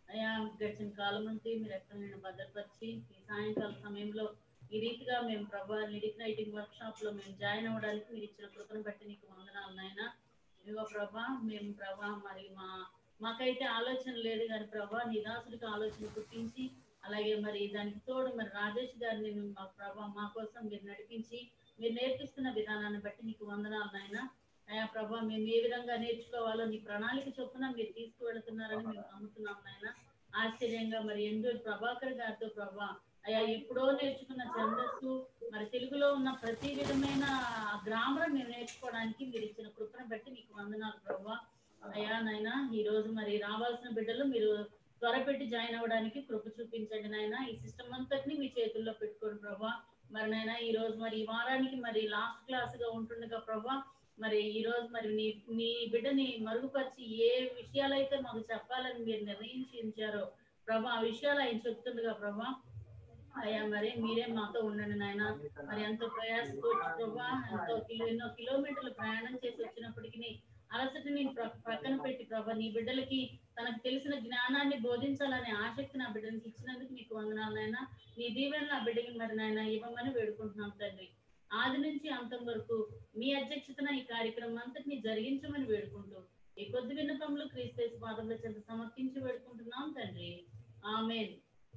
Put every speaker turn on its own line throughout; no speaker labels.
అయ్యా గడిచిన కాలం నుండి మీరు ఎక్కడ నేను భద్రపరిచి ఈ సాయంకాల సమయంలో ఈ రీతిగా మేము ప్రభా లిరిక్ రైటింగ్ వర్క్ షాప్ లో మేము జాయిన్ అవ్వడానికి మీరు ఇచ్చిన కృపను బట్టి నీకు వందనాలు నాయన ఇదిగో ప్రభా మేము ప్రభా మరి మా మాకైతే ఆలోచన లేదు కానీ ప్రభా నీ దాసుడికి ఆలోచన పుట్టించి అలాగే మరి దానికి తోడు మరి రాజేష్ గారిని మేము మా ప్రభా మా కోసం మీరు నడిపించి మీరు నేర్పిస్తున్న విధానాన్ని బట్టి నీకు వందనాలు నాయన అయా ప్రభా మేము ఏ విధంగా నేర్చుకోవాలో నీ ప్రణాళిక చొప్పున మీరు తీసుకువెళ్తున్నారని మేము నమ్ముతున్నాం నాయన ఆశ్చర్యంగా మరి ఎందూరు ప్రభాకర్ గారితో ప్రభా అయ్యా ఎప్పుడో నేర్చుకున్న ఛందస్సు మరి తెలుగులో ఉన్న ప్రతి విధమైన గ్రామర్ మేము నేర్చుకోవడానికి మీరు ఇచ్చిన కృపను బట్టి నీకు వందనాలు ప్రభా అయ్యా నాయన ఈ రోజు మరి రావాల్సిన బిడ్డలు మీరు త్వరపెట్టి జాయిన్ అవ్వడానికి కృప చూపించండి నాయన ఈ సిస్టమ్ అంతటిని మీ చేతుల్లో పెట్టుకోండి ప్రభా మరి నాయన ఈ రోజు మరి ఈ వారానికి మరి లాస్ట్ క్లాస్ గా ఉంటుండగా ప్రభా మరి ఈ రోజు మరి నీ నీ బిడ్డని మరుగుపరిచి ఏ విషయాలైతే మాకు చెప్పాలని మీరు నిర్ణయించారో ప్రభా ఆ విషయాలు ఆయన చెప్తుండగా ప్రభా అయ్యా మరి మీరే మాతో ఉండండి నాయన మరి ఎంతో ప్రయాసతో ప్రభా ఎంతో కిలో ఎన్నో కిలోమీటర్లు ప్రయాణం చేసి వచ్చినప్పటికీ అలసటని ప్ర- పక్కన పెట్టి ప్రభా నీ బిడ్డలకి తనకు తెలిసిన జ్ఞానాన్ని బోధించాలనే ఆసక్తి నా బిడ్డలకి ఇచ్చినందుకు నీకు వందనాలు నాయన నీ దీవెన నా బిడ్డకి మరి నాయన ఇవ్వమని వేడుకుంటున్నాం తండ్రి ఆది నుంచి అంతం వరకు మీ అధ్యక్షతన ఈ కార్యక్రమం అంతటిని జరిగించమని వేడుకుంటూ ఈ కొద్ది విన్నపములు క్రీస్తేసు పాదంలో చెంత సమర్పించి వేడుకుంటున్నాం తండ్రి ఆమెన్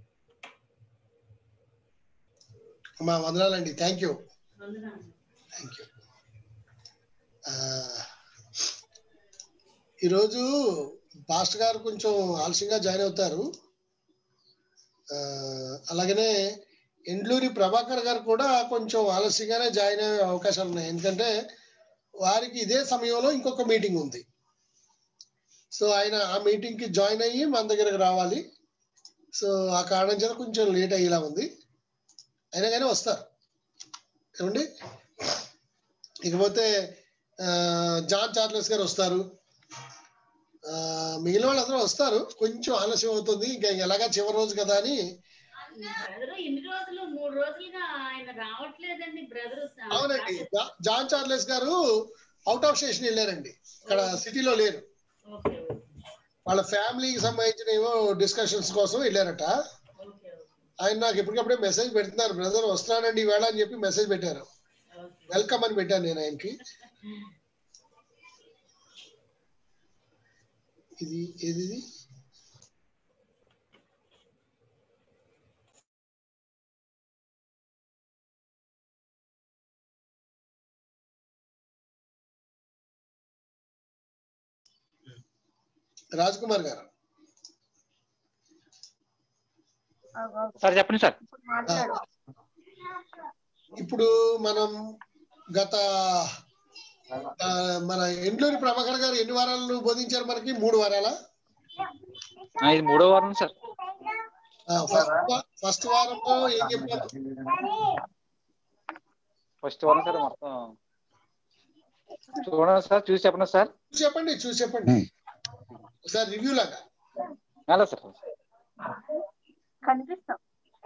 అమ్మా వందనాలండి థ్యాంక్ యూ
వందనాలు
థ్యాంక్ యూ ఈరోజు పాస్టర్ గారు కొంచెం ఆలస్యంగా జాయిన్ అవుతారు ఆ, అలాగనే ఎండ్లూరి ప్రభాకర్ గారు కూడా కొంచెం ఆలస్యంగానే జాయిన్ అయ్యే అవకాశాలు ఉన్నాయి ఎందుకంటే వారికి ఇదే సమయంలో ఇంకొక మీటింగ్ ఉంది సో ఆయన ఆ మీటింగ్ కి జాయిన్ అయ్యి మన దగ్గరకు రావాలి సో ఆ కారణం చేత కొంచెం లేట్ అయ్యేలా ఉంది అయినా కానీ వస్తారు ఏమండి ఇకపోతే ఆ, జాన్ చార్లెస్ గారు వస్తారు ఆ, మిగిలిన వాళ్ళందరూ వస్తారు కొంచెం ఆలస్యం అవుతుంది ఇంకా ఎలాగా చివరి రోజు కదా అని
బ్రదర్ ఇన్ని రోజులు మూడు రోజులుగా ఆయన రావట్లేదండి బ్రదర్
అవునండి జా- జాన్ చార్లెస్ గారు అవుట్ ఆఫ్ స్టేషన్ వెళ్ళారండి ఇక్కడ సిటీలో లేరు
ఓకే
వాళ్ళ ఫ్యామిలీకి సంబంధించిన ఏవో డిస్కషన్స్ కోసం వెళ్ళారట
ఓకే
ఆయన నాకు ఎప్పటికప్పుడే మెసేజ్ పెడుతున్నారు బ్రదర్ వస్తున్నానండి ఈవేళ అని చెప్పి మెసేజ్ పెట్టారు
ఓకే
వెల్కమ్ అని పెట్టాను నేను ఆయనకి ఇది ఏది ఇది రాజ్ కుమార్ గారు
సార్ చెప్పండి సార్
ఇప్పుడు మనం గత ఆ, మన ఎండ్లూరి ప్రభాకర్ గారు ఎన్ని వారాలు బోధించారు మనకి మూడు వారాలా
ఆ, ఇది మూడో వారం సార్
ఫస్ట్ ఫస్ట్ వారంలో ఏం చెప్పారు
ఫస్ట్ వారం సార్ మొత్తం చూడండి సార్ చూసి చెప్పండి సార్
చూసి చెప్పండి చూసి చెప్పండి ఒకసారి రివ్యూ లాగా
అలా సార్
కనిపిస్తాం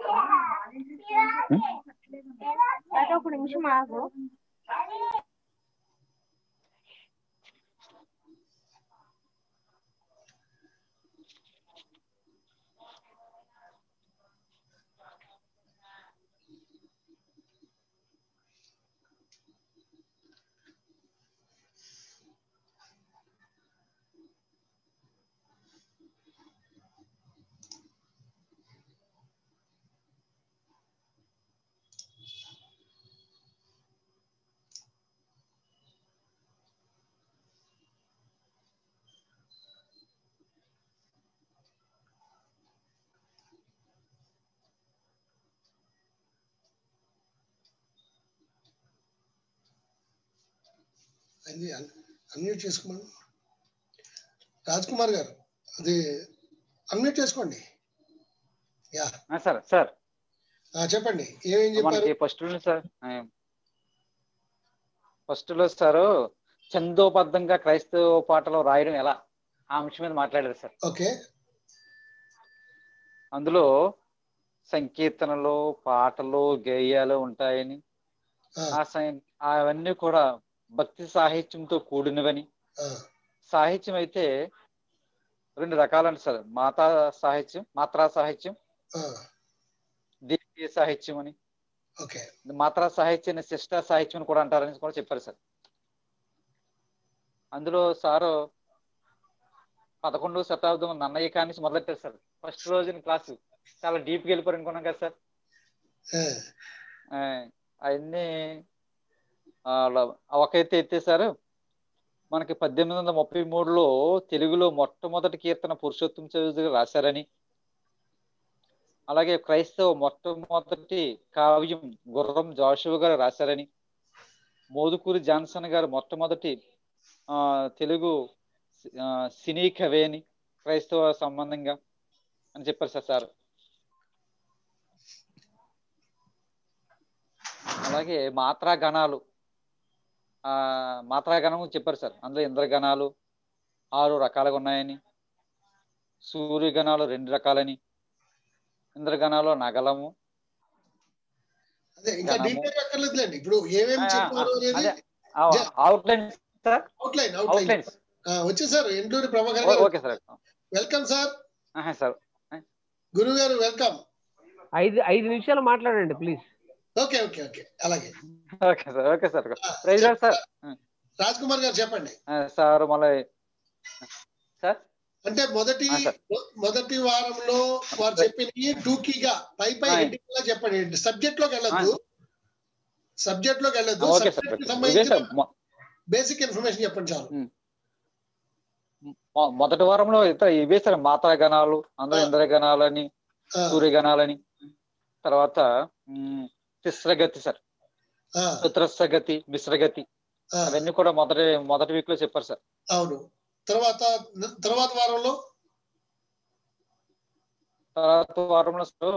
అయితే ఒక నిమిషం ఆగు
అది అన్మ్యూట్ చేసుకోమని రాజ్ కుమార్ గారు అది అన్మ్యూట్ చేసుకోండి యా
ఆ, సార్ సార్
ఆ, చెప్పండి ఏమేం చెప్పారు
మనకి ఫస్ట్ సార్ ఫస్ట్ లో సార్ చందోబద్ధంగా క్రైస్తవ పాటలు రాయడం ఎలా ఆ అంశం మీద మాట్లాడారు సార్
ఓకే
అందులో సంకీర్తనలు పాటలు గేయాలు ఉంటాయని
ఆ,
ఆ సం- అవన్నీ కూడా భక్తి సాహిత్యంతో కూడినవని
ఆ,
సాహిత్యం అయితే రెండు రకాలండి సార్ మాతా సాహిత్యం మాత్రా సాహిత్యం
ఆ,
దేశీయ సాహిత్యం అని
ఓకే
మాత్రా సాహిత్యాన్ని శిష్ట సాహిత్యం అని కూడా అంటారని కూడా చెప్పారు సార్ అందులో సారు పదకొండవ శతాబ్దం నన్నయ్య కానించి మొదలెట్టారు సార్ ఫస్ట్ రోజున క్లాసు చాలా డీప్కి వెళ్ళిపోయారు అనుకున్నాం కదా సార్
ఆ,
ఆ, అవన్నీ ఆ, ల- ఒక ఎత్తి ఎత్తేసారు మనకి పద్దెనిమిది వందల ముప్పై మూడులో తెలుగులో మొట్టమొదటి కీర్తన పురుషోత్తం చౌదరి గారు రాశారని అలాగే క్రైస్తవ మొట్టమొదటి కావ్యం గుర్రం జాషువ గారు రాశారని మోదుకూరి జాన్సన్ గారు మొట్టమొదటి ఆ, తెలుగు ఆ, సినీ కవి అని క్రైస్తవ సంబంధంగా అని చెప్పారు సార్ సార్ అలాగే మాత్రా గణాలు ఆ మాత్రా గణం చెప్పారు సార్ అందులో ఇంద్రగణాలు ఆరు రకాలుగా ఉన్నాయని సూర్యగణాలు రెండు రకాలని ఇంద్రగణాలు నగలము
అదే ఇంకా
గణము.
డీటెయిల్ అక్కర్లేదులేండి ఇప్పుడు ఏమేమి
ఆ,
చెప్పారు అనేది
ఆ, outline sir
outline outline
outlines
వచ్చేసారు ఎండూరి ప్రభాకర్ గారు
ఓకే సార్
వెల్కమ్ సార్
ఆహా, సార్
గురువు గారు వెల్కమ్
ఐదు ఐదు నిమిషాలు మాట్లాడండి ప్లీజ్
ఓకే ఓకే ఓకే అలాగే
okay sir okay sir praise lord sir
Raj Kumar గారు చెప్పండి
ఆ, సార్ మళ్ళీ సార్
అంటే మొదటి
ఆ, సార్.
మొదటి వారంలో వారు చెప్పినవి టూకీగా పై పై
ఆ.
హెడ్డింగ్ గా చెప్పండి సబ్జెక్ట్ లోకి వెళ్ళొద్దు సబ్జెక్ట్ లోకి వెళ్ళొద్దు
ఓకే సార్
సబ్జెక్ట్ కి
ఇదే
సంబంధించిన
సార్ మొ-
బేసిక్ ఇన్ఫర్మేషన్ చెప్పండి చాలు
మొ- మొదటి వారంలో ఇతర ఇవే సార్ మాత్రా గణాలు అందులో
ఆ.
ఇంద్రగణాలని
ఆ,
సూర్యగణాలని తర్వాత మ్, తిస్రగతి సార్
ఆ,
చతురస్రగతి మిశ్రగతి
ఆ,
అవన్నీ కూడా మొదటి మొదటి వీక్ లో చెప్పారు సార్
అవును తర్వాత తర్వాత వారంలో
తర్వాత వారంలో సార్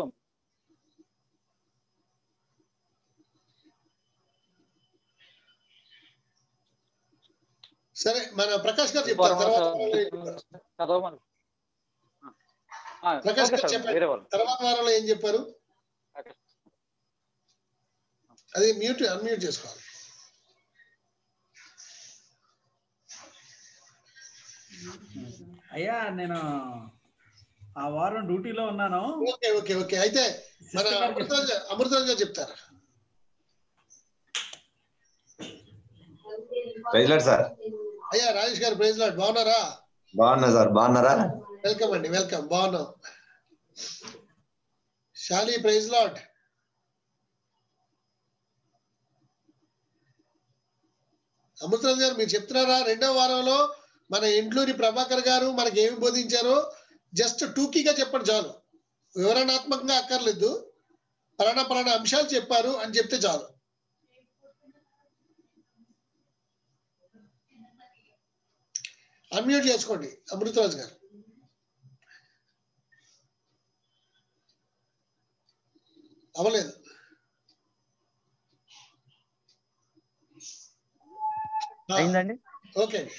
సరే మన ప్రకాష్ గారు చెప్తారు
వారంలో
తర్వాత
సార్
వారంలో ఏం చెప్తారు?
చదవమని ఆ,
ప్రకాష్
ఓకే
గారు
సార్
చెప్పండి.
వేరే వాళ్ళు
తర్వాత వారంలో ఏం చెప్పారు అది మ్యూట్ అన్మ్యూట్ చేసుకోవాలి
అయ్యా నేను ఆ వారం డ్యూటీలో ఉన్నాను
ఓకే ఓకే ఓకే అయితే మన
సిస్టర్ గారు
అమృతరాజు అమృతరాజు గారు చెప్తారు
ప్రైజ్ లాడ్ సార్
అయ్యా రాజేష్ గారు ప్రైజ్ లాడ్ బాగున్నారా
బాగున్నా సార్ బాగున్నారా
వెల్కమ్ అండి వెల్కమ్ బాగున్నాం షాలి ప్రైజ్ లాడ్ అమృతరాజు గారు మీరు చెప్తున్నారా రెండో వారంలో మన ఇంట్లూరి ప్రభాకర్ గారు మనకి ఏమి బోధించారో జస్ట్ టూకీగా చెప్పండి చాలు వివరణాత్మకంగా అక్కర్లేదు పలానా పలానా అంశాలు చెప్పారు అని చెప్తే చాలు అన్మ్యూట్ చేసుకోండి అమృతరాజు గారు అవ్వలేదు ఆ,
అయిందండి
ఓకే అండి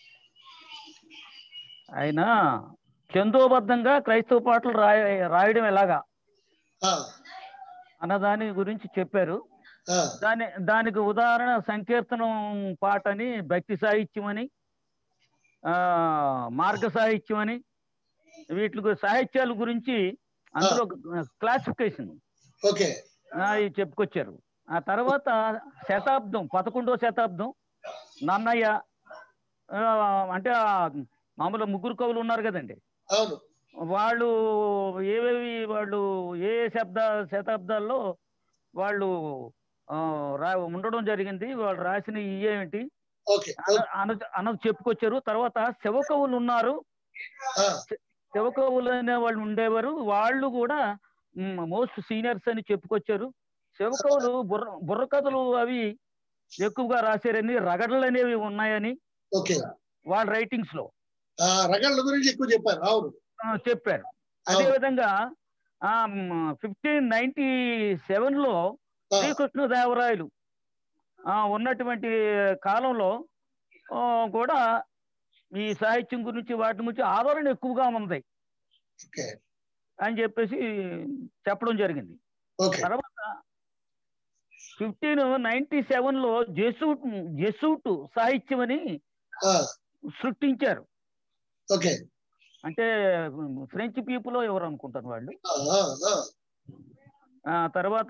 ఆయన చందోబద్ధంగా క్రైస్తవ పాటలు రాయ రాయడం ఎలాగా
ఆ,
అన్న దాని గురించి చెప్పారు
ఆ,
దాని దానికి ఉదాహరణ సంకీర్తనం పాట అని భక్తి సాహిత్యం అని ఆ మార్గ సాహిత్యం అని వీటి గు- సాహిత్యాల గురించి అందులో క్లాసిఫికేషన్
ఓకే
అవి చెప్పుకొచ్చారు ఆ తర్వాత శతాబ్దం పదకొండవ శతాబ్దం నన్నయ్య ఆ, అంటే ఆ మామూలు ముగ్గురు కవులు ఉన్నారు కదండి
అవును
వాళ్ళు ఏవేవి వాళ్ళు ఏ ఏ శబ్ద శతాబ్దాల్లో వాళ్ళు ఆ, రా ఉండడం జరిగింది వాళ్ళు రాసిన ఏమిటి
ఓకే
అన్న- అన్న- అన్నది చెప్పుకొచ్చారు తర్వాత శివకవులు ఉన్నారు
ఆ,
శివకవులు అనే వాళ్ళు ఉండేవారు వాళ్ళు కూడా మోస్ట్ సీనియర్స్ అని చెప్పుకొచ్చారు శివకవులు బుర్ర బుర్ర కథలు అవి ఎక్కువగా రాశారని రగడలు అనేవి ఉన్నాయని
ఓకే
వాళ్ళ రైటింగ్స్ లో
ఆ, రగళ్ళ గురించి ఎక్కువ చెప్పారు అవును
ఆ, చెప్పారు అదే
అవును
విధంగా ఫిఫ్టీన్ నైన్టీ సెవెన్ లో
ఆ,
శ్రీకృష్ణదేవరాయలు ఆ, ఉన్నటువంటి కాలంలో ఆ, కూడా ఈ సాహిత్యం గురించి వాటి గురించి ఆదరణ ఎక్కువగా ఉంది
ఓకే
అని చెప్పేసి చెప్పడం జరిగింది
ఓకే
తర్వాత ఫిఫ్టీన్ నైన్టీ సెవెన్ లో జెసూట్ జెసూట్ సాహిత్యం అని
ఆ,
సృష్టించారు
ఓకే
అంటే ఫ్రెంచ్ పీపుల్ ఎవరు అనుకుంటాను వాళ్ళు
ఆ, ఆ, ఆ.
ఆ తర్వాత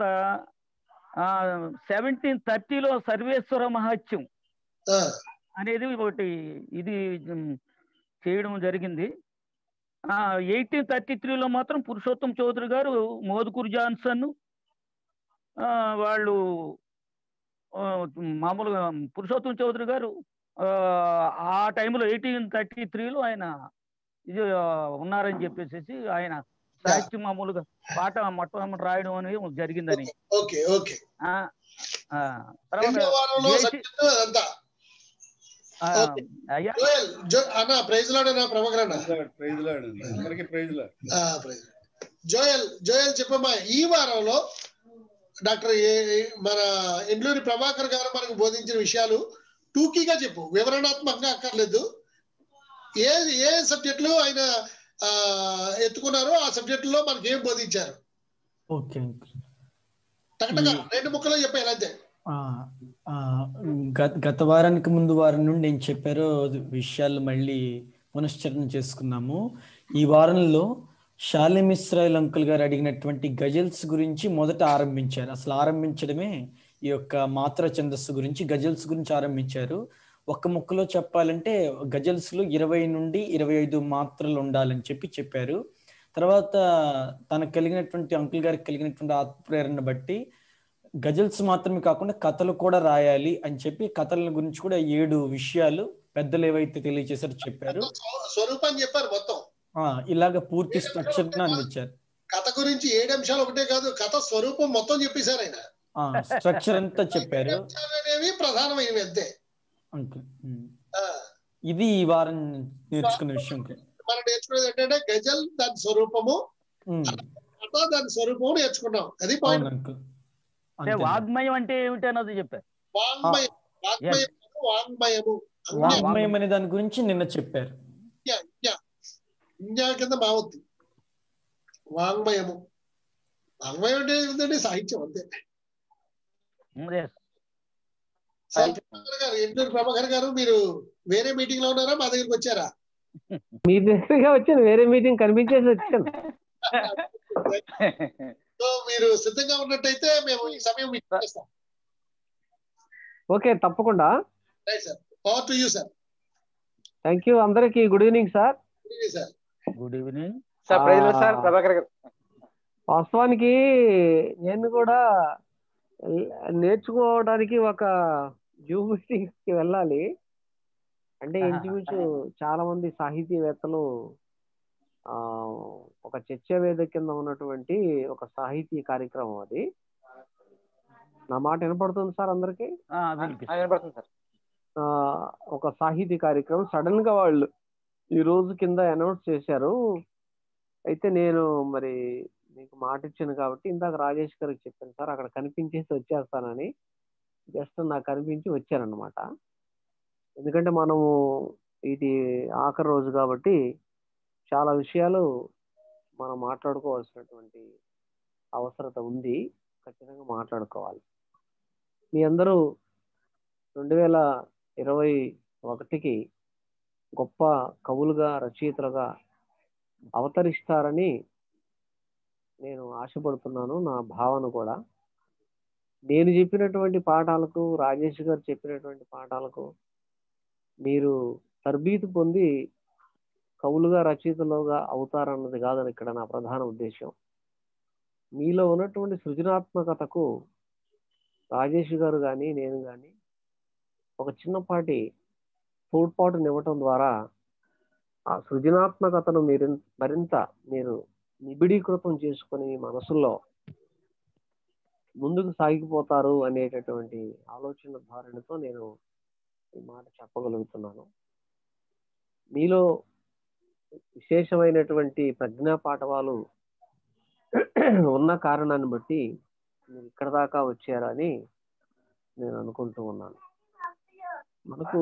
సెవెంటీన్ థర్టీలో సర్వేశ్వర మహత్యం
ఆ,
అనేది ఒకటి ఇది ఉమ్, చేయడం జరిగింది ఎయిటీన్ థర్టీ త్రీలో మాత్రం పురుషోత్తం చౌదరి గారు మోదుకూరు జాన్సన్ ఆ, వాళ్ళు ఆ, మామూలుగా పురుషోత్తం చౌదరి గారు ఆ, ఆ టైంలో ఎయిటీన్ థర్టీ త్రీలో ఆయన ఇది ఆ, ఉన్నారని చెప్పేసి ఆయన సాహిత్యం మామూలుగా పాట మొట్టమొదటి రాయడం అనేది జరిగిందని
ఓకే ఓకే
ఆ, ఆ, తర్వాత
రెండో వారంలో
జేసీ
సబ్జెక్టు అదంతా
ఆ,
ఓకే.
అయ్యా
జోయల్ జో- అన్న ప్రైజ్ లాడనా ప్రభాకర్ అన్న
ప్రైజ్ లాడ్ అందరికి ప్రైజ్ లాడ్
ఆ, ప్రైజ్ జోయల్ జోయల్ చెప్పమ్మా ఈ వారంలో డాక్టర్ ఏ- మన ఎండ్లూరి ప్రభాకర్ గారు మనకు బోధించిన విషయాలు టూకీగా చెప్పు వివరణాత్మకంగా అక్కర్లేదు ఏ ఏ సబ్జెక్టులు ఆయన ఆ, ఎత్తుకున్నారో ఆ సబ్జెక్టులో మనకి ఏం బోధించారు
ఓకే అంకుల్
టకటక రెండు ముక్కలో చెప్పాను అంతే
ఆ, ఆ, గత గత వారానికి ముందు వారం నుండి ఏం చెప్పారో విషయాలు మళ్ళీ పునశ్చరణ చేసుకున్నాము ఈ వారంలో షాలిం ఇస్రాయల్ అంకుల్ గారు అడిగినటువంటి గజల్స్ గురించి మొదట ఆరంభించారు అసలు ఆరంభించడమే ఈ యొక్క మాత్ర ఛందస్సు గురించి గజల్స్ గురించి ఆరంభించారు ఒక్క ముక్కలో చెప్పాలంటే గజల్స్ లో ఇరవై నుండి ఇరవై ఐదు మాత్రలు ఉండాలని చెప్పి చెప్పారు తర్వాత తనకు కలిగినటువంటి అంకుల్ గారికి కలిగినటువంటి ఆత్మప్రేరణ బట్టి గజల్స్ మాత్రమే కాకుండా కథలు కూడా రాయాలి అని చెప్పి కథల గురించి కూడా ఏడు విషయాలు పెద్దలు ఏవైతే తెలియజేశారో చెప్పారు
స్వ- స్వరూపం చెప్పారు మొత్తం
ఆ ఇలాగ పూర్తి స్ట్రక్చర్ అందించారు
కథ గురించి ఏడు అంశాలు ఒకటే కాదు కథ స్వరూపం మొత్తం చెప్పేశారు ఆయన
ఆ స్ట్రక్చర్ అంతా చెప్పారు
అంశాలు అనేవి ప్రధానమైనవి అంతే
అంకుల్ ఉమ్.
ఆ,
ఇది ఈ వారం నేర్చుకున్న విషయం అంకుల్
మనం నేర్చుకునేది ఏంటంటే గజల్ దాని స్వరూపము
ఉమ్.
కథ దాని స్వరూపము నేర్చుకున్నాం అది పాయింట్
అవును అంకుల్
అంటే
అంతే
వాగ్మయం అంటే ఏమిటి అన్నది చెప్పారు
వాంగ్మయం వాగ్మయం వాంగ్మయము అజ్ఞ
వాంగ్మయం అనే దాని గురించి నిన్న చెప్పారు
అజ్ఞ అజ్ఞ అజ్ఞ కింద మావద్ది వాంగ్మయము వాంగ్మయం అంటే ఏంటంటే సాహిత్యం అంతే
Yes.
సాహిత్య ప్రభాకర్ గారు ఎంటూరు ప్రభాకర్ గారు మీరు వేరే మీటింగ్ లో ఉన్నారా మా దగ్గరికి వచ్చారా
మీ దగ్గరగా వచ్చాను వేరే మీటింగ్ కనిపించేసి వచ్చాను
సో మీరు సిద్ధంగా ఉన్నట్టయితే మేము ఈ సమయం మీకు ఇచ్చేస్తాం
ఓకే తప్పకుండా
right sir power to you sir
thank you అందరికి good evening sir
sir
good evening
sir praise lord sir Prabhakar గారు
వాస్తవానికి నేను కూడా నేర్చుకోవడానికి ఒక జూమ్ మీటింగ్ కి వెళ్ళాలి అంటే ఇంచుమించు చాలా మంది సాహితీవేత్తలు ఆ ఒక చర్చా వేదిక కింద ఉన్నటువంటి ఒక సాహితీ కార్యక్రమం అది నా మాట వినపడుతుంది సార్ అందరికి
ఆ, వినపడుతుంది సార్
ఆ ఒక సాహితీ కార్యక్రమం సడన్ గా వాళ్ళు ఈ రోజు కింద అనౌన్స్ చేశారు అయితే నేను మరి మీకు మాట ఇచ్చాను కాబట్టి ఇందాక రాజేష్ గారికి చెప్పాను సార్ అక్కడ కనిపించేసి వచ్చేస్తానని జస్ట్ నాకు కనిపించి వచ్చానన్నమాట ఎందుకంటే మనము ఇది ఆఖరి రోజు కాబట్టి చాలా విషయాలు మనం మాట్లాడుకోవాల్సినటువంటి అవసరత ఉంది ఖచ్చితంగా మాట్లాడుకోవాలి మీ అందరూ రెండు వేల ఇరవై ఒకటికి గొప్ప కవులుగా రచయితలుగా అవతరిస్తారని నేను ఆశపడుతున్నాను నా భావన కూడా నేను చెప్పినటువంటి పాఠాలకు రాజేష్ గారు చెప్పినటువంటి పాఠాలకు మీరు తరబీదు పొంది కవులుగా రచయితలుగా అవుతారన్నది కాదని ఇక్కడ నా ప్రధాన ఉద్దేశం మీలో ఉన్నటువంటి సృజనాత్మకతకు రాజేష్ గారు కానీ నేను కానీ ఒక చిన్నపాటి తోడ్పాటునివ్వటం ద్వారా ఆ సృజనాత్మకతను మీరు మరింత మీరు నిబిడీకృతం చేసుకొని మీ మనసులో ముందుకు సాగిపోతారు అనేటటువంటి ఆలోచన ధారణతో నేను ఈ మాట చెప్పగలుగుతున్నాను మీలో విశేషమైనటువంటి ప్రజ్ఞా పాఠవాలు ఉన్న కారణాన్ని బట్టి మీరు ఇక్కడ దాకా వచ్చారని నేను అనుకుంటూ ఉన్నాను మనకు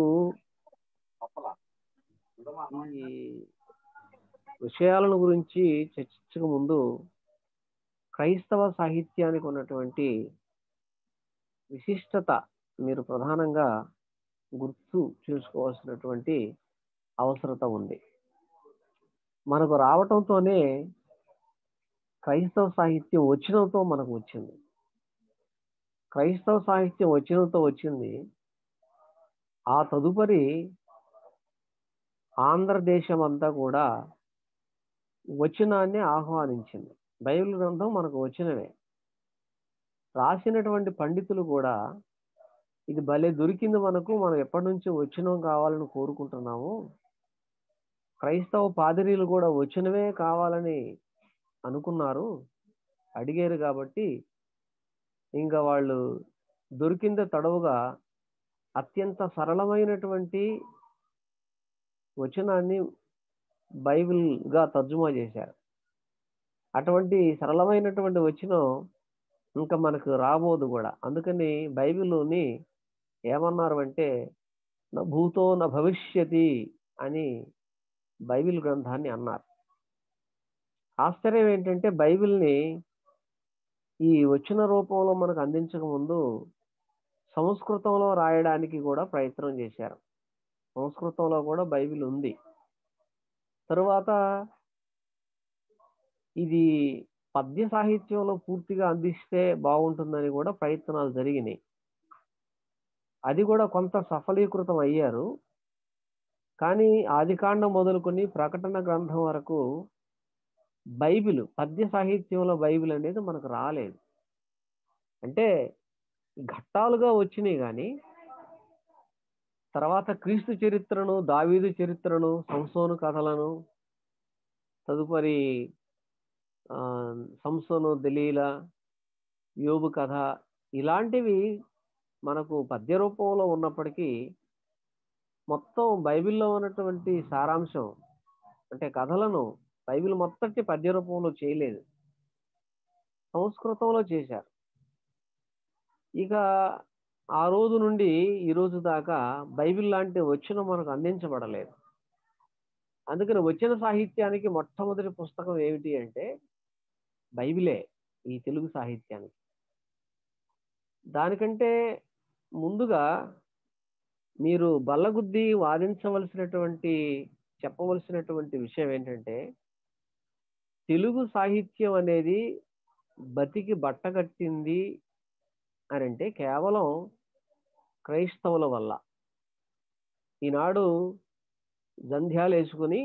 ఈ విషయాలను గురించి చర్చించక ముందు క్రైస్తవ సాహిత్యానికి ఉన్నటువంటి విశిష్టత మీరు ప్రధానంగా గుర్తు చేసుకోవాల్సినటువంటి అవసరత ఉంది మనకు రావటంతోనే క్రైస్తవ సాహిత్యం వచ్చినంతో మనకు వచ్చింది క్రైస్తవ సాహిత్యం వచ్చినంతో వచ్చింది ఆ తదుపరి ఆంధ్రదేశం అంతా కూడా వచనాన్ని ఆహ్వానించింది బైబిల్ గ్రంథం మనకు వచ్చినవే రాసినటువంటి పండితులు కూడా ఇది భలే దొరికింది మనకు మనం ఎప్పటి నుంచి వచ్చినం కావాలని కోరుకుంటున్నాము క్రైస్తవ పాదిరీలు కూడా వచ్చినవే కావాలని అనుకున్నారు అడిగారు కాబట్టి ఇంకా వాళ్ళు దొరికిందే తడవుగా అత్యంత సరళమైనటువంటి వచనాన్ని బైబిల్గా తర్జుమా చేశారు అటువంటి సరళమైనటువంటి వచనం ఇంకా మనకు రాబోదు కూడా అందుకని బైబిల్ని ఏమన్నారు అంటే నా భూతో నా భవిష్యతి అని బైబిల్ గ్రంథాన్ని అన్నారు ఆశ్చర్యం ఏంటంటే బైబిల్ని ఈ వచ్చిన రూపంలో మనకు అందించక ముందు సంస్కృతంలో రాయడానికి కూడా ప్రయత్నం చేశారు సంస్కృతంలో కూడా బైబిల్ ఉంది తరువాత ఇది పద్య సాహిత్యంలో పూర్తిగా అందిస్తే బాగుంటుందని కూడా ప్రయత్నాలు జరిగినాయి అది కూడా కొంత సఫలీకృతం అయ్యారు కానీ ఆదికాండం మొదలుకొని ప్రకటన గ్రంథం వరకు బైబిల్ పద్య సాహిత్యంలో బైబిల్ అనేది మనకు రాలేదు అంటే ఘట్టాలుగా వచ్చినాయి కానీ తర్వాత క్రీస్తు చరిత్రను దావీదు చరిత్రను సంసోను కథలను తదుపరి సంసోను దలీల యోబు కథ ఇలాంటివి మనకు పద్య రూపంలో ఉన్నప్పటికీ మొత్తం బైబిల్లో ఉన్నటువంటి సారాంశం అంటే కథలను బైబిల్ మొత్తటి పద్య రూపంలో చేయలేదు సంస్కృతంలో చేశారు ఇక ఆ రోజు నుండి ఈ రోజు దాకా బైబిల్ లాంటి వచ్చిన మనకు అందించబడలేదు అందుకని వచ్చిన సాహిత్యానికి మొట్టమొదటి పుస్తకం ఏమిటి అంటే బైబిలే ఈ తెలుగు సాహిత్యానికి దానికంటే ముందుగా మీరు బల్లగుద్ది వాదించవలసినటువంటి చెప్పవలసినటువంటి విషయం ఏంటంటే తెలుగు సాహిత్యం అనేది బతికి బట్టగట్టింది అని అంటే కేవలం క్రైస్తవుల వల్ల ఈనాడు జంధ్యాలు వేసుకుని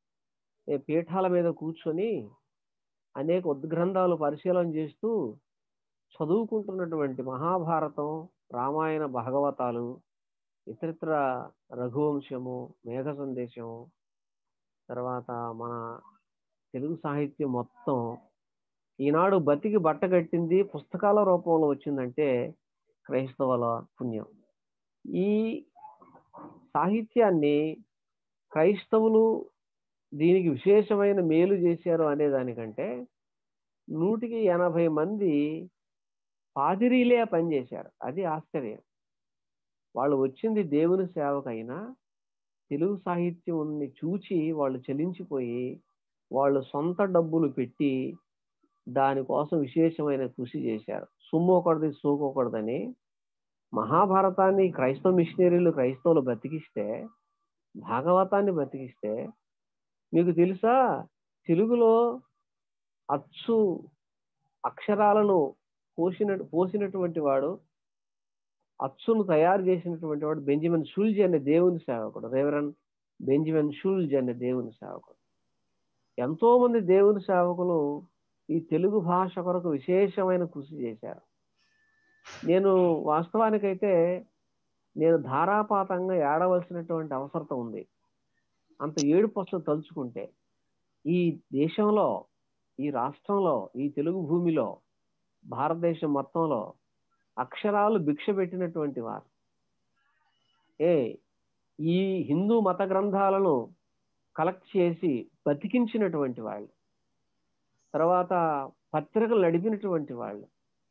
పీఠాల మీద కూర్చొని అనేక ఉద్గ్రంథాలు పరిశీలన చేస్తూ చదువుకుంటున్నటువంటి మహాభారతం రామాయణ భాగవతాలు ఇతరితర రఘువంశము మేఘ సందేశము తర్వాత మన తెలుగు సాహిత్యం మొత్తం ఈనాడు బతికి బట్టగట్టింది పుస్తకాల రూపంలో వచ్చిందంటే క్రైస్తవుల పుణ్యం ఈ సాహిత్యాన్ని క్రైస్తవులు దీనికి విశేషమైన మేలు చేశారు అనే దానికంటే నూటికి ఎనభై మంది పాదిరీలే పనిచేశారు అది ఆశ్చర్యం వాళ్ళు వచ్చింది దేవుని సేవకైనా తెలుగు సాహిత్యంని చూచి వాళ్ళు చలించిపోయి వాళ్ళు సొంత డబ్బులు పెట్టి దానికోసం విశేషమైన కృషి చేశారు సుమ్మోకూడదు సోకోకూడదని మహాభారతాన్ని క్రైస్తవ మిషనరీలు క్రైస్తవులు బతికిస్తే భాగవతాన్ని బతికిస్తే మీకు తెలుసా తెలుగులో అచ్చు అక్షరాలను పోసిన పోసినటువంటి వాడు అచ్చును తయారు చేసినటువంటి వాడు బెంజమిన్ షుల్జ్ అనే దేవుని సేవకుడు రేవరన్ బెంజమిన్ షుల్జ్ అనే దేవుని సేవకుడు ఎంతో మంది దేవుని సేవకులు ఈ తెలుగు భాష కొరకు విశేషమైన కృషి చేశారు నేను వాస్తవానికైతే నేను ధారాపాతంగా ఏడవలసినటువంటి అవసరత ఉంది అంత ఏడుపు వస్తుంది తలుచుకుంటే ఈ దేశంలో ఈ రాష్ట్రంలో ఈ తెలుగు భూమిలో భారతదేశం మొత్తంలో అక్షరాలు భిక్ష పెట్టినటువంటి వారు ఏ ఈ హిందూ మత గ్రంథాలను కలెక్ట్ చేసి బతికించినటువంటి వాళ్ళు తర్వాత పత్రికలు నడిపినటువంటి వాళ్ళు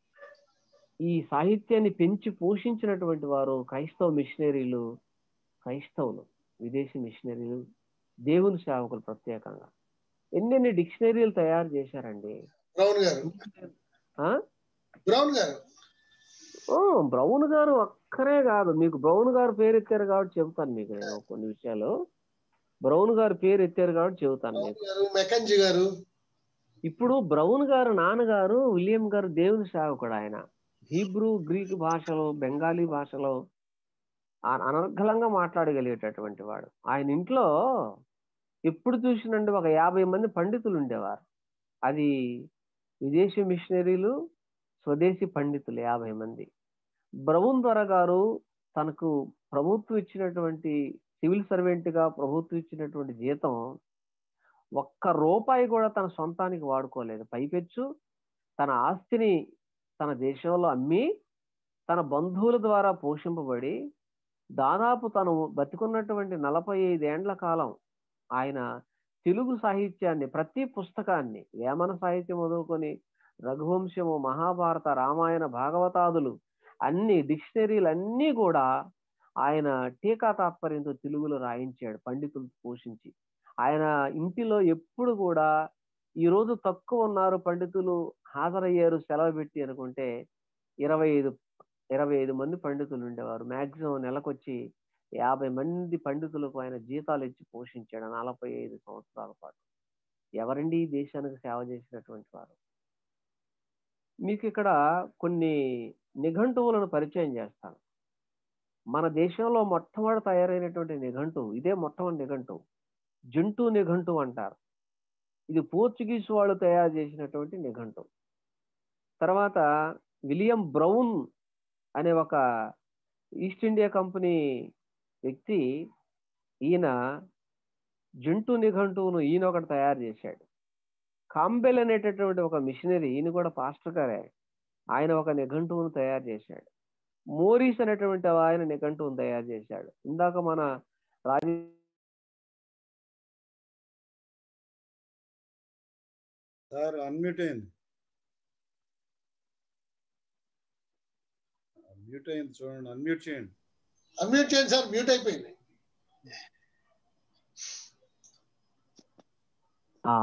ఈ సాహిత్యాన్ని పెంచి పోషించినటువంటి వారు క్రైస్తవ మిషనరీలు క్రైస్తవులు విదేశీ మిషనరీలు దేవుని సేవకులు ప్రత్యేకంగా ఎన్నెన్ని డిక్షనరీలు తయారు చేశారండి
బ్రౌన్ గారు బ్రౌన్ గారు
బ్రౌన్ గారు ఒక్కరే కాదు మీకు బ్రౌన్ గారు పేరు ఎత్తారు కాబట్టి చెబుతాను మీకు నేను కొన్ని విషయాలు బ్రౌన్ గారు పేరు ఎత్తారు కాబట్టి చెబుతాను మీకు
గారు మెకంజీ గారు
ఇప్పుడు బ్రౌన్ గారు నాన్నగారు విలియం గారు దేవుని సేవకుడు ఆయన హీబ్రూ గ్రీక్ భాషలో బెంగాలీ భాషలో ఆ- అనర్గళంగా మాట్లాడగలిగేటటువంటి వాడు ఆయన ఇంట్లో ఎప్పుడు చూసినండి ఒక యాభై మంది పండితులు ఉండేవారు అది విదేశీ మిషనరీలు స్వదేశీ పండితులు యాభై మంది బ్రౌన్ దొర గారు తనకు ప్రభుత్వం ఇచ్చినటువంటి సివిల్ సర్వెంట్ గా ప్రభుత్వం ఇచ్చినటువంటి జీతం ఒక్క రూపాయి కూడా తన సొంతానికి వాడుకోలేదు పైపెచ్చు తన ఆస్తిని తన దేశంలో అమ్మి తన బంధువుల ద్వారా పోషింపబడి దాదాపు తను బతికున్నటువంటి నలభై ఐదేండ్ల కాలం ఆయన తెలుగు సాహిత్యాన్ని ప్రతి పుస్తకాన్ని వేమన సాహిత్యం మొదలుకొని రఘువంశము మహాభారత రామాయణ భాగవతాదులు అన్ని డిక్షనరీలు అన్నీ కూడా ఆయన టీకా తాత్పర్యంతో తెలుగులో రాయించాడు పండితులు పోషించి ఆయన ఇంటిలో ఎప్పుడు కూడా ఈ రోజు తక్కువ ఉన్నారు పండితులు హాజరయ్యారు సెలవు పెట్టి అనుకుంటే ఇరవై ఐదు ఇరవై ఐదు మంది పండితులు ఉండేవారు మాక్సిమం నెలకొచ్చి యాభై మంది పండితులకు ఆయన జీతాలు ఇచ్చి పోషించాడు నలభై ఐదు సంవత్సరాల పాటు ఎవరండి ఈ దేశానికి సేవ చేసినటువంటి వారు మీకు ఇక్కడ కొన్ని నిఘంటువులను పరిచయం చేస్తాను మన దేశంలో మొట్టమొదటి తయారైనటువంటి నిఘంటువు ఇదే మొట్టమొదటి నిఘంటువు జంటు నిఘంటువు అంటారు ఇది పోర్చుగీస్ వాళ్ళు తయారు చేసినటువంటి నిఘంటువు తర్వాత విలియం బ్రౌన్ అనే ఒక ఈస్ట్ ఇండియా కంపెనీ వ్యక్తి ఈయన జంటు నిఘంటువును ఈయన ఒకటి తయారు చేశాడు కాంబెల్ అనేటటువంటి ఒక మిషనరీ ఈయన కూడా పాస్టర్ గారే ఆయన ఒక నిఘంటువును తయారు చేశాడు మోరీస్ అనేటువంటి ఆయన నిఘంటువును తయారు చేశాడు ఇందాక మన రాజ
సార్ అన్మ్యూట్ అయింది మ్యూట్ అయింది చూడండి అన్మ్యూట్ చేయండి
అన్మ్యూట్ చేయండి సార్ మ్యూట్ అయిపోయింది
ఆ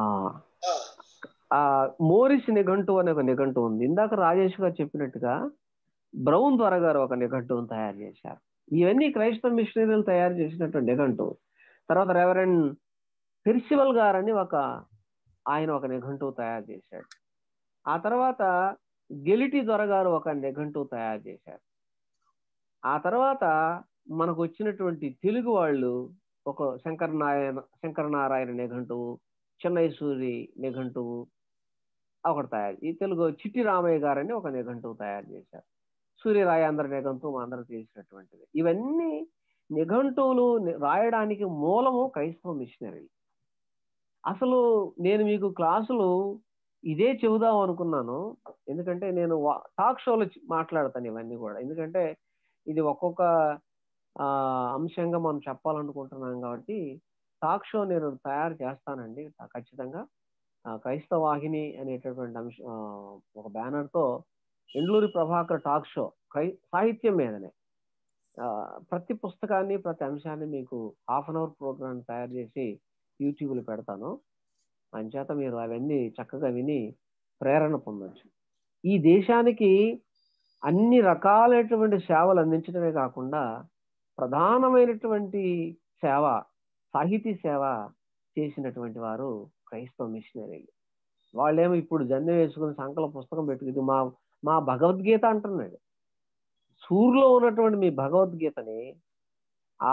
ఆ మోరిస్ నిఘంటు అనే ఒక నిఘంటు ఉంది ఇందాక రాజేష్ గారు చెప్పినట్టుగా బ్రౌన్ ద్వారా గారు ఒక నిఘంటువును తయారు చేశారు ఇవన్నీ క్రైస్తవ మిషనరీలు తయారు చేసినటువంటి నిఘంటు తర్వాత రెవరెండ్ పెర్సివల్ గారని ఒక ఆయన ఒక నిఘంటువు తయారు చేశాడు ఆ తర్వాత గెలిటి దొర గారు ఒక నిఘంటువు తయారు చేశారు ఆ తర్వాత మనకు వచ్చినటువంటి తెలుగు వాళ్ళు ఒక శంకర నారాయణ శంకర నారాయణ నిఘంటువు చెన్నై సూరి నిఘంటువు ఒకటి తయారు ఈ తెలుగు చిట్టి రామయ్య గారని ఒక నిఘంటువు తయారు చేశారు సూర్యరాయాంధ్ర నిఘంటువు మా అందరూ చేసినటువంటిది ఇవన్నీ నిఘంటువులు ని- రాయడానికి మూలము క్రైస్తవ మిషనరీ అసలు నేను మీకు క్లాసులు ఇదే చెబుదాం అనుకున్నాను ఎందుకంటే నేను వా- టాక్ షోలో చి- మాట్లాడతాను ఇవన్నీ కూడా ఎందుకంటే ఇది ఒక్కొక్క ఆ, అంశంగా మనం చెప్పాలనుకుంటున్నాం కాబట్టి టాక్ షో నేను తయారు చేస్తానండి ఖచ్చితంగా ఆ, క్రైస్తవ వాహిని అనేటటువంటి అంశ ఆ, ఒక బ్యానర్ తో ఎండ్లూరి ప్రభాకర్ టాక్ షో క్రై సాహిత్యం మీదనే ఆ, ప్రతి పుస్తకాన్ని ప్రతి అంశాన్ని మీకు హాఫ్ అన్ అవర్ ప్రోగ్రామ్ తయారు చేసి యూట్యూబ్లో పెడతాను అంచేత మీరు అవన్నీ చక్కగా విని ప్రేరణ పొందొచ్చు ఈ దేశానికి అన్ని రకాలైనటువంటి సేవలు అందించడమే కాకుండా ప్రధానమైనటువంటి సేవ సాహితీ సేవ చేసినటువంటి వారు క్రైస్తవ మిషనరీలు వాళ్ళేమో ఇప్పుడు జన్మ వేసుకుని సంకల పుస్తకం పెట్టుకుంది మా మా భగవద్గీత అంటున్నాడు సూర్లో ఉన్నటువంటి మీ భగవద్గీతని ఆ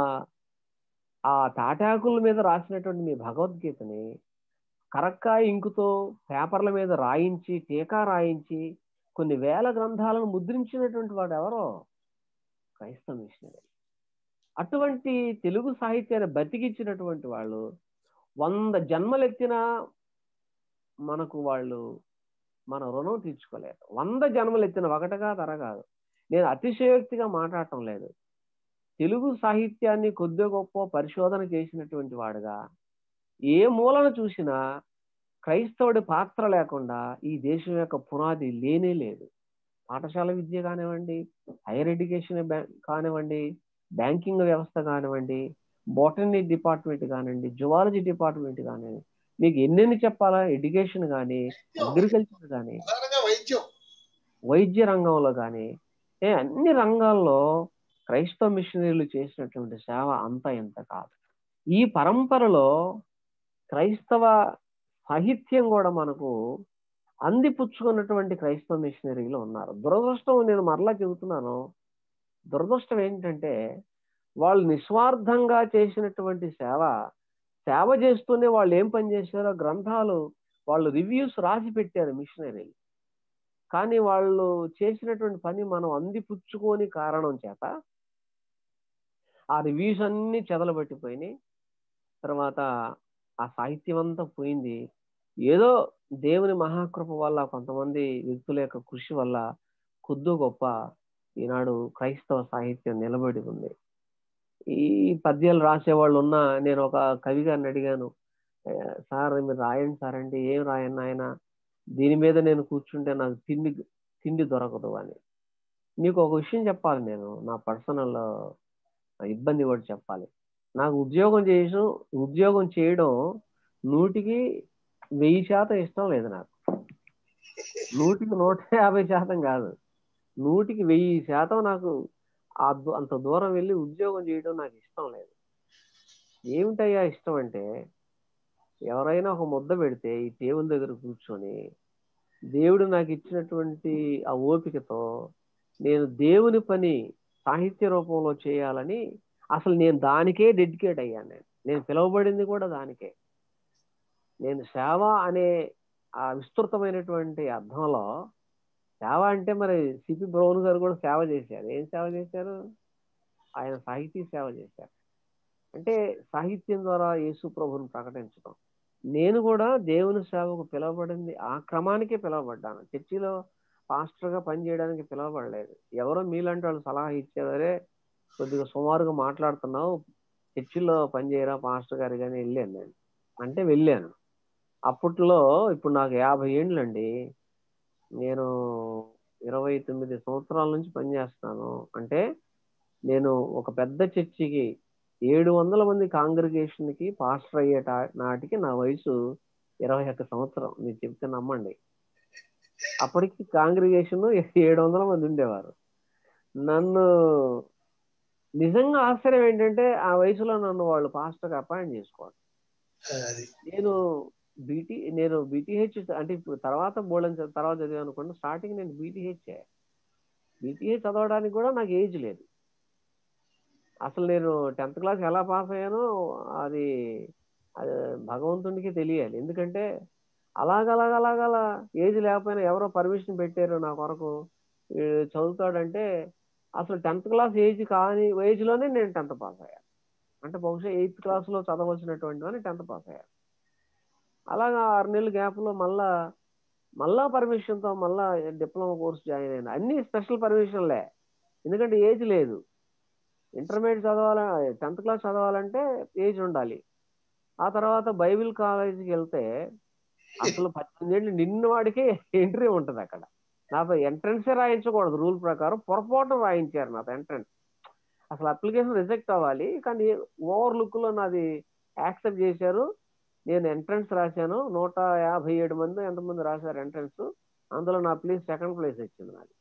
ఆ తాటాకుల మీద రాసినటువంటి మీ భగవద్గీతని కరక్కాయ ఇంకుతో పేపర్ల మీద రాయించి టీకా రాయించి కొన్ని వేల గ్రంథాలను ముద్రించినటువంటి వాడు ఎవరో క్రైస్తవ మిషనరీ అటువంటి తెలుగు సాహిత్యాన్ని బతికించినటువంటి వాళ్ళు వంద జన్మలెత్తినా మనకు వాళ్ళు మన రుణం తీర్చుకోలేరు వంద జన్మలు ఎత్తిన ఒకటిగా తర కాదు నేను అతిశయోక్తిగా మాట్లాడటం లేదు తెలుగు సాహిత్యాన్ని కొద్ది గొప్ప పరిశోధన చేసినటువంటి వాడుగా ఏ మూలన చూసినా క్రైస్తవుడి పాత్ర లేకుండా ఈ దేశం యొక్క పునాది లేనే లేదు పాఠశాల విద్య కానివ్వండి హైయర్ ఎడ్యుకేషన్ కానివ్వండి బ్యాంకింగ్ వ్యవస్థ కానివ్వండి బోటనీ డిపార్ట్మెంట్ కానివ్వండి జువాలజీ డిపార్ట్మెంట్ కానివ్వండి మీకు ఎన్నెన్ని చెప్పాలా ఎడ్యుకేషన్ కానీ అగ్రికల్చర్ కానీ
ప్రధానంగా వైద్యం
వైద్య రంగంలో కానీ ఏ అన్ని రంగాల్లో క్రైస్తవ మిషనరీలు చేసినటువంటి సేవ అంత ఎంత కాదు ఈ పరంపరలో క్రైస్తవ సాహిత్యం కూడా మనకు అందిపుచ్చుకున్నటువంటి క్రైస్తవ మిషనరీలు ఉన్నారు దురదృష్టం నేను మరలా చెబుతున్నాను దురదృష్టం ఏంటంటే వాళ్ళు నిస్వార్థంగా చేసినటువంటి సేవ సేవ చేస్తూనే వాళ్ళు ఏం పని చేశారో గ్రంథాలు వాళ్ళు రివ్యూస్ రాసి పెట్టారు మిషనరీలు కానీ వాళ్ళు చేసినటువంటి పని మనం అందిపుచ్చుకోని కారణం చేత ఆ రివ్యూస్ అన్ని చెదలబట్టిపోయినాయి తర్వాత ఆ సాహిత్యం అంతా పోయింది ఏదో దేవుని మహాకృప వల్ల కొంతమంది వ్యక్తుల యొక్క కృషి వల్ల కొద్దు గొప్ప ఈనాడు క్రైస్తవ సాహిత్యం నిలబడి ఉంది ఈ పద్యాలు రాసేవాళ్ళు ఉన్నా నేను ఒక కవి గారిని అడిగాను "ఏ, సార్ మీరు రాయండి సార్ అంటే ఏం రాయను ఆయన దీని మీద నేను కూర్చుంటే నాకు తిండి తిండి దొరకదు అని మీకు ఒక విషయం చెప్పాలి నేను నా పర్సనల్ ఇబ్బంది కూడా చెప్పాలి నాకు ఉద్యోగం చేసిన ఉద్యోగం చేయడం నూటికి వెయ్యి శాతం ఇష్టం లేదు నాకు నూటికి నూట యాభై శాతం కాదు నూటికి వెయ్యి శాతం నాకు ఆ దూ- అంత దూరం వెళ్ళి ఉద్యోగం చేయడం నాకు ఇష్టం లేదు ఏమిటయ్యా ఇష్టం అంటే ఎవరైనా ఒక ముద్ద పెడితే ఈ టేబుల్ దగ్గర కూర్చొని దేవుడు నాకు ఇచ్చినటువంటి ఆ ఓపికతో నేను దేవుని పని సాహిత్య రూపంలో చేయాలని అసలు నేను దానికే డెడికేట్ అయ్యాను నేను నేను పిలువబడింది కూడా దానికే నేను సేవ అనే ఆ విస్తృతమైనటువంటి అర్థంలో సేవ అంటే మరి సిపి బ్రౌన్ గారు కూడా సేవ చేశారు ఏం సేవ చేశారు ఆయన సాహితీ సేవ చేశారు అంటే సాహిత్యం ద్వారా యేసు ప్రభుని ప్రకటించడం నేను కూడా దేవుని సేవకు పిలువబడింది ఆ క్రమానికే పిలువబడ్డాను చర్చిలో పాస్టర్గా పనిచేయడానికి పిలువబడలేదు ఎవరో మీలాంటి వాళ్ళు సలహా ఇచ్చేవారే కొద్దిగా సుమారుగా మాట్లాడుతున్నావు చర్చిలో పనిచేయరా పాస్టర్ గారు కానీ వెళ్ళాను నేను అంటే వెళ్ళాను అప్పట్లో ఇప్పుడు నాకు యాభై ఏండ్లండి నేను ఇరవై తొమ్మిది సంవత్సరాల నుంచి పనిచేస్తున్నాను అంటే నేను ఒక పెద్ద చర్చికి ఏడు వందల మంది కాంగ్రిగేషన్కి పాస్టర్ అయ్యే టా- నాటికి నా వయసు ఇరవై ఒక్క సంవత్సరం మీరు చెప్తే నమ్మండి అప్పటికి కాంగ్రిగేషన్ ఏడు వందల మంది ఉండేవారు నన్ను నిజంగా ఆశ్చర్యం ఏంటంటే ఆ వయసులో నన్ను వాళ్ళు పాస్టర్గా అపాయింట్ చేసుకోవాలి
అది
నేను బీటీ నేను బీటీహెచ్ అంటే ఇప్పుడు తర్వాత బోర్డన్ తర్వాత చదివాను అనుకోండి స్టార్టింగ్ నేను బీటీహెచ్ బీటీహెచ్ చదవడానికి కూడా నాకు ఏజ్ లేదు అసలు నేను టెన్త్ క్లాస్ ఎలా పాస్ అయ్యానో అది అది భగవంతునికి తెలియాలి ఎందుకంటే అలాగలాగలాగలా ఏజ్ లేకపోయినా ఎవరో పర్మిషన్ పెట్టారు నా కొరకు వీడు చదువుతాడంటే అసలు టెన్త్ క్లాస్ ఏజ్ కాని ఏజ్లోనే నేను టెన్త్ పాస్ అయ్యాను అంటే బహుశా ఎయిత్ క్లాస్లో చదవలసినటువంటి అని టెన్త్ పాస్ అయ్యాను అలాగా ఆరు నెలల గ్యాప్లో మళ్ళా మళ్ళా పర్మిషన్తో మళ్ళా డిప్లొమా కోర్స్ జాయిన్ అయ్యాను అన్ని స్పెషల్ పర్మిషన్లే ఎందుకంటే ఏజ్ లేదు ఇంటర్మీడియట్ చదవాల టెన్త్ క్లాస్ చదవాలంటే ఏజ్ ఉండాలి ఆ తర్వాత బైబిల్ కాలేజీకి వెళ్తే అసలు పద్దెనిమిది ఏళ్ళు నిన్న వాడికి ఎంట్రీ ఉంటుంది అక్కడ నాతో ఎంట్రన్సే రాయించకూడదు రూల్ ప్రకారం పొరపాటు రాయించారు నాతో ఎంట్రన్స్ అసలు అప్లికేషన్ రిజెక్ట్ అవ్వాలి కానీ ఓవర్ లుక్లో నాది యాక్సెప్ట్ చేశారు నేను ఎంట్రన్స్ రాశాను నూట యాభై ఏడు మంది ఎంతమంది రాశారు ఎంట్రన్స్ అందులో నా ప్లేస్ సెకండ్ ప్లేస్ వచ్చింది నాది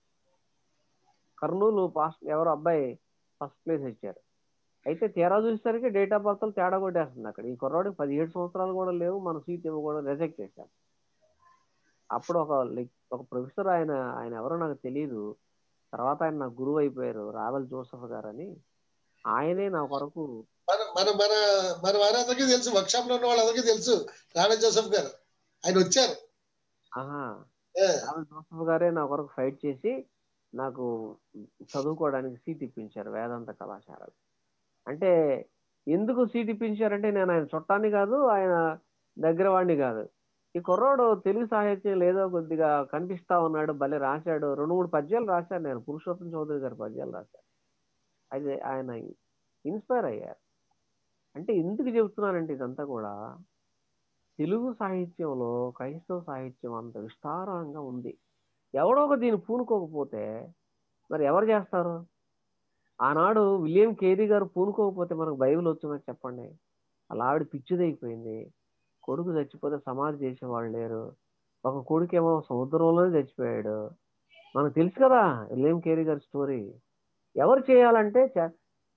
కర్నూలు పాస్ ఎవరో అబ్బాయి ఫస్ట్ ప్లేస్ ఇచ్చారు అయితే తీరా చూసేసరికి డేట్ ఆఫ్ బర్త్ తేడా కొట్టేస్తుంది అక్కడ ఈ కుర్రాడికి పదిహేడు సంవత్సరాలు కూడా లేవు మన సీట్ ఇవ్వకూడదు రిజెక్ట్ చేశారు అప్పుడు ఒక లైక్ ఒక ప్రొఫెసర్ ఆయన ఆయన ఎవరో నాకు తెలియదు తర్వాత ఆయన నాకు గురువు అయిపోయారు రావెల్ జోసఫ్ గారు అని ఆయనే నా కొరకు
మన మన మన మన వారందరికీ తెలుసు వర్క్ షాప్ లో ఉన్న వాళ్ళందరికీ తెలుసు రాణా జోసఫ్ గారు ఆయన వచ్చారు
ఆహా
ఏ,
రావెల్ జోసఫ్ గారే నా కొరకు ఫైట్ చేసి నాకు చదువుకోవడానికి సీట్ ఇప్పించారు వేదాంత కళాశాలలో అంటే ఎందుకు సీట్ ఇప్పించారంటే నేను ఆయన చుట్టాన్ని కాదు ఆయన దగ్గర వాడిని కాదు ఈ కుర్రోడు తెలుగు సాహిత్యం ఏదో కొద్దిగా కనిపిస్తా ఉన్నాడు భలే రాశాడు రెండు మూడు పద్యాలు రాశాను నేను పురుషోత్తం చౌదరి గారి పద్యాలు రాశాను అయితే ఆయన ఇన్స్పైర్ అయ్యారు అంటే ఎందుకు చెబుతున్నానంటే ఇదంతా కూడా తెలుగు సాహిత్యంలో క్రైస్తవ సాహిత్యం అంత విస్తారంగా ఉంది ఎవడో ఒక దీన్ని పూనుకోకపోతే మరి ఎవరు చేస్తారు ఆనాడు విలియం కేరీ గారు పూనుకోకపోతే మనకు బైబిల్ వచ్చిందని చెప్పండి అలా ఆవిడ పిచ్చిదైపోయింది కొడుకు చచ్చిపోతే సమాధి చేసేవాళ్ళు లేరు ఒక కొడుకేమో సముద్రంలోనే చచ్చిపోయాడు మనకు తెలుసు కదా విలియం కేరీ గారి స్టోరీ ఎవరు చేయాలంటే చే-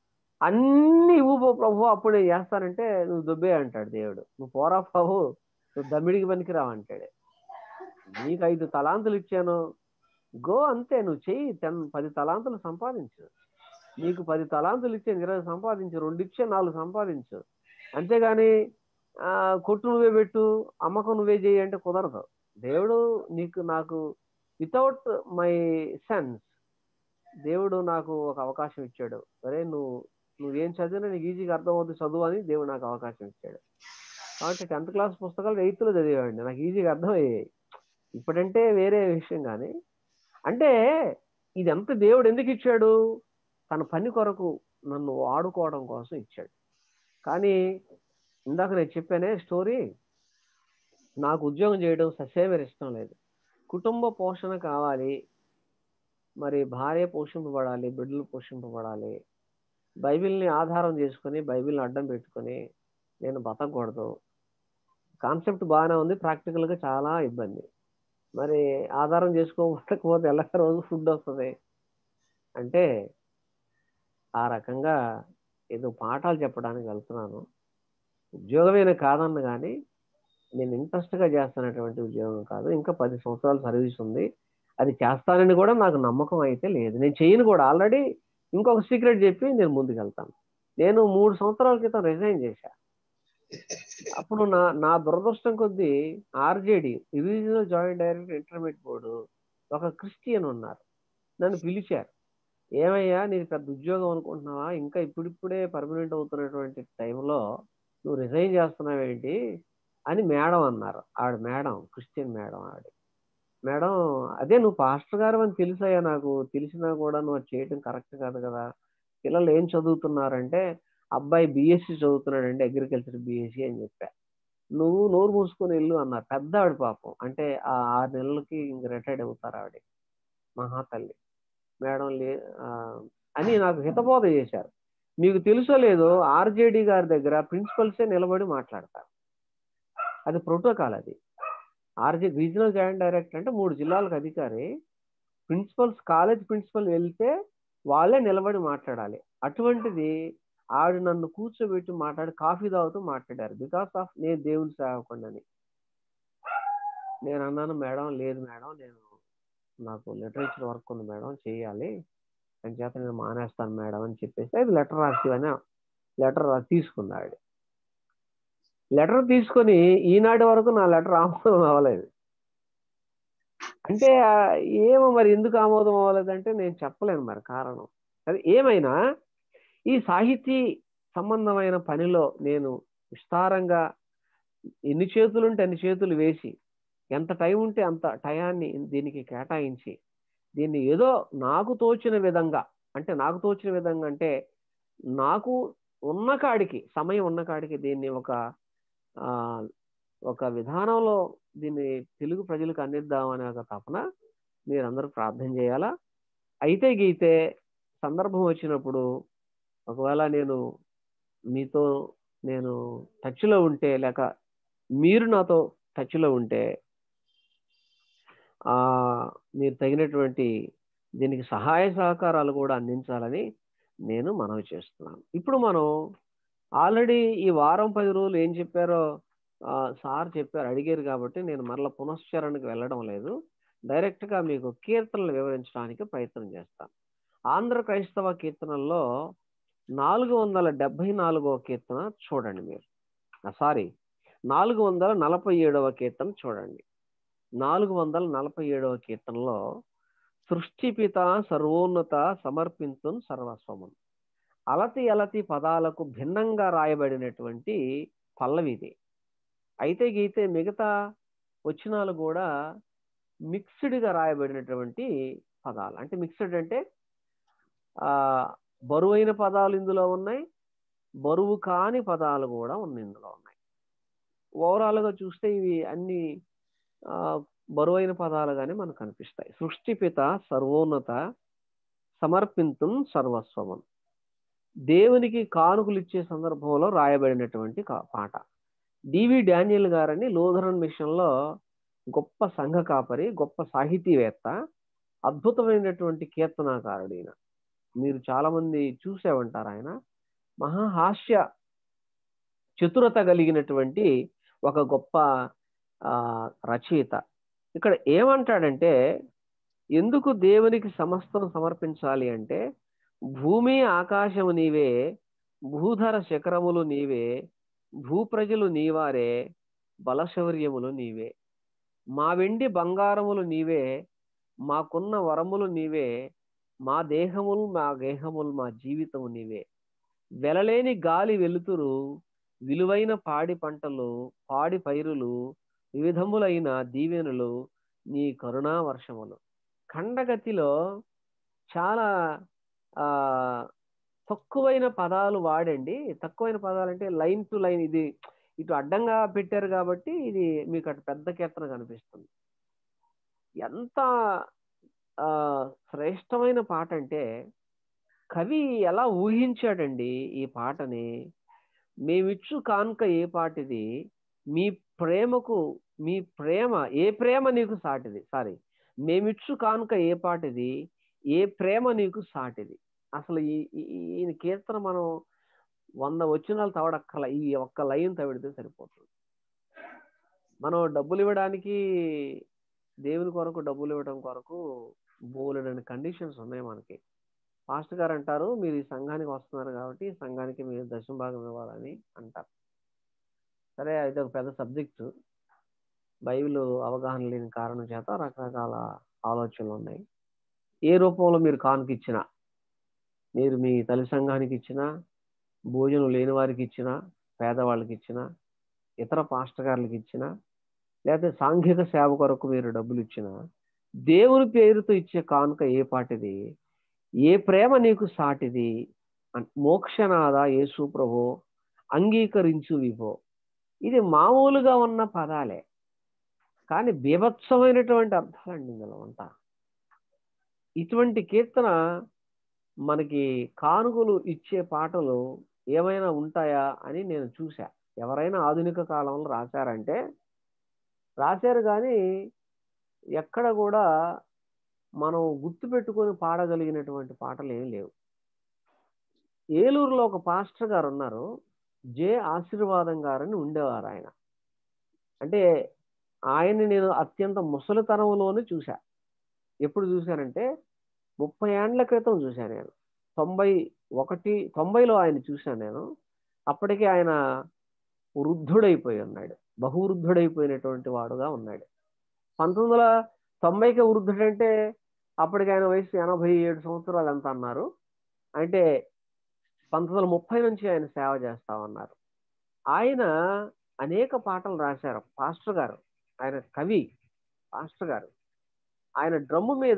అన్ని ఇవ్వు పో ప్రభు అప్పుడు నేను చేస్తానంటే నువ్వు దుబ్బే అంటాడు దేవుడు నువ్వు పోరా బాబు నువ్వు దమ్మిడికి పనికిరావు అంటాడు నీకు ఐదు తలాంతులు ఇచ్చాను గో అంతే నువ్వు చెయ్యి టెన్ పది తలాంతులు సంపాదించు నీకు పది తలాంతులు ఇచ్చాను ఇరవై సంపాదించు రెండు ఇచ్చే నాలుగు సంపాదించు అంతేగాని ఆ, కొట్టు నువ్వే పెట్టు అమ్మకం నువ్వే చేయి అంటే కుదరదు దేవుడు నీకు నాకు వితౌట్ మై సెన్స్ దేవుడు నాకు ఒక అవకాశం ఇచ్చాడు సరే నువ్వు నువ్వేం చదివినా నీకు ఈజీగా అర్థమవుతుంది చదువు అని దేవుడు నాకు అవకాశం ఇచ్చాడు కాబట్టి టెన్త్ క్లాస్ పుస్తకాలు ఎయిత్లో చదివాడిని నాకు ఈజీగా అర్థమయ్యాయి ఇప్పుడంటే వేరే విషయం కానీ అంటే ఇదంతా దేవుడు ఎందుకు ఇచ్చాడు తన పని కొరకు నన్ను వాడుకోవడం కోసం ఇచ్చాడు కానీ ఇందాక నేను చెప్పానే స్టోరీ నాకు ఉద్యోగం చేయడం ససేమరి ఇష్టం లేదు కుటుంబ పోషణ కావాలి మరి భార్య పోషింపబడాలి బిడ్డలు పోషింపబడాలి బైబిల్ని ఆధారం చేసుకొని బైబిల్ని అడ్డం పెట్టుకొని నేను బతకూడదు కాన్సెప్ట్ బాగానే ఉంది ప్రాక్టికల్గా చాలా ఇబ్బంది మరి ఆధారం చేసుకోకపోతే ఎలా రోజు ఫుడ్ వస్తుంది అంటే ఆ రకంగా ఏదో పాఠాలు చెప్పడానికి వెళ్తున్నాను ఉద్యోగమేనా కాదన్న కానీ నేను ఇంట్రెస్ట్గా చేస్తున్నటువంటి ఉద్యోగం కాదు ఇంకా పది సంవత్సరాల సర్వీస్ ఉంది అది చేస్తానని కూడా నాకు నమ్మకం అయితే లేదు నేను చేయను కూడా ఆల్రెడీ ఇంకొక సీక్రెట్ చెప్పి నేను ముందుకు వెళ్తాను నేను మూడు సంవత్సరాల క్రితం రిజైన్ చేశా అప్పుడు నా నా దురదృష్టం కొద్దీ RJD regional joint director intermediate board ఒక క్రిస్టియన్ ఉన్నారు నన్ను పిలిచారు ఏమయ్యా నీకు పెద్ద ఉద్యోగం అనుకుంటున్నావా ఇంకా ఇప్పుడిప్పుడే పర్మనెంట్ అవుతున్నటువంటి టైంలో నువ్వు రిజైన్ చేస్తున్నావేంటి అని మేడం అన్నారు ఆవిడ మేడం క్రిస్టియన్ మేడం ఆవిడ మేడం అదే నువ్వు పాస్టర్ గారు అని తెలుసయ్యా నాకు తెలిసినా కూడా నువ్వు అది చేయడం కరెక్ట్ కాదు కదా పిల్లలు ఏం చదువుతున్నారంటే అబ్బాయి బీఎస్సీ చదువుతున్నాడంటే అగ్రికల్చర్ బీఎస్సీ అని చెప్పా నువ్వు నోరు మూసుకొని వెళ్ళు అన్నారు పెద్ద ఆవిడ పాపం అంటే ఆ ఆరు నెలలకి ఇంక రిటైర్డ్ అవుతారు ఆవిడ మహాతల్లి మేడం లే ఆ, అని నాకు హితబోధ చేశారు మీకు తెలుసో లేదో ఆర్జేడి గారి దగ్గర ప్రిన్సిపల్సే నిలబడి మాట్లాడతారు అది ప్రోటోకాల్ అది ఆర్జే రీజనల్ జాయింట్ డైరెక్టర్ అంటే మూడు జిల్లాలకు అధికారి ప్రిన్సిపల్స్ కాలేజ్ ప్రిన్సిపల్ వెళ్తే వాళ్ళే నిలబడి మాట్లాడాలి అటువంటిది ఆవిడ నన్ను కూర్చోబెట్టి మాట్లాడి కాఫీ తాగుతూ మాట్లాడారు బికాస్ ఆఫ్ నేను దేవుని సేవకుండాని నేను అన్నాను మేడం లేదు మేడం నేను నాకు లిటరేచర్ వర్క్ ఉంది మేడం చేయాలి అని చేత నేను మానేస్తాను మేడం అని చెప్పేసి అది లెటర్ రాసి అని లెటర్ తీసుకుంది ఆవిడ లెటర్ తీసుకొని ఈనాటి వరకు నా లెటర్ ఆమోదం అవ్వలేదు అంటే ఆ, ఏమో మరి ఎందుకు ఆమోదం అవ్వలేదంటే నేను చెప్పలేను మరి కారణం అది ఏమైనా ఈ సాహితీ సంబంధమైన పనిలో నేను విస్తారంగా ఎన్ని చేతులు ఉంటే అన్ని చేతులు వేసి ఎంత టైం ఉంటే అంత టయాన్ని దీనికి కేటాయించి దీన్ని ఏదో నాకు తోచిన విధంగా అంటే నాకు తోచిన విధంగా అంటే నాకు ఉన్న కాడికి సమయం ఉన్న కాడికి దీన్ని ఒక ఆ, ఒక విధానంలో దీన్ని తెలుగు ప్రజలకు అందిద్దామనే ఒక తపన మీరందరూ ప్రార్థన చేయాలా అయితే గీతే సందర్భం వచ్చినప్పుడు ఒకవేళ నేను మీతో నేను టచ్లో ఉంటే లేక మీరు నాతో టచ్లో ఉంటే ఆ మీరు తగినటువంటి దీనికి సహాయ సహకారాలు కూడా అందించాలని నేను మనవి చేస్తున్నాను ఇప్పుడు మనం ఆల్రెడీ ఈ వారం పది రోజులు ఏం చెప్పారో ఆ, సార్ చెప్పారు అడిగారు కాబట్టి నేను మరలా పునశ్చరణకు వెళ్ళడం లేదు డైరెక్ట్గా మీకు కీర్తనలు వివరించడానికి ప్రయత్నం చేస్తాను ఆంధ్ర క్రైస్తవ కీర్తనల్లో నాలుగు వందల డెబ్బై నాలుగవ కీర్తన చూడండి మీరు సారీ నాలుగు వందల నలభై ఏడవ కీర్తన చూడండి నాలుగు వందల నలభై ఏడవ కీర్తనలో సృష్టిపిత సర్వోన్నత సమర్పించు సర్వస్వమును అలతి అలతి పదాలకు భిన్నంగా రాయబడినటువంటి పల్లవిది అయితే గీతే మిగతా వచనాలు కూడా మిక్స్డ్గా రాయబడినటువంటి పదాలు అంటే మిక్స్డ్ అంటే ఆ బరువైన పదాలు ఇందులో ఉన్నాయి బరువు కాని పదాలు కూడా ఉన్నాయి ఇందులో ఉన్నాయి ఓవరాల్గా చూస్తే ఇవి అన్ని ఆ, బరువైన పదాలుగానే మనకు కనిపిస్తాయి సృష్టిపిత సర్వోన్నత సమర్పించం సర్వస్వమం దేవునికి కానుకలు ఇచ్చే సందర్భంలో రాయబడినటువంటి కా- పాట డివి డానియల్ గారని లూథరన్ మిషన్లో గొప్ప సంఘ కాపరి గొప్ప సాహితీవేత్త అద్భుతమైనటువంటి కీర్తనాకారుడు ఈయన మీరు చాలా మంది చూసే ఉంటారు ఆయన మహాహాస్య చతురత కలిగినటువంటి ఒక గొప్ప ఆ, రచయిత ఇక్కడ ఏమంటాడంటే ఎందుకు దేవునికి సమస్తం సమర్పించాలి అంటే భూమి ఆకాశము నీవే భూధర శకరములు నీవే భూప్రజలు నీవారే బలశౌర్యములు నీవే మా వెండి బంగారములు నీవే మాకున్న వరములు నీవే మా దేహములు మా గేహములు మా జీవితము నీవే వెలలేని గాలి వెలుతురు విలువైన పాడి పంటలు పాడి పైరులు వివిధములైన దీవెనలు నీ కరుణా వర్షములు ఖండగతిలో చాలా ఆ తక్కువైన పదాలు వాడండి తక్కువైన పదాలు అంటే లైన్ టు లైన్ ఇది ఇటు అడ్డంగా పెట్టారు కాబట్టి ఇది మీకు అటు పెద్ద కీర్తన కనిపిస్తుంది ఎంత ఆ శ్రేష్టమైన పాట అంటే కవి ఎలా ఊహించాడండి ఈ పాటని మేమిచ్చు కానుక ఏ పాటిది మీ ప్రేమకు మీ ప్రేమ ఏ ప్రేమ నీకు సాటిది సారీ మేమిచ్చు కానుక ఏ పాటిది ఏ ప్రేమ నీకు సాటిది అసలు ఈ ఈ- ఈ కీర్తన మనం వంద వచ్చినాలు తవడక్కల ఈ ఒక్క లైన్ తవిడితే సరిపోతుంది మనం డబ్బులు ఇవ్వడానికి దేవుని కొరకు డబ్బులు ఇవ్వడం కొరకు బోలెడని కండిషన్స్ ఉన్నాయి మనకి పాస్టర్ గారు అంటారు మీరు ఈ సంఘానికి వస్తున్నారు కాబట్టి ఈ సంఘానికి మీరు దశమ భాగం ఇవ్వాలని అంటారు సరే ఇది ఒక పెద్ద సబ్జెక్టు బైబిల్ అవగాహన లేని కారణం చేత రకరకాల ఆలోచనలు ఉన్నాయి ఏ రూపంలో మీరు కానుక ఇచ్చినా మీరు మీ తల్లి సంఘానికి ఇచ్చినా భోజనం లేని వారికి ఇచ్చినా పేదవాళ్ళకి ఇచ్చినా ఇతర పాస్టర్ గారులకు ఇచ్చినా లేకపోతే సాంఘిక సేవ కొరకు మీరు డబ్బులు ఇచ్చినా దేవుని పేరుతో ఇచ్చే కానుక ఏ పాటిది ఏ ప్రేమ నీకు సాటిది అన్- మోక్షనాథ యేసు ప్రభు అంగీకరించు విభో ఇది మామూలుగా ఉన్న పదాలే కానీ బీభత్సమైనటువంటి అర్థాలండి ఇందులో అంతా ఇటువంటి కీర్తన మనకి కానుకలు ఇచ్చే పాటలు ఏమైనా ఉంటాయా అని నేను చూసా ఎవరైనా ఆధునిక కాలంలో రాశారంటే రాశారు కానీ ఎక్కడ కూడా మనం గుర్తుపెట్టుకొని పాడగలిగినటువంటి పాటలు ఏం లేవు ఏలూరులో ఒక పాస్టర్ గారు ఉన్నారు జే ఆశీర్వాదం గారని ఉండేవారు ఆయన అంటే ఆయన్ని నేను అత్యంత ముసలితనంలోనే చూశా ఎప్పుడు చూశానంటే ముప్పై ఏండ్ల క్రితం చూశాను నేను తొంభై ఒకటి తొంభైలో ఆయన చూశాను నేను అప్పటికే ఆయన వృద్ధుడైపోయి ఉన్నాడు బహువృద్ధుడైపోయినటువంటి వాడుగా ఉన్నాడు పంతొమ్మిది వందల తొంభైకి వృద్ధుడంటే అప్పటికి ఆయన వయసు ఎనభై ఏడు సంవత్సరాలు ఎంత అన్నారు అంటే పంతొమ్మిది వందల ముప్పై నుంచి ఆయన సేవ చేస్తా ఉన్నారు ఆయన అనేక పాటలు రాశారు పాస్టర్ గారు ఆయన కవి పాస్టర్ గారు ఆయన డ్రమ్ము మీద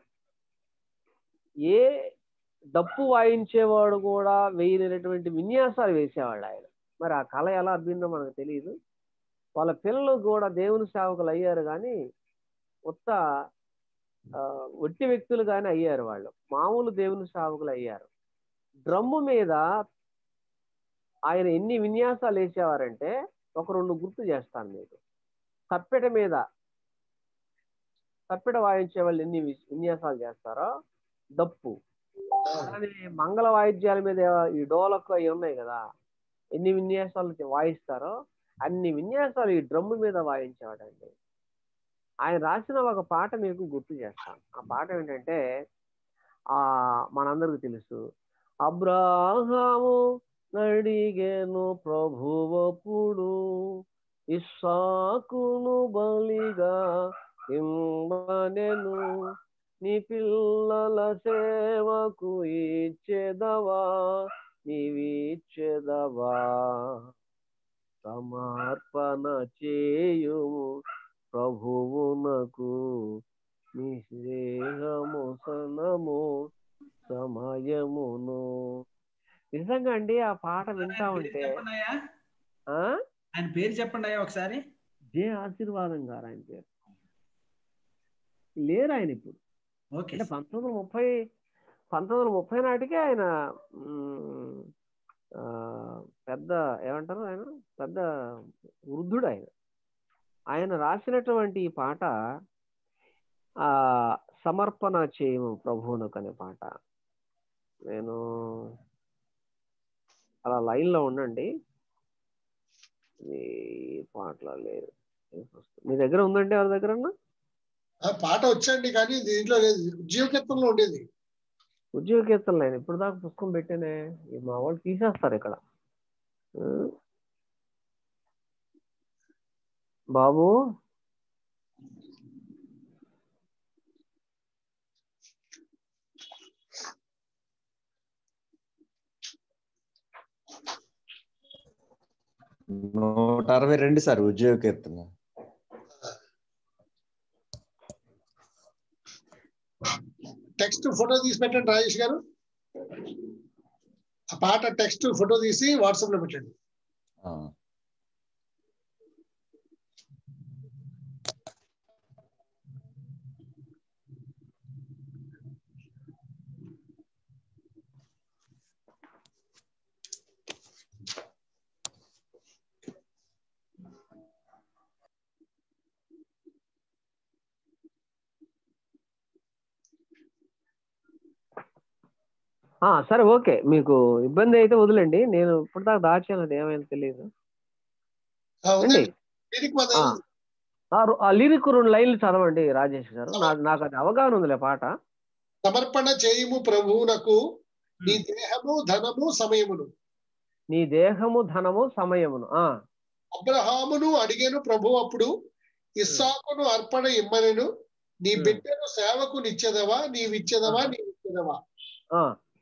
ఏ డప్పు వాయించేవాడు కూడా వేయలేనటువంటి విన్యాసాలు వేసేవాళ్ళు ఆయన మరి ఆ కళ ఎలా అబ్బిందో మనకు తెలియదు వాళ్ళ పిల్లలు కూడా దేవుని సేవకులు అయ్యారు కానీ ఉత్త ఆ, ఒట్టి వ్యక్తులు కానీ అయ్యారు వాళ్ళు మామూలు దేవుని సేవకులు అయ్యారు డ్రమ్ము మీద ఆయన ఎన్ని విన్యాసాలు వేసేవారంటే ఒక రెండు గుర్తు చేస్తాను మీకు తప్పెట మీద తప్పెట వాయించే వాళ్ళు ఎన్ని వి- విన్యాసాలు చేస్తారో దప్పు అలానే మంగళ వాయిద్యాల మీద ఈ డోలకు అవి ఉన్నాయి కదా ఎన్ని విన్యాసాలు వాయిస్తారో అన్ని విన్యాసాలు ఈ డ్రమ్ము మీద వాయించేవాడండి ఆయన రాసిన ఒక పాట మీకు గుర్తు చేస్తాను ఆ పాట ఏంటంటే ఆ మనందరికి తెలుసు అబ్రాహాము నడిగేను ప్రభువప్పుడు ఇస్సాకును బలిగా ఇమ్మనెను నీ పిల్లల సేవకు ఇచ్చేదవా నీవిచ్చేదవా సమర్పణ చేయుము ప్రభువునకు నీ స్నేహము సనము సమయమును నిజంగా అండి ఆ పాట వింటా ఉంటే
చెప్పండి అయ్యా
ఆ
ఆయన పేరు చెప్పండి అయ్యా ఒకసారి
జే ఆశీర్వాదం గారు ఆయన పేరు లేరు ఆయన ఇప్పుడు
ఓకే
అంటే పంతొమ్మిది వందల ముప్పై పంతొమ్మిది వందల ముప్పై నాటికే ఆయన మ్, ఆ, పెద్ద ఏమంటారు ఆయన పెద్ద వృద్ధుడు ఆయన ఆయన రాసినటువంటి ఈ పాట ఆ సమర్పణ చేయము ప్రభువునకు అనే పాట నేను అలా లైన్ లో ఉండండి ఈ పాటలో లేదు మీ దగ్గర ఉందండి ఎవరి దగ్గర
ఆ పాట వచ్చండి కానీ దీంట్లో లేదు జీవకీర్తనలో ఉండేది
ఉద్యోగ కీర్తన లేదు ఇప్పుడు దాకా పుస్తకం పెట్టానే ఈ మా వాళ్ళు తీసేస్తారు ఇక్కడ ఆ? బాబు
నూట అరవై రెండు సార్ ఉద్యోగ కీర్తన
టెక్స్ట్ ఫోటో తీసి పెట్టండి రాజేష్ గారు ఆ పాట టెక్స్ట్ ఫోటో తీసి వాట్సాప్ లో పెట్టండి
ఆ.
ఆ, సరే ఓకే మీకు ఇబ్బంది అయితే వదిలేండి నేను ఇప్పుడు దాకా దాచాను అది ఏమైనా తెలియదు
ఆ, ఉంది
అండి
లిరిక్ మన
ఆ, ఆ రు- ఆ లిరిక్ రెండు లైన్లు చదవండి రాజేష్ గారు నా- నాకు అది అవగాహన ఉందిలే పాట
సమర్పణ చేయుము ప్రభువునకు నీ దేహము ధనము సమయమును
నీ దేహము ధనము సమయమును ఆ
అబ్రహామును అడిగేను ప్రభు అప్పుడు ఇస్సాకును అర్పణ ఇమ్మనెను నీ
Hmm.
బిడ్డను సేవకు నిచ్చెదవా నీవిచ్చెదవా
ఆహా.
నీవిచ్చెదవా
ఆ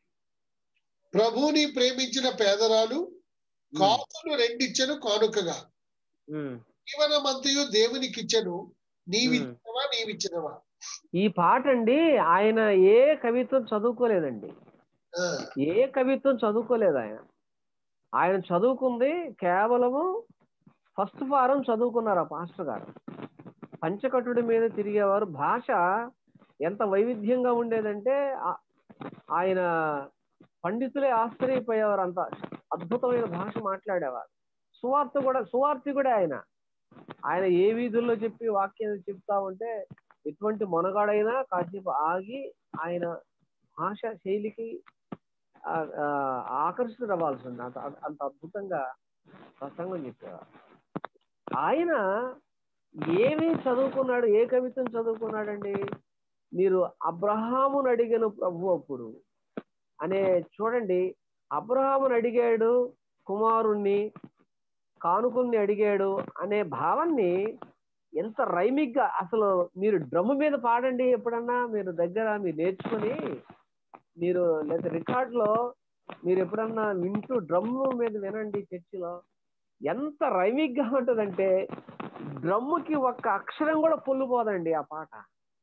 ప్రభుని ప్రేమించిన పేదరాలు కాసులు రెండిచ్చెను కానుకగా
ఉమ్.
జీవనమంతయు దేవునికిచ్చెను నీవిచ్చెదవా నీవిచ్చెదవా
ఈ పాట అండి ఆయన ఏ కవిత్వం చదువుకోలేదండి
ఆ,
ఏ కవిత్వం చదువుకోలేదు ఆయన ఆయన చదువుకుంది కేవలము ఫస్ట్ ఫారం చదువుకున్నారు ఆ పాస్టర్ గారు పంచకట్టుడి మీద తిరిగేవారు భాష ఎంత వైవిధ్యంగా ఉండేదంటే ఆ- ఆయన పండితులే ఆశ్చర్యపోయేవారు అంత అద్భుతమైన భాష మాట్లాడేవారు సువార్త కూడా సువార్తి కూడా ఆయన ఆయన ఏ వీధుల్లో చెప్పి వాక్యం చెప్తా ఉంటే ఎటువంటి మొనగాడైనా కాసేపు ఆగి ఆయన భాష శైలికి ఆ- ఆ, ఆకర్షితుడవ్వాల్సింది అంత అంత అద్భుతంగా ప్రసంగం చెప్పేవారు ఆయన ఏమి చదువుకున్నాడు ఏ కవిత్వం చదువుకున్నాడండి మీరు అబ్రహామును అడిగిన ప్రభు అప్పుడు అనే చూడండి అబ్రహామును అడిగాడు కుమారుణ్ణి కానుకుల్ని అడిగాడు అనే భావాన్ని ఎంత రైమిక్ గా అసలు మీరు డ్రమ్ మీద పాడండి ఎప్పుడన్నా మీరు దగ్గర మీరు నేర్చుకుని మీరు లేదా రికార్డ్ లో మీరు ఎప్పుడన్నా వింటూ డ్రమ్ మీద వినండి చర్చిలో ఎంత రైమిక్ గా ఉంటుందంటే డ్రమ్ముకి ఒక్క అక్షరం కూడా పొల్లుపోదండి ఆ పాట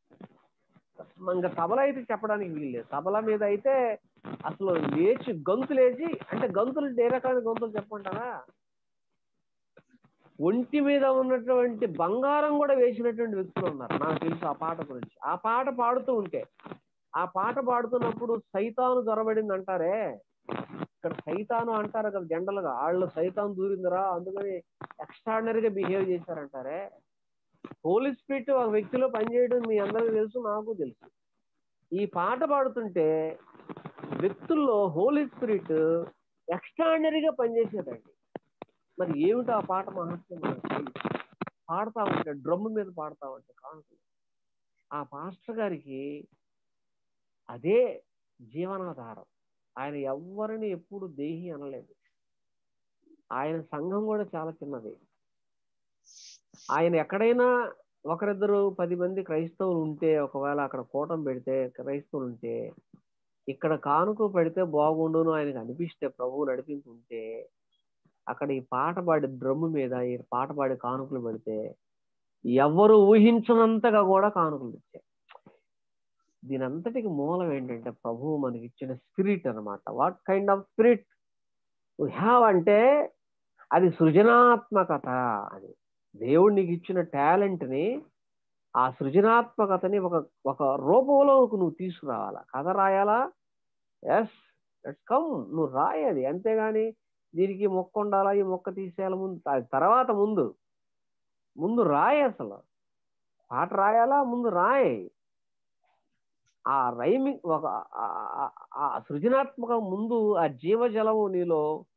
ఇంకా తబల అయితే చెప్పడానికి వీల్లేదు తబల మీద అయితే అసలు లేచి గంతులేసి అంటే గంతులు ఏ రకమైన గంతులు చెప్పమంటారా ఒంటి మీద ఉన్నటువంటి బంగారం కూడా వేసినటువంటి వ్యక్తులు ఉన్నారు నాకు తెలుసు ఆ పాట గురించి ఆ పాట పాడుతూ ఉంటే ఆ పాట పాడుతున్నప్పుడు సైతాను దొరబడింది అంటారే ఇక్కడ సైతాను అంటారు కదా జనరల్గా వాళ్ళు సైతాన్ దూరిందిరా అందుకని ఎక్స్ట్రాడినరీగా బిహేవ్ చేశారంటారే హోలీ స్పిరిట్ ఒక వ్యక్తిలో పనిచేయడం మీ అందరికీ తెలుసు నాకు తెలుసు ఈ పాట పాడుతుంటే వ్యక్తుల్లో హోలీ స్పిరిట్ ఎక్స్ట్రాడినరీగా పనిచేసేదండి మరి ఏమిటో ఆ పాట మహత్వం మనకు తెలియదు. పాడుతా ఉంటే డ్రమ్ మీద పాడుతా ఉంటే కానుకలు ఆ పాస్టర్ గారికి అదే జీవనాధారం ఆయన ఎవ్వరిని ఎప్పుడు దేహి అనలేదు ఆయన సంఘం కూడా చాలా చిన్నది ఆయన ఎక్కడైనా ఒకరిద్దరు పది మంది క్రైస్తవులు ఉంటే ఒకవేళ అక్కడ కూటం పెడితే క్రైస్తవులు ఉంటే ఇక్కడ కానుక పెడితే బాగుండును ఆయనకు అనిపిస్తే ప్రభువు నడిపించుంటే అక్కడ ఈ పాట పాడి డ్రమ్ము మీద ఈ పాట పాడి కానుకలు పెడితే ఎవరు ఊహించనంతగా కూడా కానుకలు ఇచ్చాయి దీని అంతటికి మూలం ఏంటంటే ప్రభువు మనకి ఇచ్చిన స్పిరిట్ అన్నమాట what kind of spirit have అంటే అది సృజనాత్మకత అని దేవుడు నీకు ఇచ్చిన టాలెంట్ ని ఆ సృజనాత్మకతని ఒక ఒక రూపంలోకి నువ్వు తీసుకురావాలా కథ రాయాలా ఎస్ లెట్స్ కమ్ నువ్వు రాయాలి అంతేగాని దీనికి మొక్క ఉండాలా ఈ మొక్క తీసేయాలి ముందు త- తర్వాత ముందు ముందు రాయి అసలు పాట రాయాలా ముందు రాయి ఆ రైమింగ్ ఒక ఆ- ఆ- ఆ సృజనాత్మక ముందు ఆ జీవజలము నీలో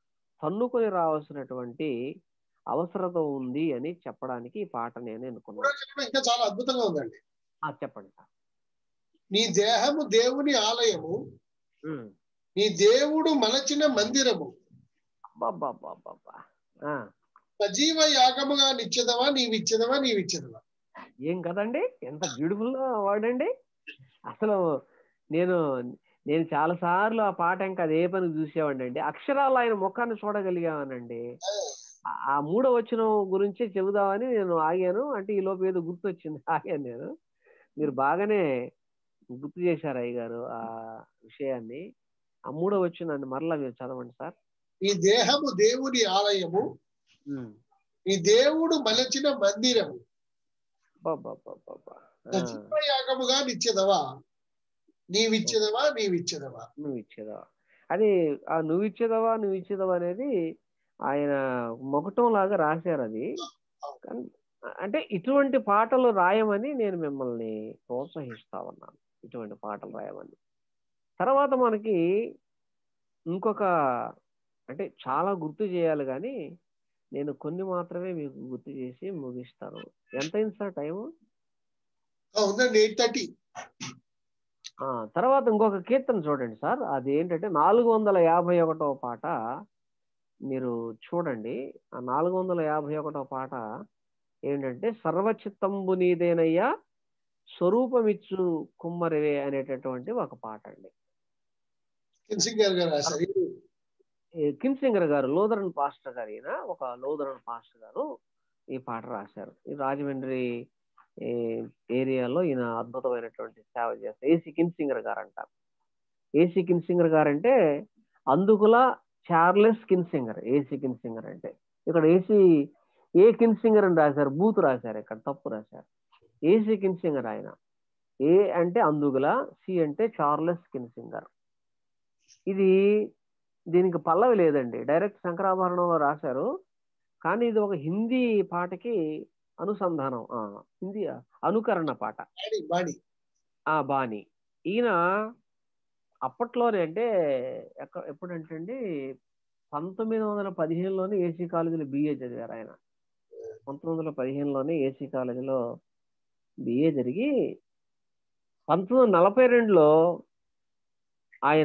తన్నుకొని రావాల్సినటువంటి అవసరత ఉంది అని చెప్పడానికి ఈ పాట నేను ఎన్నుకున్నాను
చెప్పడం ఇంకా చాలా అద్భుతంగా ఉందండి
ఆ, చెప్పండి సార్
నీ దేహము దేవుని ఆలయము
ఉమ్.
నీ దేవుడు మలచిన మందిరము
అబ్బబ్బబ్బబ్బబ్బా. ఆ,
సజీవ యాగముగా నిచ్చెదవా నీవిచ్చెదవా నీవిచ్చెదవా
ఏం కదండి ఎంత బ్యూటిఫుల్ వాడండి అసలు నేను నేను చాలా సార్లు ఆ పాట ఇంకా అదే పని చూసేవాడిని అండి అక్షరాలు ఆయన ముఖాన్ని చూడగలిగామనండి ఆ- ఆ మూడో వచ్చిన గురించే చెబుదామని నేను ఆగాను అంటే ఈ లోపు ఏదో గుర్తొచ్చింది ఆగాను నేను మీరు బాగానే గుర్తు చేశారు అయ్య గారు ఆ విషయాన్ని ఆ మూడో వచ్చిందండి మరలా మీరు చదవండి సార్
నీ దేహము దేవుని ఆలయము నీ దేవుడు మలచిన మందిరము
అబ్బబ్బబ్బబ్బబ్బా. ఆ,
సజీవ యాగముగా నిచ్చెదవా నీవిచ్చెదవా నీవిచ్చెదవా
నువ్వు ఇచ్చేదవా అది ఆ నువ్వు ఇచ్చేదవా నువ్వు ఇచ్చేదవా అనేది ఆయన మొకటం లాగా రాశారు అది కానీ అంటే ఇటువంటి పాటలు రాయమని నేను మిమ్మల్ని ప్రోత్సహిస్తా ఉన్నాను ఇటువంటి పాటలు రాయమని తర్వాత మనకి ఇంకొక అంటే చాలా గుర్తు చేయాలి కానీ నేను కొన్ని మాత్రమే మీకు గుర్తు చేసి ముగిస్తాను ఎంతైంది సార్ టైము
ఆ, ఉందండి ఎయిట్ థర్టీ
ఆ, తర్వాత ఇంకొక కీర్తన చూడండి సార్ అది ఏంటంటే నాలుగు వందల యాభై ఒకటో పాట మీరు చూడండి ఆ నాలుగు వందల యాభై ఒకటో పాట ఏంటంటే సర్వచిత్తంబు నీదేనయ్యా స్వరూపమిచ్చు కుమ్మరివే అనేటటువంటి ఒక పాట అండి
కిన్సింగర్ గారు రాశారు ఇది
ఈ కిమ్సింగర్ గారు లోదరన్ పాస్టర్ గారు ఈయన ఒక లోదరన్ పాస్టర్ గారు ఈ పాట రాశారు ఈ రాజమండ్రి ఏ, ఏరియాలో ఈయన అద్భుతమైనటువంటి సేవ చేస్తారు ఏసీ కిన్సింగర్ గారు అంటారు ఏసీ కిన్సింగర్ గారు అంటే Andukula Charles Kinsinger AC Kinsinger అంటే ఇక్కడ ఏసీ ఏ కిన్సింగర్ అని రాశారు బూత్ రాశారు ఇక్కడ తప్పు రాశారు ఏసీ కిన్సింగర్ ఆయన ఏ అంటే అందుగుల సి అంటే చార్లెస్ కిన్సింగర్ ఇది దీనికి పల్లవి లేదండి డైరెక్ట్ శంకరాభరణంలో రాశారు కానీ ఇది ఒక హిందీ పాటకి అనుసంధానం ఆ, హిందీ అనుకరణ పాట
బాడీ బాడీ
ఆ బాణి ఈయన అప్పట్లోనే అంటే ఎక్కడ ఎప్పుడంటే అండి పంతొమ్మిది వందల పదిహేనులోనే ఏసీ కాలేజీలో బిఏ చదివారు ఆయన పంతొమ్మిది వందల పదిహేనులోనే ఏసీ కాలేజీలో బిఏ జరిగి పంతొమ్మిది వందల నలభై రెండులో ఆయన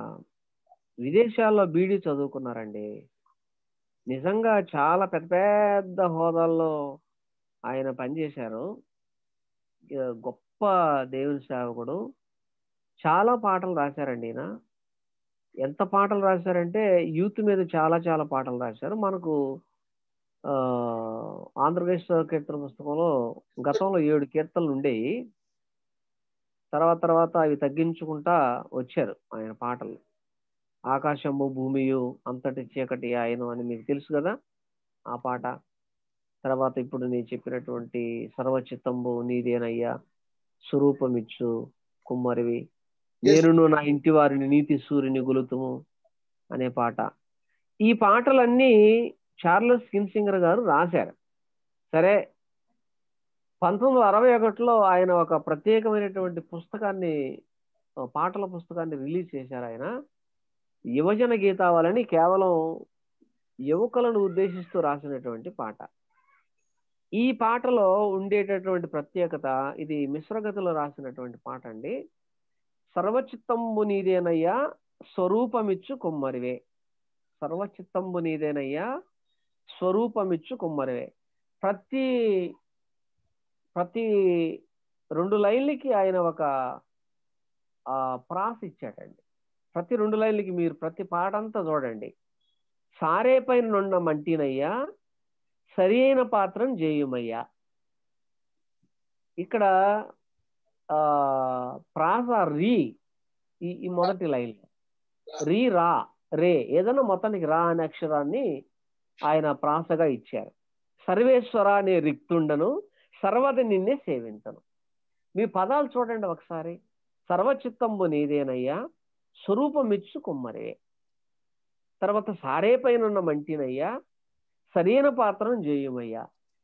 విదేశాల్లో బీడీ చదువుకున్నారండి నిజంగా చాలా పెద్ద పెద్ద హోదాల్లో ఆయన పనిచేశారు ఇక గొప్ప దేవుని సేవకుడు చాలా పాటలు రాశారండి ఈయన ఎంత పాటలు రాశారంటే యూత్ మీద చాలా చాలా పాటలు రాశారు మనకు ఆ, ఆంధ్రప్రదేశ్ కీర్తన పుస్తకంలో గతంలో ఏడు కీర్తనలు ఉండేవి తర్వాత తర్వాత అవి తగ్గించుకుంటా వచ్చారు ఆయన పాటలు ఆకాశము భూమియు అంతటి చీకటి ఆయన అని మీకు తెలుసు కదా ఆ పాట తర్వాత ఇప్పుడు నేను చెప్పినటువంటి సర్వచిత్తంబు నీదేనయ్యా స్వరూపమిచ్చు కుమ్మరివి నేనును నా ఇంటి వారిని నీతి సూర్యుని గొలుతుము అనే పాట ఈ పాటలన్నీ చార్లెస్ కిన్సింగర్ గారు రాశారు సరే పంతొమ్మిది వందల అరవై ఒకటిలో ఆయన ఒక ప్రత్యేకమైనటువంటి పుస్తకాన్ని ఆ, పాటల పుస్తకాన్ని రిలీజ్ చేశారు ఆయన యువజన గీతావళని కేవలం యువకులను ఉద్దేశిస్తూ రాసినటువంటి పాట ఈ పాటలో ఉండేటటువంటి ప్రత్యేకత ఇది మిశ్రగతిలో రాసినటువంటి పాట అండి సర్వచిత్తంబు నీదేనయ్యా స్వరూపమిచ్చు కుమ్మరివే సర్వచిత్తంబు నీదేనయ్యా స్వరూపమిచ్చు కుమ్మరివే ప్రతి ప్రతి రెండు లైన్లకి ఆయన ఒక ఆ, ప్రాస ఇచ్చాడండి ప్రతి రెండు లైన్లకి మీరు ప్రతి పాట అంతా చూడండి సారే పైన నున్న మంటినయ్యా సరి అయిన పాత్రం చేయుమయ్యా ఇక్కడ ఆ ప్రాస రీ ఈ ఈ మొదటి లైన్ రీ రా రే ఏదైనా మొత్తానికి రా అనే అక్షరాన్ని ఆయన ప్రాసగా ఇచ్చారు సర్వేశ్వర అనే రిక్తుండను సర్వద నిన్నే సేవించను మీ పదాలు చూడండి ఒకసారి సర్వచిత్తంబు నీదేనయ్యా స్వరూపమిచ్చు కుమ్మరే తర్వాత సారే పైన ఉన్న మంటినయ్యా సరైన పాత్రను చేయుమయ్యా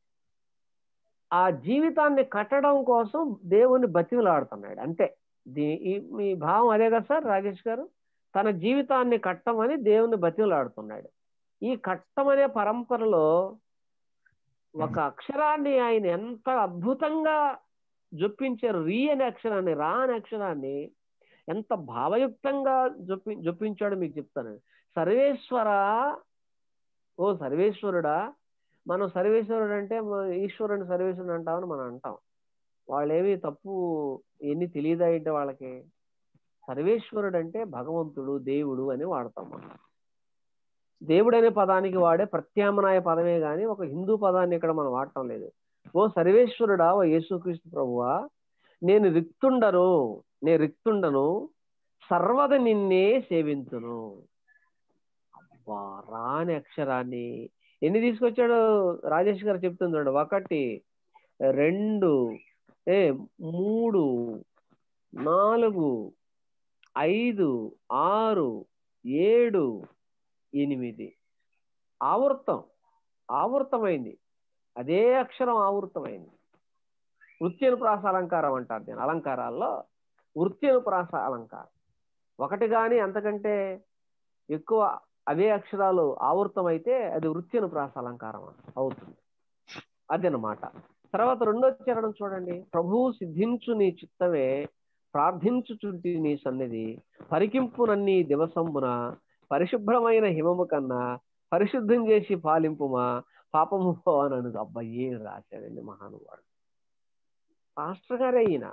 ఆ జీవితాన్ని కట్టడం కోసం దేవుని బతిమలాడుతున్నాడు అంతే దీ ఈ మీ భావం అదే కదా సార్ రాజేష్ గారు తన జీవితాన్ని కట్టమని దేవుని బతిమలాడుతున్నాడు ఈ కట్టం అనే పరంపరలో ఒక అక్షరాన్ని ఆయన ఎంత అద్భుతంగా జొప్పించారు రీ అనే అక్షరాన్ని రా అనే అక్షరాన్ని ఎంత భావయుక్తంగా జొప్పి జొప్పించాడో మీకు చెప్తాను సర్వేశ్వర ఓ సర్వేశ్వరుడా మనం సర్వేశ్వరుడు అంటే మ- ఈశ్వరుని సర్వేశ్వరుడు అంటామని మనం అంటాం వాళ్ళేమి తప్పు ఎన్ని తెలియదా ఏంటి వాళ్ళకి సర్వేశ్వరుడు అంటే భగవంతుడు దేవుడు అని వాడతాం మనం దేవుడు అనే పదానికి వాడే ప్రత్యామ్నాయ పదమే గాని ఒక హిందూ పదాన్ని ఇక్కడ మనం వాడటం లేదు ఓ సర్వేశ్వరుడా ఓ యేసుక్రీస్తు ప్రభువా నేను రిక్తుండను నేను రిక్తుండను సర్వద నిన్నే సేవింతును అబ్బా రాని అక్షరాన్ని ఎన్ని తీసుకొచ్చాడు రాజేష్ గారు చెప్తుంది చూడండి ఒకటి రెండు ఏ మూడు నాలుగు ఐదు ఆరు ఏడు ఎనిమిది ఆవృతం ఆవృతమైంది అదే అక్షరం ఆవృతమైంది వృత్యనుప్రాస అలంకారం అంటారు దీని అలంకారాల్లో వృత్యనుప్రాస అలంకారం ఒకటి కానీ అంతకంటే ఎక్కువ అవే అక్షరాలు ఆవృతమైతే అది వృత్యనుప్రాస అలంకారం అవుతుంది అదనమాట తర్వాత రెండో చరణం చూడండి ప్రభువు సిద్ధించు నీ చిత్తమే ప్రార్థించుచుంటి నీ సన్నిధి పరికింపునన్ని దివసంబున పరిశుభ్రమైన హిమము కన్నా పరిశుద్ధం చేసి పాలింపుమా పాపము పోవనను అబ్బా ఏం రాశాడండి మహానుభావుడు పాస్టర్ గారే ఈయన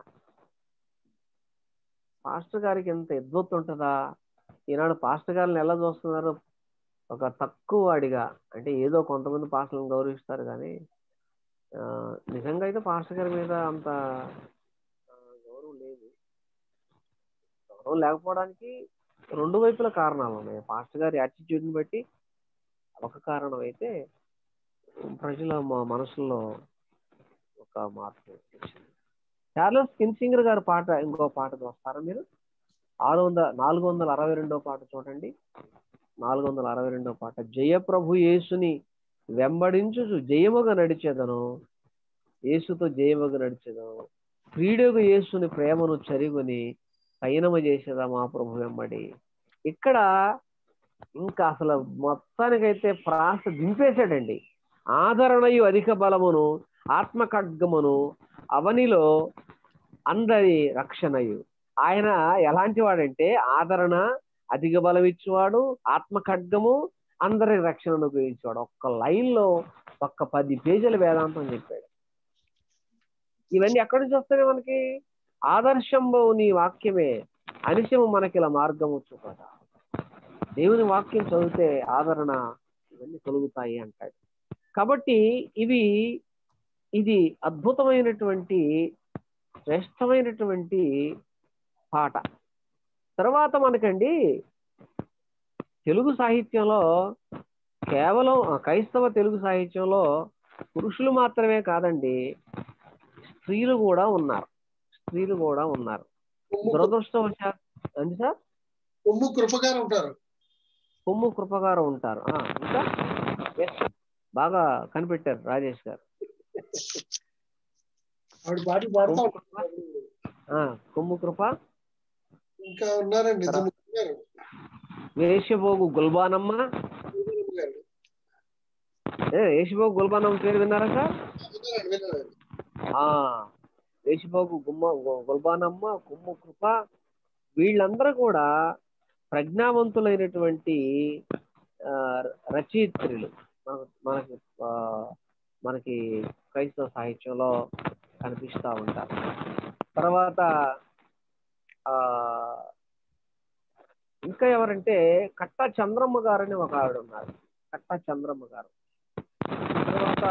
పాస్టర్ గారికి ఎంత ఎద్వత్తు ఉంటుందా ఈనాడు పాస్టర్ గారిని ఎలా చూస్తున్నారు ఒక తక్కువ వాడిగా అంటే ఏదో కొంతమంది పాస్టర్లను గౌరవిస్తారు కానీ ఆ, నిజంగా అయితే పాస్టర్ గారి మీద అంత ఆ, గౌరవం లేదు గౌరవం లేకపోవడానికి రెండు వైపుల కారణాలు ఉన్నాయి పాస్టర్ గారి యాటిట్యూడ్ని బట్టి ఒక కారణం అయితే ప్రజల మ- మనసులో ఒక మార్పు వచ్చింది చార్లెస్ కిన్సింగర్ గారి పాట ఇంకో పాట వస్తారా మీరు ఆరు వందల నాలుగు వందల అరవై రెండో పాట చూడండి నాలుగు వందల అరవై రెండో పాట జయప్రభు యేసుని వెంబడించు జయముగా నడిచేదను యేసుతో జయముగా నడిచేదను క్రీడకు యేసుని ప్రేమను చరిగుని పయనము చేసేదా మా ప్రభు వెంబడి ఇక్కడ ఇంకా అసలు మొత్తానికైతే ప్రాస దింపేశాడండి ఆదరణయు అధిక బలమును ఆత్మ ఖడ్గమును అవనిలో అందరి రక్షణయు ఆయన ఎలాంటి వాడంటే ఆదరణ అధిక బలం ఇచ్చేవాడు ఆత్మ ఖడ్గము అందరి రక్షణను ఉపయోగించేవాడు ఒక్క లైన్ లో ఒక్క పది పేజీల వేదాంతం చెప్పాడు ఇవన్నీ ఎక్కడి నుంచి వస్తాయి మనకి ఆదర్శంబు నీ వాక్యమే అనిశము మనకి ఇలా మార్గము చూపట దేవుని వాక్యం చదివితే ఆదరణ ఇవన్నీ కలుగుతాయి అంటాడు కాబట్టి ఇవి ఇది అద్భుతమైనటువంటి శ్రేష్టమైనటువంటి పాట తర్వాత మనకండి తెలుగు సాహిత్యంలో కేవలం ఆ, క్రైస్తవ తెలుగు సాహిత్యంలో పురుషులు మాత్రమే కాదండి స్త్రీలు కూడా ఉన్నారు స్త్రీలు కూడా ఉన్నారు దురదృష్టవశాత్ అండి సార్
కొమ్ము కృపగారు ఉంటారు
కొమ్ము కృపగారు ఉంటారు ఆ, ఇంకా Yes, బాగా కనిపెట్టారు రాజేష్ గారు
ఆవిడ పాటలు పాడుతూ
కొమ్ము
ఉంటారు
కృప ఆ, కొమ్ము కృప
ఇంకా ఉన్నారండి ఇద్దరు ముగ్గురు ఉన్నారు.
వేషభోగు గుల్బానమ్మ
వీరమ్మ గారు.
ఏ వేషభోగు గుల్బానమ్మ పేరు విన్నారా సార్
విన్నారండి, విన్నారండి.
ఆ వేషభోగు గుమ్మ గు- గుల్బానమ్మ కొమ్ము కృప వీళ్ళందరూ కూడా ప్రజ్ఞావంతులైనటువంటి ఆ, రచయిత్రులు మన- మనకి ఆ, మనకి క్రైస్తవ సాహిత్యంలో కనిపిస్తూ ఉంటారు తర్వాత ఆ ఇంకా ఎవరంటే కట్టా చంద్రమ్మ గారు అని ఒక ఆవిడ ఉన్నారు కట్టా చంద్రమ్మ గారు తర్వాత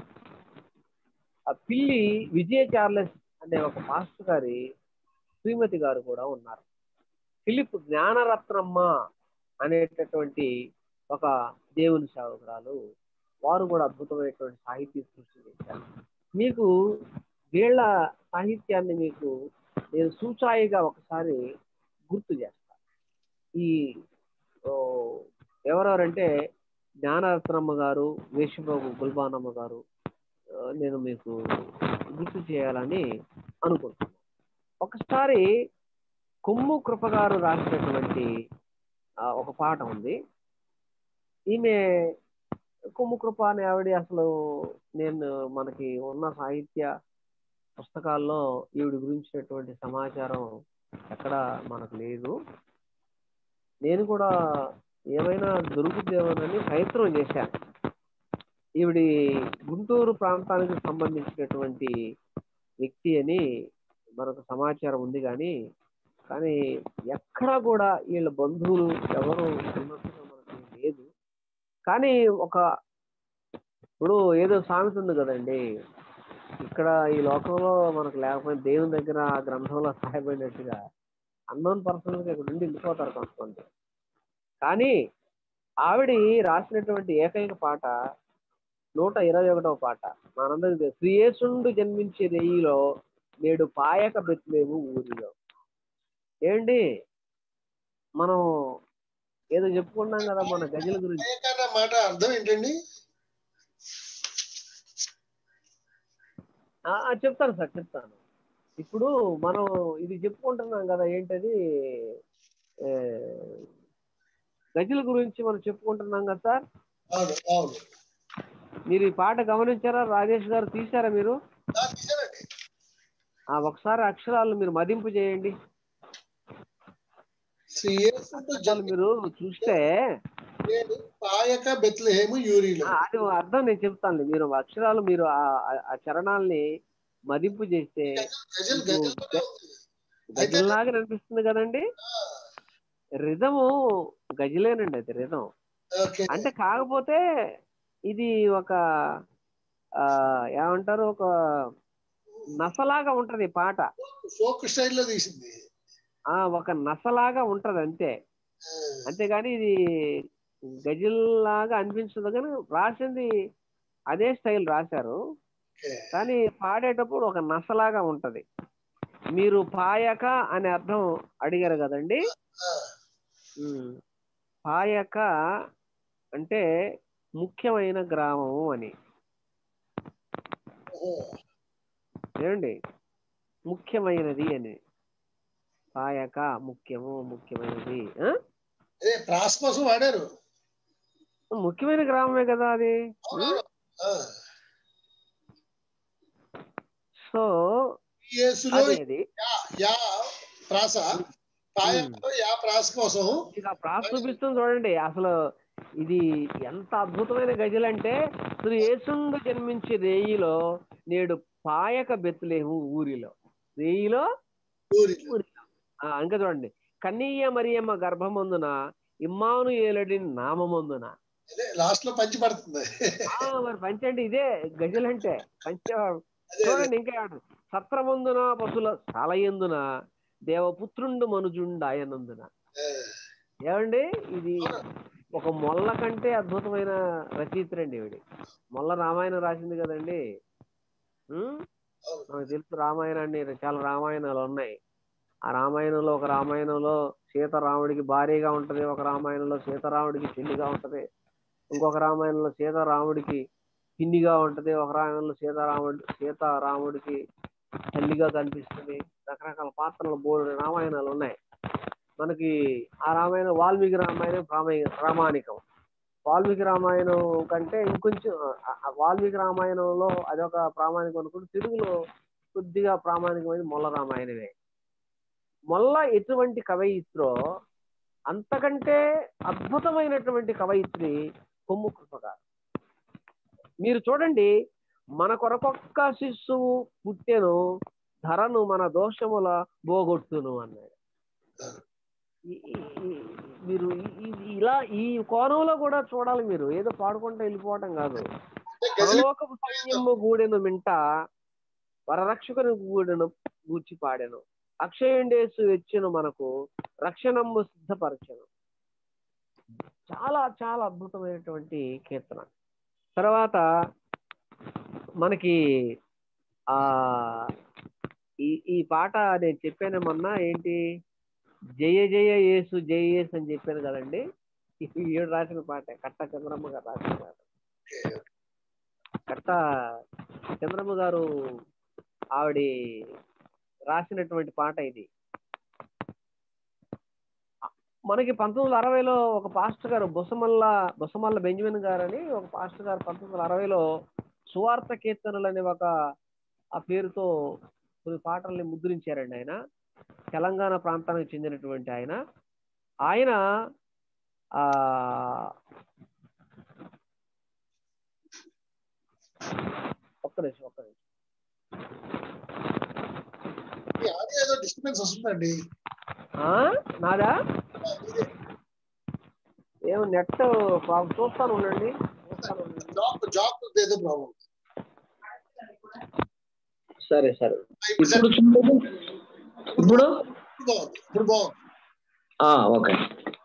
ఆ పిల్లి విజయ చార్లెస్ అనే ఒక పాస్టర్ గారి శ్రీమతి గారు కూడా ఉన్నారు ఫిలిప్ జ్ఞానరత్నమ్మ అనేటటువంటి ఒక దేవుని సేవకురాలు వారు కూడా అద్భుతమైనటువంటి సాహిత్య సృష్టి చేశారు మీకు వీళ్ళ సాహిత్యాన్ని మీకు నేను సూచాయిగా ఒకసారి గుర్తు చేస్తాను ఈ ఓ, ఎవరెవరంటే జ్ఞానరత్నమ్మ గారు వేషబాబు గుల్బానమ్మ గారు ఆ, నేను మీకు గుర్తు చేయాలని అనుకుంటున్నాను ఒకసారి కొమ్ము కృప గారు రాసినటువంటి ఆ, ఒక పాట ఉంది ఈమె కొమ్ము కృప అనే ఆవిడ అసలు నేను మనకి ఉన్న సాహిత్య పుస్తకాల్లో ఈవిడ గురించినటువంటి సమాచారం ఎక్కడ మనకు లేదు నేను కూడా ఏమైనా దొరుకుతుందేమోనని ప్రయత్నం చేశాను ఈవిడి గుంటూరు ప్రాంతానికి సంబంధించినటువంటి వ్యక్తి అని మనకు సమాచారం ఉంది కానీ కానీ ఎక్కడా కూడా వీళ్ళ బంధువులు ఎవరు ఉన్నట్టుగా మనకి లేదు కానీ ఒక ఇప్పుడు ఏదో సామెత ఉంది కదండి ఇక్కడ ఈ లోకంలో మనకు లేకపోయినా దేవుని దగ్గర ఆ గ్రంథంలో సహాయపడినట్టుగా అన్నోన్ పర్సన్స్ ఇక్కడ నుండి వెళ్ళిపోతారు కొంతమంది కానీ ఆవిడ రాసినటువంటి ఏకైక పాట నూట ఇరవై ఒకటవ పాట మనందరికి తెలుసు. శ్రీయేసుండు జన్మించే రెయ్యిలో నేడు పాయక బెత్లేము ఊరిలో ఏంటి మనం ఏదో చెప్పుకున్నాం కదా మన గజల గురించి
అన్న మాట అర్థం ఏంటండి
ఆ, ఆ, చెప్తాను సార్ చెప్తాను ఇప్పుడు మనం ఇది చెప్పుకుంటున్నాం కదా ఏంటది ఏ, గజల గురించి మనం చెప్పుకుంటున్నాం కదా సార్
అవును అవును
మీరు ఈ పాట గమనించారా రాజేష్ గారు తీశారా మీరు
ఆ, తీశానండి
ఆ ఒకసారి అక్షరాలు మీరు మదింపు చేయండి
శ్రీయేసుండు
అక్షరాలు మీరు చూస్తే
జన్మించేడు పాయక బెత్లెహేము యూరిలో
ఆ, అది అర్థం నేను చెప్తాను మీరు అక్షరాలు మీరు ఆ ఆ- ఆ చరణాల్ని మదింపు చేస్తే
గజల్
మీకు
గజల్లోనే ఉంది. అయితే
గజల్లాగా అనిపిస్తుంది కదండి రిధము గజలేనండి అది రిధం
ఓకే
అంటే కాకపోతే ఇది ఒక ఆ ఏమంటారు ఒక నసలాగా ఉంటది ఈ పాట
ఫోక్ స్టైల్లో తీసింది
ఆ ఒక నసలాగా ఉంటది అంతే
ఆ,
అంతేగాని ఇది గజిల్లాగా అనిపించదు కానీ రాసింది అదే స్టైల్ రాశారు
ఓకే.
కానీ పాడేటప్పుడు ఒక నసలాగా ఉంటది మీరు పాయక అనే అర్థం అడిగారు కదండి
ఆ,
ఉమ్. పాయక అంటే ముఖ్యమైన గ్రామము అని
ఓహో.
ఏమండి ముఖ్యమైనది అని పాయక ముఖ్యము ముఖ్యమైనది ఆ?
అదే ప్రాస కోసం వాడారు
ముఖ్యమైన గ్రామమే కదా అది
అవునవును. ఆ,
సో
యేసులో
అదే అది
యా యా ప్రాస పాయకలో యా ప్రాస కోసం
ఇక ప్రాస్ చూపిస్తుంది చూడండి అసలు ఇది ఎంత అద్భుతమైన గజల్ అంటే శ్రీ యేసుండు జన్మించే రేయిలో నేడు పాయక బెత్తులేము ఊరిలో రేయిలో
ఊరిలో
ఊరిలో ఆ, ఇంకా చూడండి కన్నీయ మరియమ్మ గర్భమందున ఇమ్మాను ఏలడి నామమందున
అదే లాస్ట్ లో పంచి పడుతుంది
ఆ, మరి పంచ అంటే ఇదే గజల్ అంటే పంచ
అదే అదే
చూడండి ఇంకా ఏమంటారు? సత్రమందున పశుల సాలయందున దేవపుత్రుండు మనుజుండాయనందున
ఆ,
ఏమండి ఇది ఒక మొల్ల కంటే అద్భుతమైన రచయిత్రి అండి ఈవిడి మొల్ల రామాయణం రాసింది కదండి ఉం?
అవును.
మనకు తెలుసు రామాయణాన్ని చాలా రామాయణాలు ఉన్నాయి ఆ రామాయణంలో ఒక రామాయణంలో సీత రాముడికి భార్యగా ఉంటది ఒక రామాయణంలో సీతారాముడికి చెల్లిగా ఉంటది ఇంకొక రామాయణంలో సీతారాముడికి పిన్నిగా ఉంటది ఒక రామాయణంలో సీతారాముడి సీతారాముడికి తల్లిగా కనిపిస్తుంది రకరకాల పాత్రలు బోర్డు రామాయణాలు ఉన్నాయి మనకి ఆ రామాయణం వాల్మీకి రామాయణం ప్రామాణిక ప్రామాణికం వాల్మీకి రామాయణం కంటే ఇంకొంచెం ఆ- ఆ వాల్మీకి రామాయణంలో అదొక ప్రామాణికం అనుకుంటే తెలుగులో కొద్దిగా ప్రామాణికమైన మొల్ల రామాయణమే మొల్ల ఎటువంటి కవయిత్రో అంతకంటే అద్భుతమైనటువంటి కవయిత్రి కొమ్ము కృపగారు మీరు చూడండి మన కొరకొక్క శిశువు పుట్టెను ధరను మన దోషముల బోగొట్టును అన్నాడు ఈ- ఈ- ఈ- మీరు ఈ- ఈ- ఇలా ఈ కోణంలో కూడా చూడాలి మీరు ఏదో పాడుకుంటూ వెళ్ళిపోవటం కాదు
అంటే గజల్
పరలోకపు సైన్యము గూడెను మింట వరరక్షకుని గూడెను గూర్చి పాడెను అక్షయుండేసు వెచ్చెను మనకు రక్షణము సిద్ధపరచను చాలా చాలా అద్భుతమైనటువంటి కీర్తన తర్వాత మనకి ఆ ఈ ఈ పాట నేను చెప్పాను మొన్న ఏంటి జయ జయ యేసు జయ యేసు అని చెప్పాను కదండి ఇది ఈవిడ రాసిన పాట కట్ట చంద్రమ్మ గారు రాసిన పాట కట్ట చంద్రమ్మ గారు ఆవిడ రాసినటువంటి పాట ఇది మనకి పంతొమ్మిది వందల అరవైలో ఒక పాస్టర్ గారు బొసమల్ల బొసమల్ల బెంజమిన్ గారు అని ఒక పాస్టర్ గారు పంతొమ్మిది వందల అరవైలో సువార్త కీర్తనలు అనే ఒక ఆ పేరుతో కొన్ని పాటల్ని ముద్రించారండి ఆయన తెలంగాణ ప్రాంతానికి చెందినటువంటి ఆయన ఆయన ఆ ఒక్క నిమిషం ఒక్క నిమిషం
ఈ ఆడియో ఏదో డిస్టర్బెన్స్ వస్తుందండి
ఆ? నాదా ఏమో నెట్ చూస్తాను ఉండండి చూస్తాను ఉండండి.
జాబ్ జాబ్ ఏదో ప్రాబ్లం
సరే సరే
ఇప్పుడు
ఇప్పుడు చూడండి. ఇప్పుడు
బాగుంది ఇప్పుడు బాగుంది
ఆ, ఓకే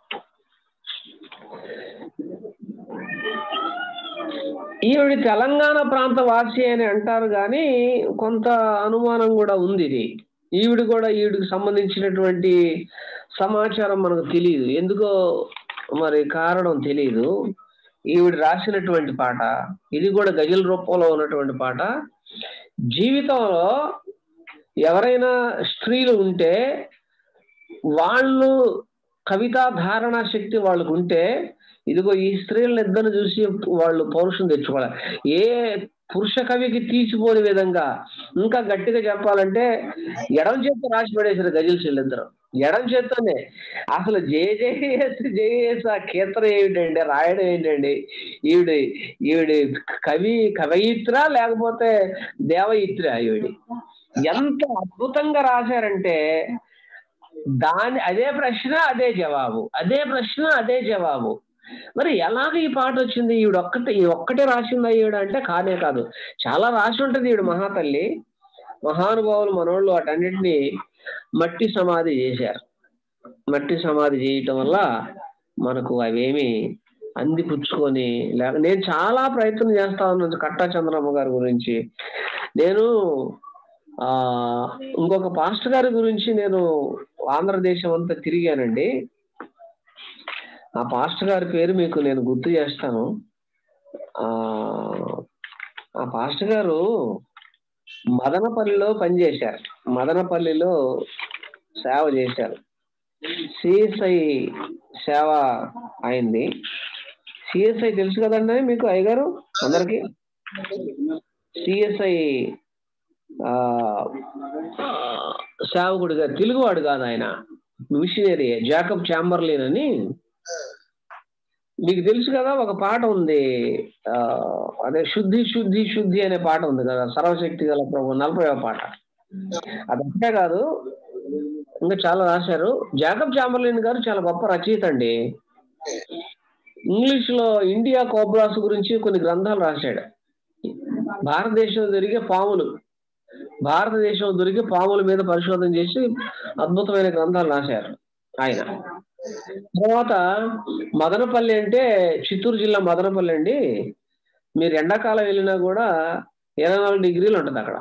ఈవిడ తెలంగాణ ప్రాంత వాసి అని అంటారు కానీ కొంత అనుమానం కూడా ఉంది ఇది ఈవిడ కూడా ఈవిడికి సంబంధించినటువంటి సమాచారం మనకు తెలియదు ఎందుకో మరి కారణం తెలియదు ఈవిడ రాసినటువంటి పాట ఇది కూడా గజల్ రూపంలో ఉన్నటువంటి పాట జీవితంలో ఎవరైనా స్త్రీలు ఉంటే వాళ్ళు కవితా ధారణ శక్తి వాళ్ళకు ఉంటే ఇదిగో ఈ స్త్రీలను ఇద్దరు చూసి వాళ్ళు పౌరుషం తెచ్చుకోవాలి ఏ పురుష కవికి తీసిపోని విధంగా ఇంకా గట్టిగా చెప్పాలంటే ఎడం చేత్తో రాసి పడేసారు గజల్ వీళ్ళిద్దరు ఎడం చేత్తోనే అసలు జే జేఎస్ జేఎస్ ఆ కీర్తన ఏమిటండి రాయడం ఏంటండి ఈవిడ ఈవిడ కవి కవయిత్ర లేకపోతే దేవయిత్ర ఈవిడి ఎంత అద్భుతంగా రాశారంటే దాని అదే ప్రశ్న అదే జవాబు అదే ప్రశ్న అదే జవాబు మరి ఎలాగ ఈ పాట వచ్చింది ఈవిడ ఒక్కటే ఈ ఒక్కటే రాసిందా ఈవిడ అంటే కానే కాదు చాలా రాసి ఉంటది ఈవిడ మహాతల్లి మహానుభావులు మనోళ్ళు వాటన్నిటిని మట్టి సమాధి చేశారు మట్టి సమాధి చేయటం వల్ల మనకు అవేమి అందిపుచ్చుకొని లేక నేను చాలా ప్రయత్నం చేస్తా ఉన్నాను కట్టా చంద్రమ్మ గారి గురించి నేను ఆ ఇంకొక పాస్టర్ గారి గురించి నేను ఆంధ్రదేశం అంతా తిరిగానండి ఆ పాస్టర్ గారి పేరు మీకు నేను గుర్తు చేస్తాను ఆ ఆ పాస్టర్ గారు మదనపల్లిలో పనిచేశారు మదనపల్లిలో సేవ చేశారు సిఎస్ఐ సేవ అయింది సిఎస్ఐ తెలుసు కదండి మీకు అయ్యగారు అందరికి సిఎస్ఐ సేవకుడిగా తెలుగువాడు కాదు ఆయన మిషనరీ జాకబ్ చాంబర్లేన్ అని మీకు తెలుసు కదా ఒక పాట ఉంది ఆ, అదే శుద్ధి శుద్ధి శుద్ధి అనే పాట ఉంది కదా సర్వశక్తి గల ప్రభు నలభై పాట అదంతే కాదు ఇంకా చాలా రాశారు జాకబ్ చాంబర్లేన్ గారు చాలా గొప్ప రచయిత అండి ఇంగ్లీష్ లో ఇండియా కోబ్రాస్ గురించి కొన్ని గ్రంథాలు రాశాడు భారతదేశంలో దొరికే పాములు భారతదేశంలో దొరికే పాముల మీద పరిశోధన చేసి అద్భుతమైన గ్రంథాలు రాశారు ఆయన తర్వాత మదనపల్లి అంటే చిత్తూరు జిల్లా మదనపల్లి అండి మీరు ఎండాకాలం వెళ్ళినా కూడా ఇరవై నాలుగు డిగ్రీలు ఉంటుంది అక్కడ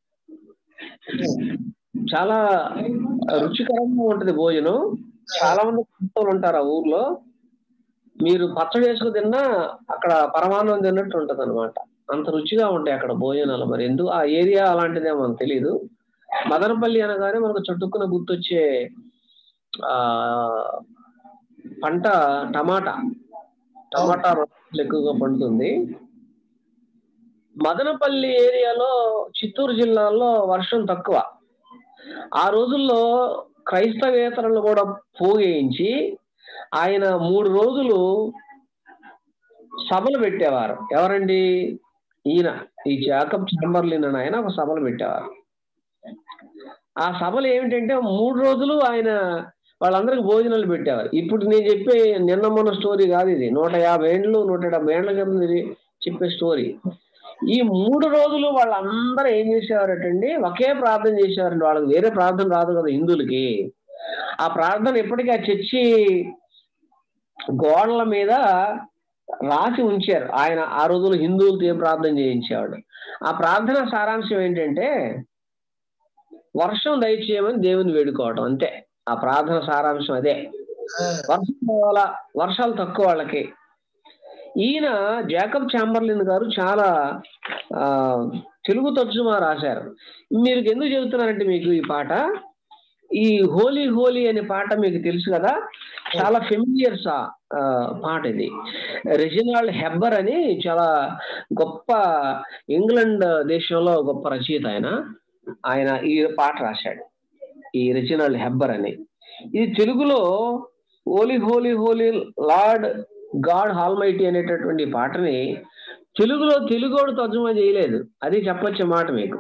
చాలా రుచికరంగా ఉంటది భోజనం చాలా మంది క్రైస్తవులు ఉంటారు ఆ ఊర్లో మీరు పచ్చడి వేసుకు తిన్నా అక్కడ పరమాన్నం తిన్నట్టు ఉంటది అనమాట అంత రుచిగా ఉంటాయి అక్కడ భోజనాలు మరి ఎందుకు ఆ ఏరియా అలాంటిదే మనకు తెలియదు మదనపల్లి అనగానే మనకు చుట్టుకున్న గుర్తొచ్చే ఆ పంట టమాటా టమాటా రొట్టెలు ఎక్కువగా పండుతుంది మదనపల్లి ఏరియాలో చిత్తూరు జిల్లాలో వర్షం తక్కువ ఆ రోజుల్లో క్రైస్తవేతరులు కూడా పోగేయించి ఆయన మూడు రోజులు సభలు పెట్టేవారు ఎవరండి ఈయన ఈ జాకబ్ చాంబర్లిన్ అని ఆయన ఒక సభలు పెట్టేవారు ఆ సభలు ఏమిటంటే మూడు రోజులు ఆయన వాళ్ళందరికి భోజనాలు పెట్టేవారు ఇప్పుడు నేను చెప్పే నిన్న మొన్న స్టోరీ కాదు ఇది నూట యాభై ఏండ్లు నూట డెబ్బై ఏండ్ల కింద ఇది చెప్పే స్టోరీ ఈ మూడు రోజులు వాళ్ళందరూ ఏం చేసేవారటండి ఒకే ప్రార్థన చేసేవారండి వాళ్ళకి వేరే ప్రార్థన రాదు కదా హిందువులకి ఆ ప్రార్థన ఎప్పటికీ ఆ చర్చి గోడల మీద రాసి ఉంచారు ఆయన ఆ రోజులు హిందువులతో ఏం ప్రార్థన చేయించేవాడు ఆ ప్రార్థన సారాంశం ఏంటంటే వర్షం దయచేయమని దేవుని వేడుకోవటం అంతే ఆ ప్రార్థన సారాంశం అదే వర్షం కావాలా వర్షాలు తక్కువ వాళ్ళకి ఈయన జాకబ్ చాంబర్లిన్ గారు చాలా ఆ తెలుగు తర్జుమా రాశారు మీరు ఎందుకు చెబుతున్నారంటే మీకు ఈ పాట ఈ హోలీ హోలీ అనే పాట మీకు తెలుసు కదా చాలా ఫెమిలియర్ సా ఆ, పాట ఇది రెజినాల్డ్ హెబ్బర్ అని చాలా గొప్ప ఇంగ్లాండ్ దేశంలో గొప్ప రచయిత ఆయన ఆయన ఈ పాట రాశాడు ఈ రెజినాల్డ్ హెబ్బర్ అని ఇది తెలుగులో holy holy holy lord god almighty అనేటటువంటి పాటని తెలుగులో తెలుగోడు తర్జుమా చేయలేదు అది చెప్పొచ్చే మాట మీకు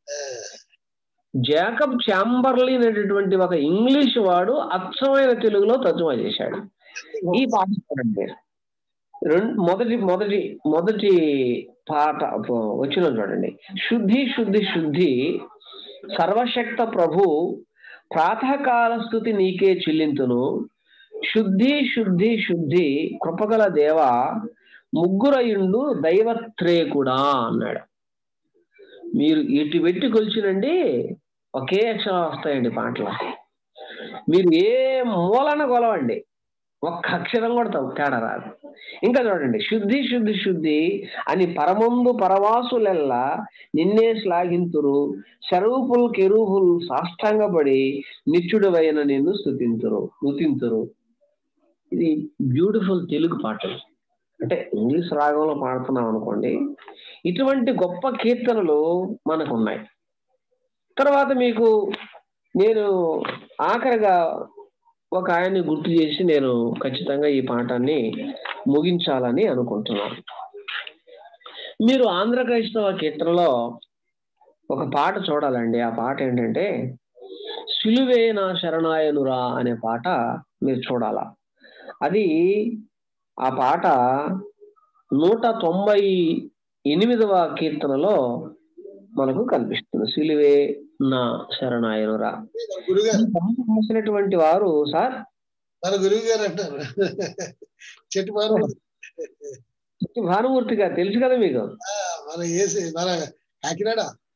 జాకబ్ చాంబర్లీ అనేటటువంటి ఒక ఇంగ్లీష్ వాడు అచ్చమైన తెలుగులో తర్జుమా చేశాడు ఈ పాట చూడండి రెండు మొదటి మొదటి మొదటి పాట వచ్చిన చూడండి శుద్ధి శుద్ధి శుద్ధి సర్వశక్త ప్రభు ప్రాతకాల స్థుతి నీకే చెల్లింతును శుద్ధి శుద్ధి శుద్ధి కృపగల దేవ ముగ్గురయుండు దైవత్రేకుడా అన్నాడు మీరు ఇటు పెట్టి కొలిచినండి ఒకే అక్షరం వస్తాయండి పాటలు మీరు ఏ మూలన కొలవండి ఒక్క అక్షరం కూడా తప్పు తేడా రాదు ఇంకా చూడండి శుద్ధి శుద్ధి శుద్ధి అని పరమందు పరవాసులెల్లా నిన్నే శ్లాఘింతురు శరూపుల్ కెరూపుల్ సాష్టాంగపడి నిత్యుడవైన నిన్ను స్థుతింతురు స్తుతింతురు ఇది బ్యూటిఫుల్ తెలుగు పాటలు అంటే ఇంగ్లీష్ రాగంలో పాడుతున్నాం అనుకోండి ఇటువంటి గొప్ప కీర్తనలు మనకు ఉన్నాయి తర్వాత మీకు నేను ఆఖరిగా ఒక ఆయన్ని గుర్తు చేసి నేను ఖచ్చితంగా ఈ పాఠాన్ని ముగించాలని అనుకుంటున్నాను మీరు ఆంధ్ర క్రైస్తవ కీర్తనలో ఒక పాట చూడాలండి ఆ పాట ఏంటంటే సిలువే నా శరణాయనురా అనే పాట మీరు చూడాలా అది ఆ పాట నూట తొంభై ఎనిమిదవ కీర్తనలో మనకు కనిపిస్తుంది సిలువే నా శరణాయనురా
గురుగారు
ఈ పాట రాసినటువంటి వారు సార్
మన గురువు గారు అంటారు చెట్టు భానుమూర్తి
భానుమూర్తి గారు తెలుసు కదా మీకు
ఆ, మన ఏసి మన కాకినాడ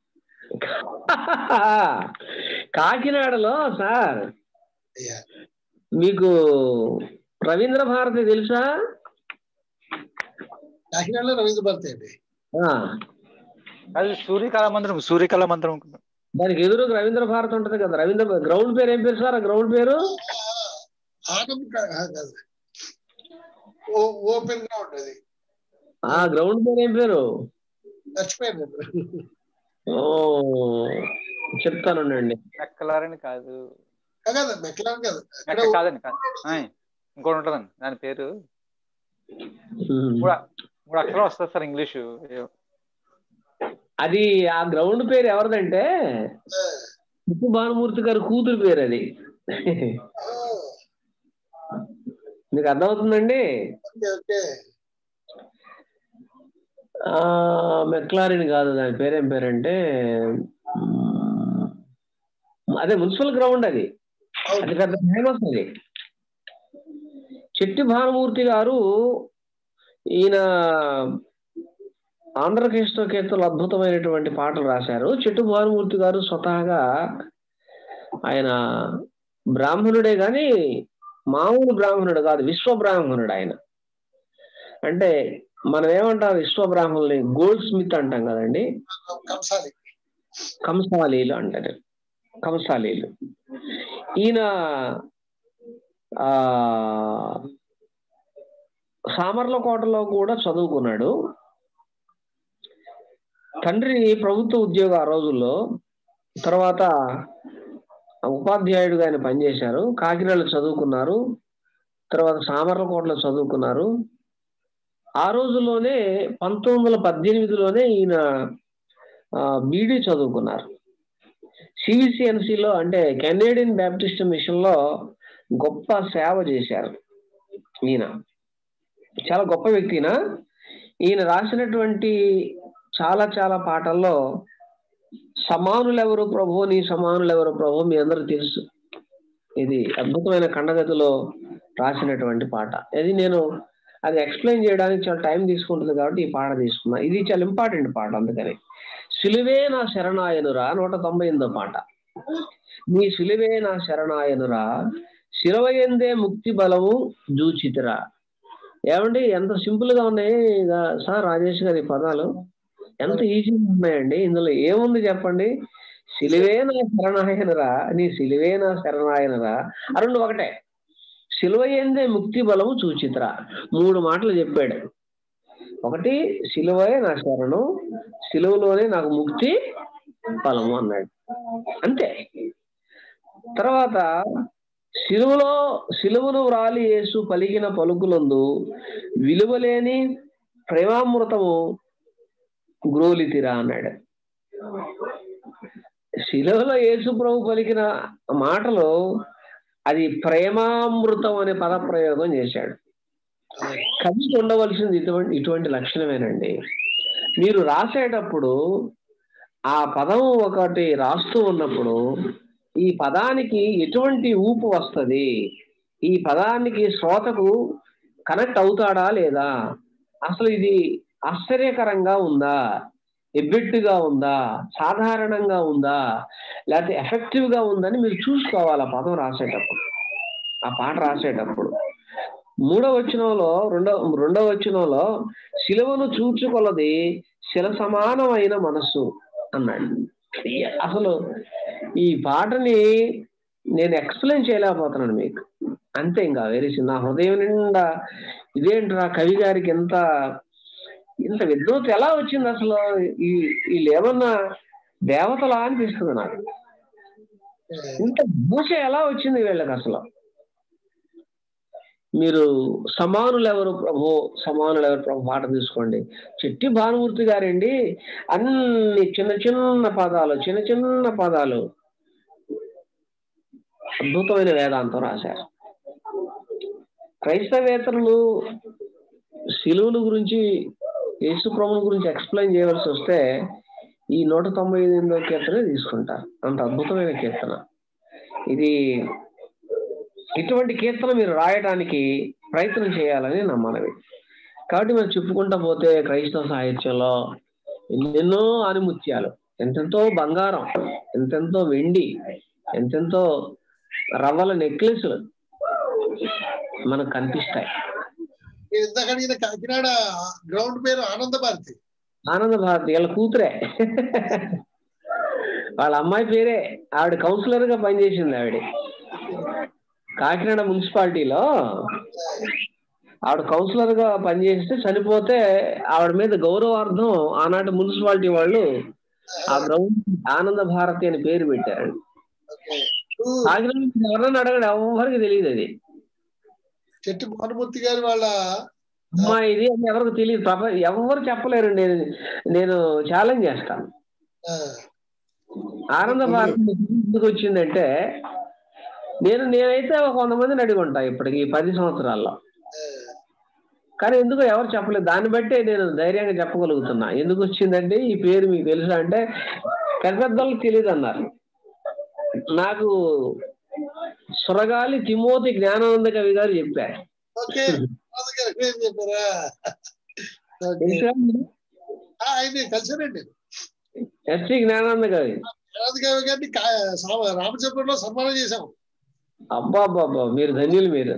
కాకినాడలో సార్
అయ్యా
మీకు రవీంద్ర భారతి తెలుసా
కాకినాడలో రవీంద్ర భారతి అండి
ఆ,
అది సూర్యకళా మందిరం సూర్యకళా మందిరం
దానికి ఎదురు రవీంద్ర భారతి ఉంటది కదా రవీంద్ర గ్రౌండ్ పేరు ఏం పేరు సార్ ఆ గ్రౌండ్ పేరు
ఆనంద్ కా- ఆ, కాదు ఓ ఓపెన్ గా ఉంటది
ఆ గ్రౌండ్ పేరు ఏం పేరు
మర్చిపోయాను నేను.
ఓ చెప్తానండి
మెక్కలారని కాదు
కాదు మెక్లాన్ కాదు అక్కడ
మెక్క కాదండి కాదు ఆయ్, ఇంకోటి ఉంటుందండి దాని పేరు మూడు మూడు అక్షరాలు వస్తుంది సార్ ఇంగ్లీషు ఏ-
అది ఆ గ్రౌండ్ పేరు ఎవరిదంటే ఉప్పు భానుమూర్తి గారి కూతురు పేరు అది మీకు అర్థమవుతుందండి
ఓకే ఓకే
ఆ మెక్లారిన్ కాదు దాని పేరేం పేరంటే మ్, అదే మున్సిపల్ గ్రౌండ్ అది అది పెద్ద ఫేమస్ అది చెట్టి భానుమూర్తి గారు ఈయన ఆంధ్రకృష్ణ కీర్తనలు అద్భుతమైనటువంటి పాటలు రాశారు చెట్టు భానుమూర్తి గారు స్వతహాగా ఆయన బ్రాహ్మణుడే కానీ మామూలు బ్రాహ్మణుడు కాదు విశ్వ బ్రాహ్మణుడు ఆయన అంటే మనం ఏమంటాం విశ్వ బ్రాహ్మణుల్ని గోల్డ్ స్మిత్ అంటాం కదండి
కంసాలి
కంసాలీలు అంటారు కంసాలీలు ఈయన ఆ సామర్లకోటలో కూడా చదువుకున్నాడు తండ్రి ప్రభుత్వ ఉద్యోగం ఆ రోజుల్లో తర్వాత ఉపాధ్యాయుడిగా ఆయన పనిచేశారు కాకినాడలో చదువుకున్నారు తర్వాత సామర్లకోటలో చదువుకున్నారు ఆ రోజుల్లోనే పంతొమ్మిది వందల పద్దెనిమిదిలోనే ఈయన బీడీ చదువుకున్నారు సివిసిఎన్సిలో అంటే కెనేడియన్ బ్యాప్టిస్ట్ మిషన్ లో గొప్ప సేవ చేశారు ఈయన చాలా గొప్ప వ్యక్తిన ఈయన రాసినటువంటి చాలా చాలా పాటల్లో సమానులెవరు ప్రభు నీ సమానులెవరు ప్రభు మీ అందరూ తెలుసు ఇది అద్భుతమైన ఖండగతిలో రాసినటువంటి పాట ఇది నేను అది ఎక్స్ప్లెయిన్ చేయడానికి చాలా టైం తీసుకుంటుంది కాబట్టి ఈ పాట తీసుకున్నా ఇది చాలా ఇంపార్టెంట్ పాట అందుకని సిలువే నా శరణాయనురా నూట తొంభై ఎనిమిదో పాట నీ సిలువే నా శరణాయనురా శిలవయందే ముక్తి బలము జూచితిరా ఏమండి ఎంత సింపుల్ గా ఉన్నాయి ఇక సార్ రాజేష్ గారి పదాలు ఎంత ఈజీగా ఉన్నాయండి ఇందులో ఏముంది చెప్పండి సిలువే నా శరణాయనరా నీ సిలువే నా శరణాయనరా ఆ రెండు ఒకటే సిలువయందే ముక్తి బలము చూచిత్ర మూడు మాటలు చెప్పాడు ఒకటి సిలువే నా శరణం సిలువలోనే నాకు ముక్తి ఫలము అన్నాడు అంతే తర్వాత సిలువలో సిలువను వ్రాలి యేసు పలికిన పలుకులందు విలువలేని ప్రేమామృతము గ్రోలితిరా అన్నాడు శిలువలో యేసు ప్రభు పలికిన మాటలు అది ప్రేమామృతం అనే పద ప్రయోగం చేశాడు కవికి ఉండవలసింది ఇటువంటి ఇటువంటి లక్షణమేనండి మీరు రాసేటప్పుడు ఆ పదం ఒకటి రాస్తూ ఉన్నప్పుడు ఈ పదానికి ఎటువంటి ఊపు వస్తుంది ఈ పదానికి శ్రోతకు కనెక్ట్ అవుతాడా లేదా అసలు ఇది ఆశ్చర్యకరంగా ఉందా ఎబ్బెట్టుగా ఉందా సాధారణంగా ఉందా లేకపోతే ఎఫెక్టివ్ గా ఉందని మీరు చూసుకోవాలి ఆ పదం రాసేటప్పుడు ఆ పాట రాసేటప్పుడు మూడవ వచనంలో రెండో రెండవ వచనంలో శిలువను చూచుకొలది శిల సమానమైన మనస్సు అన్నాడు అసలు ఈ పాటని నేను ఎక్స్ప్లెయిన్ చేయలేకపోతున్నాను మీకు అంతే ఇంకా వెరీ నా హృదయం నిండా ఇదేంట్రా కవి గారికి ఎంత ఇంత విద్వత్ ఎలా వచ్చింది అసలు ఈ వీళ్ళు ఏమన్నా దేవతలా అనిపిస్తుంది నాకు ఇంత భాష ఎలా వచ్చింది వీళ్ళకి అసలు మీరు సమానులు ఎవరు ప్రభు సమానులు ఎవరు ప్రభు పాట తీసుకోండి చెట్టి భానుమూర్తి గారండి అన్ని చిన్న చిన్న పదాలు చిన్న చిన్న పదాలు అద్భుతమైన వేదాంతం రాశారు క్రైస్తవేతరులు శిలువుల గురించి యేసు ప్రభుల గురించి ఎక్స్ప్లెయిన్ చేయవలసి వస్తే ఈ నూట తొంభై ఎనిమిదో కీర్తన తీసుకుంటారు అంత అద్భుతమైన కీర్తన ఇది ఇటువంటి కీర్తన మీరు రాయడానికి ప్రయత్నం చేయాలని నా మనవి కాబట్టి మనం చెప్పుకుంటా పోతే క్రైస్తవ సాహిత్యంలో ఎన్నెన్నో ఆనిముత్యాలు ఎంతెంతో బంగారం ఎంతెంతో వెండి ఎంతెంతో రవ్వల నెక్లెస్లు మనకు కనిపిస్తాయి
నేను ఇందాక అడిగిన కాకినాడ గ్రౌండ్ పేరు ఆనంద భారతి
ఆనంద భారతి వీళ్ళ కూతురే వాళ్ళ అమ్మాయి పేరే ఆవిడ కౌన్సిలర్ గా పనిచేసింది ఆవిడ కాకినాడ మున్సిపాలిటీలో ఆవిడ కౌన్సిలర్ గా పనిచేస్తే చనిపోతే ఆవిడ మీద గౌరవార్థం ఆనాటి మున్సిపాలిటీ వాళ్ళు ఆ గ్రౌండ్ ఆనంద భారతి అని పేరు పెట్టారు కాకినాడ ఎవరన్నా అడగడు ఎవరికి తెలియదు అది
చెట్టు భానుమూర్తి గారి వాళ్ళ
అమ్మా ఇది అని ఎవరికి తెలియదు పాప ఎవరు చెప్పలేరు నేను నేను ఛాలెంజ్ చేస్తాను ఆనంద భారతి ఎందుకు వచ్చిందంటే నేను నేనైతే ఒక వంద మందిని అడిగి ఉంటా ఇప్పటికి ఈ పది సంవత్సరాల్లో కానీ ఎందుకు ఎవరు చెప్పలేదు దాన్ని బట్టే నేను ధైర్యంగా చెప్పగలుగుతున్నా ఎందుకు వచ్చిందంటే ఈ పేరు మీకు తెలుసా అంటే పెద్ద పెద్దలకు తెలియదు అన్నారు నాకు సురగాలి తిమోతి జ్ఞానానంద కవి గారు చెప్పారు
ఓకే ఏం చెప్పారా
తెలుసా మీరు?
ఆయన కలిసానండి
ఎస్టీ జ్ఞానానంద కవి
కవి గారిని కా- సా- రామచంద్రంలో సన్మానం చేశాం
అబ్బా అబ్బా అబ్బా మీరు ధన్యులు మీరు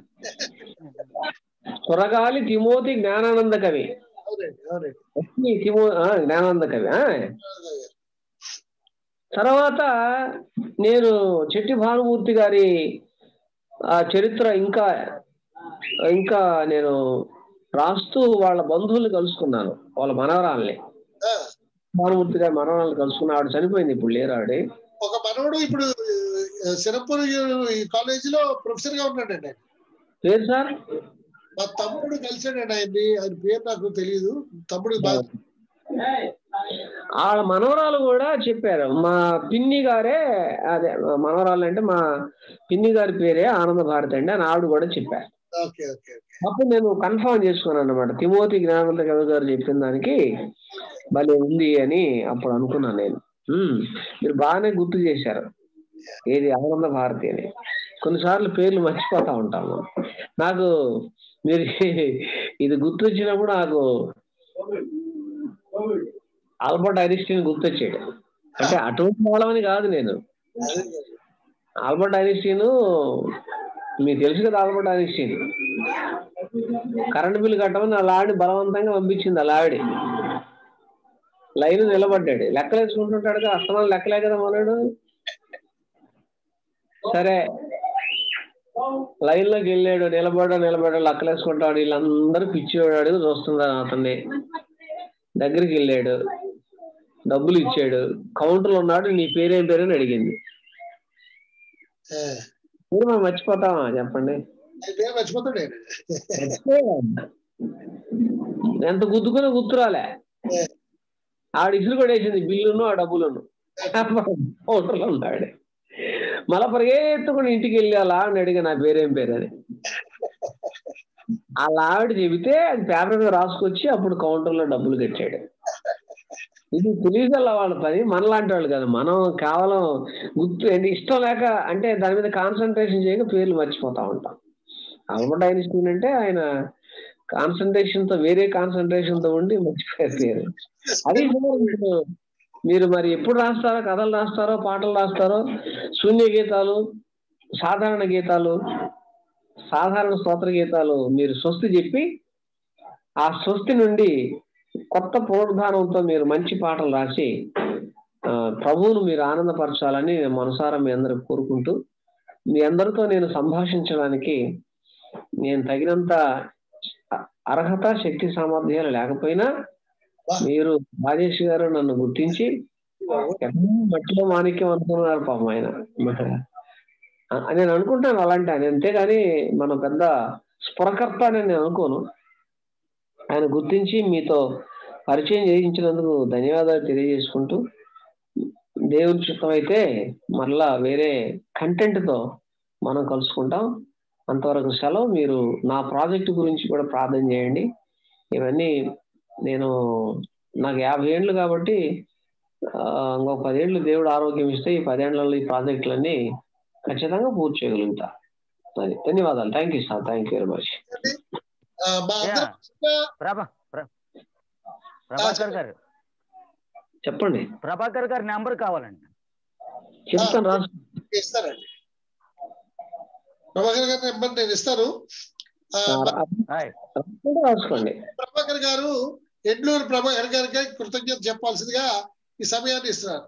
సురగాలి తిమోతి జ్ఞానానంద కవి
అవునండి అవునండి
ఎస్టీ తిమో ఆ, జ్ఞానానంద కవి ఆ. తర్వాత నేను చెట్టి భానుమూర్తి గారి ఆ చరిత్ర ఇంకా ఇంకా నేను రాస్తూ వాళ్ళ బంధువుల్ని కలుసుకున్నాను వాళ్ళ మనవరాల్ని భానుమూర్తి గారి మనవరాల్ని కలుసుకున్నా ఆవిడ చనిపోయింది ఇప్పుడు లేరు ఆవిడ
ఒక మనవడు ఇప్పుడు ఆ, సిరపూర్ కాలేజీలో ప్రొఫెసర్ గా ఉన్నాడండి ఆయన.
పేరు సార్
మా తమ్ముడు కలిసాడండి ఆయన్ని ఆయన పేరు నాకు తెలియదు తమ్ముడు బాగా
వాళ్ళ మనవరాలు కూడా చెప్పారు మా పిన్ని గారే అదే మా మనవరాలు అంటే మా పిన్ని గారి పేరే ఆనంద భారతి అండి అని ఆవిడ కూడా చెప్పారు
ఓకే ఓకే
అప్పుడు నేను కన్ఫర్మ్ చేసుకున్నాను అనమాట తిమోతి జ్ఞానంద కవి గారు చెప్పిన దానికి భలే ఉంది అని అప్పుడు అనుకున్నాను నేను ఉమ్, మీరు బాగానే గుర్తు చేశారు ఏది ఆనంద భారతి అని కొన్నిసార్లు పేర్లు మర్చిపోతా ఉంటాము నాకు మీరు ఇది గుర్తొచ్చినప్పుడు నాకు ఆల్బర్ట్ ఐన్స్టీన్ గుర్తొచ్చాడు అంటే అటువంటి వాళ్ళమని కాదు నేను ఆల్బర్ట్ ఐన్స్టీన్ మీకు తెలుసు కదా ఆల్బర్ట్ ఐన్స్టీన్ కరెంట్ బిల్లు కట్టమని అలా ఆవిడ బలవంతంగా పంపించింది అలా ఆవిడ లైన్ నిలబడ్డాడు లెక్కలు వేసుకుంటుంటాడు కదా అస్తమానం లెక్కలే కదా మనడు సరే లైన్ లోకి వెళ్ళాడు నిలబడ నిలబడ లక్కలేసుకుంటాడు వీళ్ళందరూ పిచ్చివాడు చూస్తున్నారు అతన్ని దగ్గరికి వెళ్ళాడు డబ్బులు ఇచ్చాడు కౌంటర్ ఉన్నాడు నీ పేరేం పేరని అడిగింది
ఏ,
మీరు మనం మర్చిపోతామా చెప్పండి
ఆయన పేరు మర్చిపోతాడు ఆయన.
ఎంత గుద్దుకుని గుర్తురాలే ఆవిడ ఇసురు కూడా వేసింది బిల్లును ఆ డబ్బులను కౌంటర్లో ఉన్నాడు మళ్ళా పరిగెత్తుకుని ఇంటికి వెళ్ళి అలా అని అడిగా నా పేరేం పేరు అని అలా ఆవిడ చెబితే అది పేపర్ మీద రాసుకొచ్చి అప్పుడు కౌంటర్లో డబ్బులు కట్టాడు ఇది తెలియగల వాళ్ళ పని మనలాంటి వాళ్ళు కాదు మనం కేవలం గుర్తు ఏంటి ఇష్టం లేక అంటే దాని మీద కాన్సన్ట్రేషన్ చేయక పేర్లు మర్చిపోతా ఉంటాం ఆల్బర్ట్ ఐన్స్టీన్ అంటే ఆయన కాన్సన్ట్రేషన్ తో వేరే కాన్సన్ట్రేషన్ తో ఉండి మర్చిపోయారు పేరు అది సార్ ఇప్పుడు మీరు మరి ఎప్పుడు రాస్తారో కథలు రాస్తారో పాటలు రాస్తారో శూన్య గీతాలు సాధారణ గీతాలు సాధారణ స్తోత్ర గీతాలు మీరు స్వస్తి చెప్పి ఆ స్వస్తి నుండి కొత్త పునరుద్ధానంతో మీరు మంచి పాటలు రాసి ఆ, ప్రభువును మీరు ఆనందపరచాలని నేను మనసారా మీ అందరూ కోరుకుంటూ మీ అందరితో నేను సంభాషించడానికి నేను తగినంత అ- అర్హత శక్తి సామర్థ్యాలు లేకపోయినా మీరు రాజేష్ గారు నన్ను గుర్తించి ఎక్కడో మట్టిలో మాణిక్యం అనుకున్నారు పాపం ఆయన ఆ- నేను అనుకుంటాను అలాంటి ఆయన అంతేగాని మన పెద్ద స్ఫురకర్త అని నేను అనుకోను ఆయన గుర్తించి మీతో పరిచయం చేయించినందుకు ధన్యవాదాలు తెలియజేసుకుంటూ దేవుని చిత్తం అయితే మరలా వేరే కంటెంట్ తో మనం కలుసుకుంటాం అంతవరకు సెలవు మీరు నా ప్రాజెక్టు గురించి కూడా ప్రార్థన చేయండి ఇవన్నీ నేను నాకు యాభై ఏళ్ళు కాబట్టి ఆ, ఇంకొక పదేళ్ళు దేవుడు ఆరోగ్యం ఇస్తే ఈ పదేళ్లలో ఈ ప్రాజెక్టులన్నీ ఖచ్చితంగా పూర్తి చేయగలుగుతా అది ధన్యవాదాలు thank you sir thank you very much
ఆ, మా అందరి
ప్రభా ప్ర- ప్రభాకర్ గారు
చెప్పండి
ప్రభాకర్ గారి నెంబర్ కావాలండి
చెప్తాను రాసు
ఇస్తానండి ప్రభాకర్ గారి నెంబర్ నేను ఇస్తాను ఆ,
రాసుకుంటే రాసుకోండి
ప్రభాకర్ గారు ఎడ్లూరు ప్రభాకర్ గారికి కృతజ్ఞత చెప్పాల్సిందిగా ఈ సమయాన్ని ఇస్తున్నారు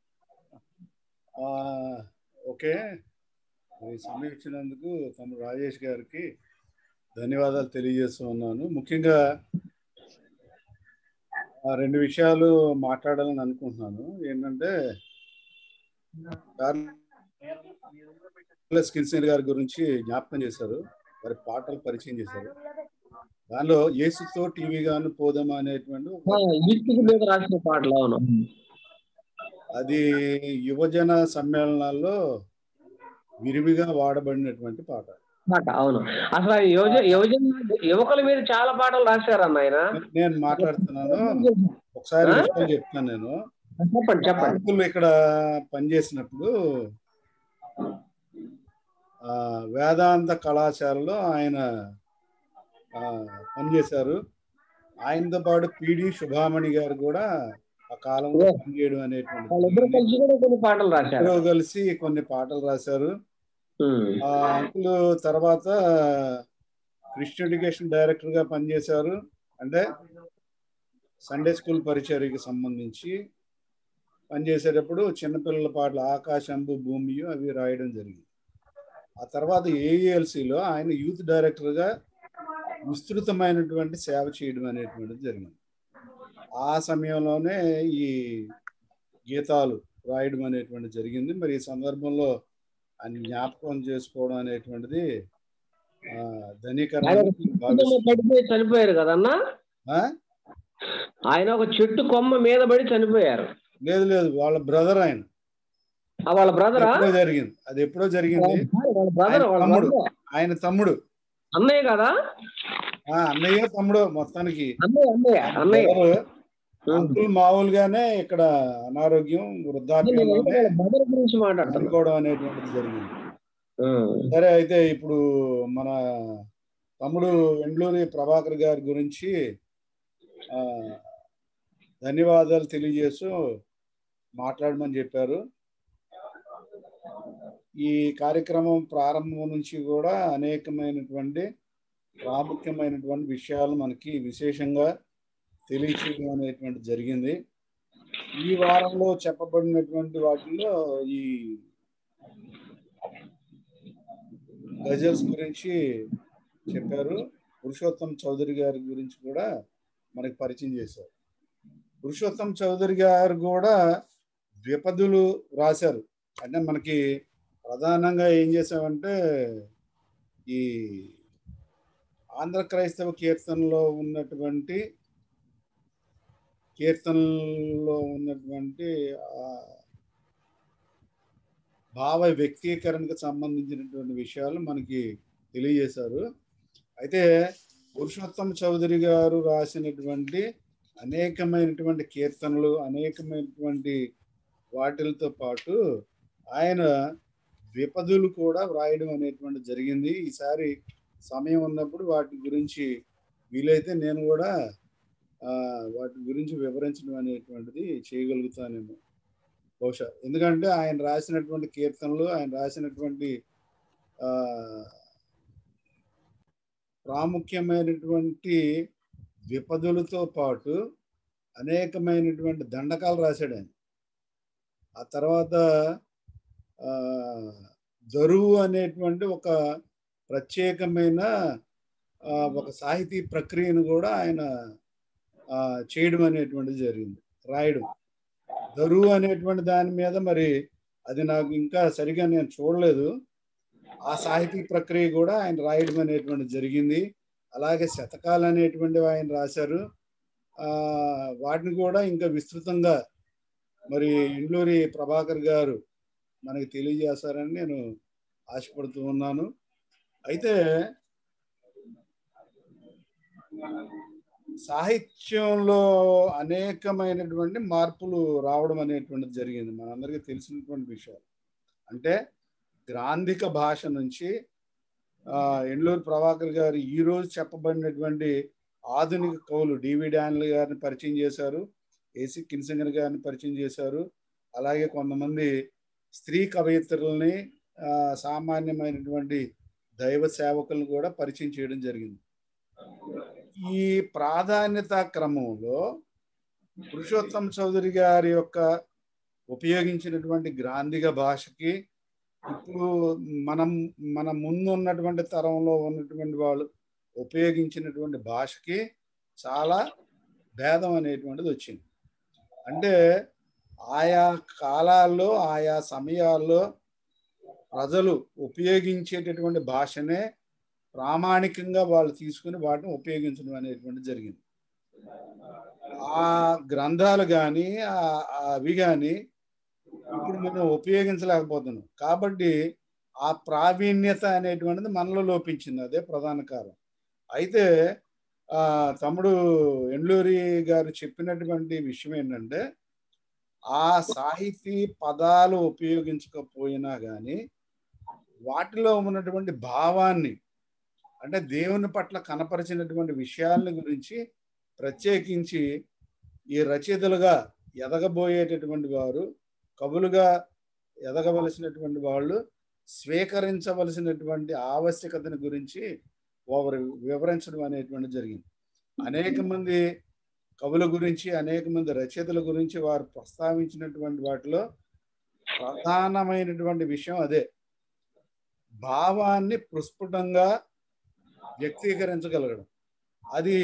ఆ, ఓకే ఈ సమయం ఇచ్చినందుకు తమ రాజేష్ గారికి ధన్యవాదాలు తెలియజేస్తూ ఉన్నాను ముఖ్యంగా ఆ రెండు విషయాలు మాట్లాడాలని అనుకుంటున్నాను ఏంటంటే చార్లెస్ కిన్సన్ గారి గురించి జ్ఞాపకం చేశారు వారి పాటలు పరిచయం చేశారు దానిలో యేసుతో టీవీ గాను పోదామా అనేటువంటి ఒక
వీటికి మీద రాసిన పాటలు అవును
అది యువజన సమ్మేళనాల్లో విరివిగా వాడబడినటువంటి పాట
పాట అవును అసలు ఆయన యువజ యువజన యువకుల మీద చాలా పాటలు రాశారన్న ఆయన
నేను మాట్లాడుతున్నాను ఒకసారి విషయం చెప్తాను నేను
చెప్పండి చెప్పండి
అంకుల్ ఇక్కడ పనిచేసినప్పుడు ఆ, వేదాంత కళాశాలలో ఆయన ఆ, పనిచేశారు ఆయనతో పాటు పిడి శుభామణి గారు కూడా ఆ కాలంలో పనిచేయడం
వాళ్ళిద్దరు
అనేటువంటి
కలిసి కూడా కొన్ని పాటలు రాశారు
ఇద్దరు కలిసి కొన్ని పాటలు రాశారు
ఉమ్.
ఆ అంకుల్ తర్వాత క్రిస్టియన్ ఎడ్యుకేషన్ డైరెక్టర్ గా పనిచేశారు అంటే సండే స్కూల్ పరిచర్యకి సంబంధించి పనిచేసేటప్పుడు చిన్నపిల్లల పాటలు ఆకాశంబు భూమియు అవి రాయడం జరిగింది ఆ తర్వాత ఏఈఎల్సిలో ఆయన యూత్ డైరెక్టర్గా విస్తృతమైనటువంటి సేవ చేయడం అనేటువంటిది జరిగింది ఆ సమయంలోనే ఈ గీతాలు రాయడం అనేటువంటిది జరిగింది మరి ఈ సందర్భంలో ఆయన జ్ఞాపకం చేసుకోవడం అనేటువంటిది ఆ, ధనీకరణ
ఆయన ఒక చెట్టు కొమ్మ పడిపోయి చనిపోయారు కదన్నా
ఆ?
ఆయన ఒక చెట్టు కొమ్మ మీద పడి చనిపోయారు
లేదు లేదు వాళ్ళ బ్రదర్ ఆయన
ఆ వాళ్ళ బ్రదరా
ఎప్పుడో జరిగింది అది ఎప్పుడో జరిగింది
వాళ్ళ బ్రదర్
ఆయన
వాళ్ళ
తమ్ముడు
brother.
ఆయన తమ్ముడు
అన్నయ్య కదా
ఆ అన్నయ్య తమ్ముడు మొత్తానికి
అన్నయ్య అన్నయ్య అన్నయ్య
brother. అంకుల్ మామూలుగానే ఇక్కడ అనారోగ్యం వృద్ధాప్యంలోనే
బ్రదర్ గురించి మాట్లాడుతున్నాను
చనిపోవడం అనేటువంటిది జరిగింది సరే అయితే ఇప్పుడు మన తమ్ముడు ఎండ్లూరి ప్రభాకర్ గారి గురించి ఆ, ధన్యవాదాలు తెలియజేస్తూ మాట్లాడమని చెప్పారు ఈ కార్యక్రమం ప్రారంభం నుంచి కూడా అనేకమైనటువంటి ప్రాముఖ్యమైనటువంటి విషయాలు మనకి విశేషంగా తెలియచేయడం అనేటువంటి జరిగింది ఈ వారంలో చెప్పబడినటువంటి వాటిల్లో ఈ గజల్స్ గురించి చెప్పారు పురుషోత్తం చౌదరి గారి గురించి కూడా మనకి పరిచయం చేశారు పురుషోత్తం చౌదరి గారు కూడా ద్విపదులు రాశారు అంటే మనకి ప్రధానంగా ఏం చేసామంటే ఈ ఆంధ్ర క్రైస్తవ కీర్తనలో ఉన్నటువంటి కీర్తనలో ఉన్నటువంటి ఆ భావ వ్యక్తీకరణకు సంబంధించినటువంటి విషయాలు మనకి తెలియజేశారు అయితే పురుషోత్తం చౌదరి గారు రాసినటువంటి అనేకమైనటువంటి కీర్తనలు అనేకమైనటువంటి వాటిలతో పాటు ఆయన విపదులు కూడా వ్రాయడం అనేటువంటి జరిగింది ఈసారి సమయం ఉన్నప్పుడు వాటి గురించి వీలైతే నేను కూడా ఆ, వాటి గురించి వివరించడం అనేటువంటిది చేయగలుగుతానేమో బహుశా ఎందుకంటే ఆయన రాసినటువంటి కీర్తనలు ఆయన రాసినటువంటి ఆ ప్రాముఖ్యమైనటువంటి విపదులతో పాటు అనేకమైనటువంటి దండకాలు రాశాడు ఆయన ఆ తర్వాత ఆ దరువు అనేటువంటి ఒక ప్రత్యేకమైన ఆ, ఒక సాహితీ ప్రక్రియను కూడా ఆయన ఆ, చేయడం అనేటువంటిది జరిగింది రాయడం దరువు అనేటువంటి దాని మీద మరి అది నాకు ఇంకా సరిగా నేను చూడలేదు ఆ సాహితీ ప్రక్రియ కూడా ఆయన రాయడం అనేటువంటి జరిగింది అలాగే శతకాలు అనేటువంటివి ఆయన రాశారు ఆ వాటిని కూడా ఇంకా విస్తృతంగా మరి ఇండ్లూరి ప్రభాకర్ గారు మనకి తెలియజేస్తారని నేను ఆశపడుతూ ఉన్నాను అయితే సాహిత్యంలో అనేకమైనటువంటి మార్పులు రావడం అనేటువంటిది జరిగింది మనందరికీ తెలిసినటువంటి విషయాలు అంటే గ్రాంధిక భాష నుంచి ఆ, ఎండ్లూరు ప్రభాకర్ గారు ఈ రోజు చెప్పబడినటువంటి ఆధునిక కవులు డివి డాన్లు గారిని పరిచయం చేశారు ఏసి కిన్సింగర్ గారిని పరిచయం చేశారు అలాగే కొంతమంది స్త్రీ కవయిత్రులని ఆ, సామాన్యమైనటువంటి దైవ సేవకులను కూడా పరిచయం చేయడం జరిగింది ఈ ప్రాధాన్యత క్రమంలో పురుషోత్తం చౌదరి గారి యొక్క ఉపయోగించినటువంటి గ్రాంధిక భాషకి ఇప్పుడు మనం మన ముందు ఉన్నటువంటి తరంలో ఉన్నటువంటి వాళ్ళు ఉపయోగించినటువంటి భాషకి చాలా భేదం అనేటువంటిది వచ్చింది అంటే ఆయా కాలాల్లో ఆయా సమయాల్లో ప్రజలు ఉపయోగించేటటువంటి భాషనే ప్రామాణికంగా వాళ్ళు తీసుకుని వాటిని ఉపయోగించడం అనేటువంటి జరిగింది ఆ గ్రంథాలు కానీ అవి కానీ ఇప్పుడు మనం ఉపయోగించలేకపోతున్నాం కాబట్టి ఆ ప్రావీణ్యత అనేటువంటిది మనలో లోపించింది అదే ప్రధాన కారణం అయితే ఆ తమ్ముడు ఎండ్లూరి గారు చెప్పినటువంటి విషయం ఏంటంటే ఆ సాహితీ పదాలు ఉపయోగించకపోయినా కానీ వాటిలో ఉన్నటువంటి భావాన్ని అంటే దేవుని పట్ల కనపరిచినటువంటి విషయాల గురించి ప్రత్యేకించి ఈ రచయితలుగా ఎదగబోయేటటువంటి వారు కవులుగా ఎదగవలసినటువంటి వాళ్ళు స్వీకరించవలసినటువంటి ఆవశ్యకతను గురించి వారు వివరించడం అనేటువంటి జరిగింది అనేక మంది కవుల గురించి అనేక మంది రచయితల గురించి వారు ప్రస్తావించినటువంటి వాటిలో ప్రధానమైనటువంటి విషయం అదే భావాన్ని ప్రస్ఫుటంగా వ్యక్తీకరించగలగడం అది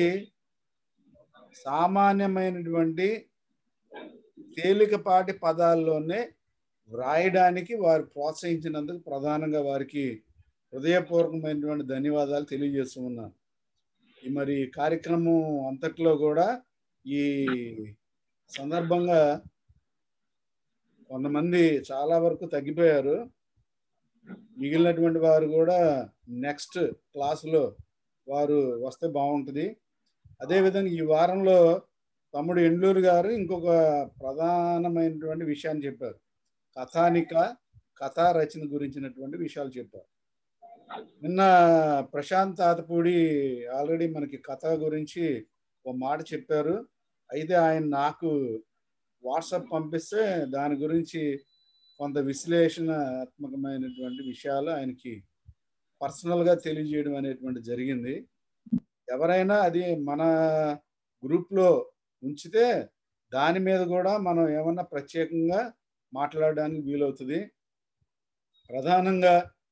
సామాన్యమైనటువంటి తేలికపాటి పదాల్లోనే వ్రాయడానికి వారు ప్రోత్సహించినందుకు ప్రధానంగా వారికి హృదయపూర్వకమైనటువంటి ధన్యవాదాలు తెలియజేస్తూ ఉన్నాను ఈ మరి కార్యక్రమం అంతట్లో కూడా ఈ సందర్భంగా కొంతమంది చాలా వరకు తగ్గిపోయారు మిగిలినటువంటి వారు కూడా నెక్స్ట్ క్లాసులో వారు వస్తే బాగుంటుంది అదేవిధంగా ఈ వారంలో తమ్ముడు ఎండ్లూరు గారు ఇంకొక ప్రధానమైనటువంటి విషయాన్ని చెప్పారు కథానిక కథా రచన గురించినటువంటి విషయాలు చెప్పారు నిన్న ప్రశాంత్ తాతపూడి ఆల్రెడీ మనకి కథ గురించి ఒక మాట చెప్పారు అయితే ఆయన నాకు వాట్సాప్ పంపిస్తే దాని గురించి కొంత విశ్లేషణాత్మకమైనటువంటి విషయాలు ఆయనకి పర్సనల్గా తెలియజేయడం అనేటువంటి జరిగింది ఎవరైనా అది మన గ్రూప్లో ఉంచితే దాని మీద కూడా మనం ఏమన్నా ప్రత్యేకంగా మాట్లాడడానికి వీలవుతుంది ప్రధానంగా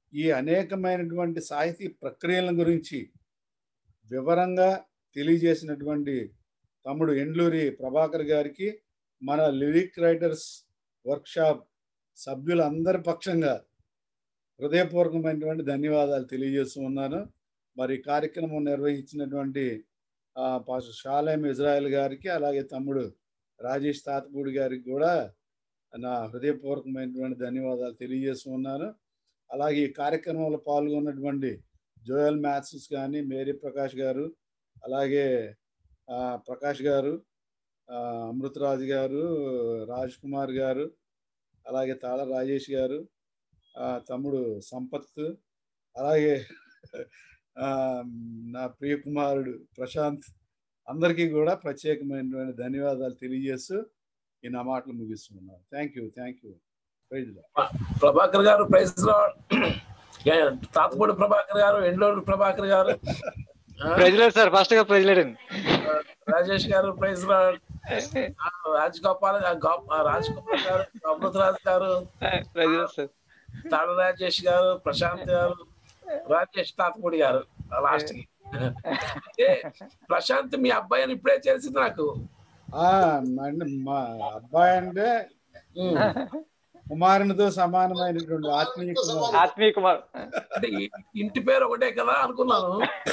ఈ అనేకమైనటువంటి సాహితీ ప్రక్రియల గురించి వివరంగా తెలియజేసినటువంటి తమ్ముడు ఎండ్లూరి ప్రభాకర్ గారికి మన లిరిక్ రైటర్స్ వర్క్షాప్ సభ్యులందరి పక్షంగా హృదయపూర్వకమైనటువంటి ధన్యవాదాలు తెలియజేస్తూ ఉన్నాను మరి ఈ కార్యక్రమం నిర్వహించినటువంటి ఆ, పాస్టర్ షాలేం ఇజ్రాయెల్ గారికి అలాగే తమ్ముడు రాజేష్ తాతపూడి గారికి కూడా నా హృదయపూర్వకమైనటువంటి ధన్యవాదాలు తెలియజేస్తూ ఉన్నాను అలాగే ఈ కార్యక్రమంలో పాల్గొన్నటువంటి జోయల్ మ్యాథ్స్ కానీ మేరీ ప్రకాష్ గారు అలాగే ఆ, ప్రకాష్ గారు ఆ, అమృతరాజు గారు రాజ్ కుమార్ గారు అలాగే తాళ రాజేష్ గారు ఆ, తమ్ముడు సంపత్ అలాగే ఆ, నా ప్రియ కుమారుడు ప్రశాంత్ అందరికీ కూడా ప్రత్యేకమైనటువంటి ధన్యవాదాలు తెలియజేస్తూ ఈ నా మాటలు ముగిస్తున్నాను thank you thank you praise
Prabhakar గారు ప్రైజ్ తాతపూడి ప్రభాకర్ గారు ఎండ్లూరు ప్రభాకర్ గారు ఆ,
ప్రజలేదు సార్ ఫస్ట్ గా ప్రజలేడు
రాజేష్ గారు ప్రైజ్ రాజ్ గోపాల్ గారు, గోప్- రాజ్ కుమార్ గారు అమృతరాజ్ గారు
ప్రజలేదు సార్
తాడు రాజేష్ గారు ప్రశాంత్ గారు రాజేష్ తాతపూడి గారు లాస్ట్ కి అంటే ప్రశాంత్ మీ అబ్బాయి అని ఇప్పుడే తెలిసింది నాకు
ఆ, అంటే మా అబ్బాయి అంటే కుమారునితో సమానమైనటువంటి ఆత్మీయ కుమారుడు.
ఆత్మీయ కుమార్
అంటే ఈ- ఇంటి పేరు ఒకటే కదా అనుకున్నాను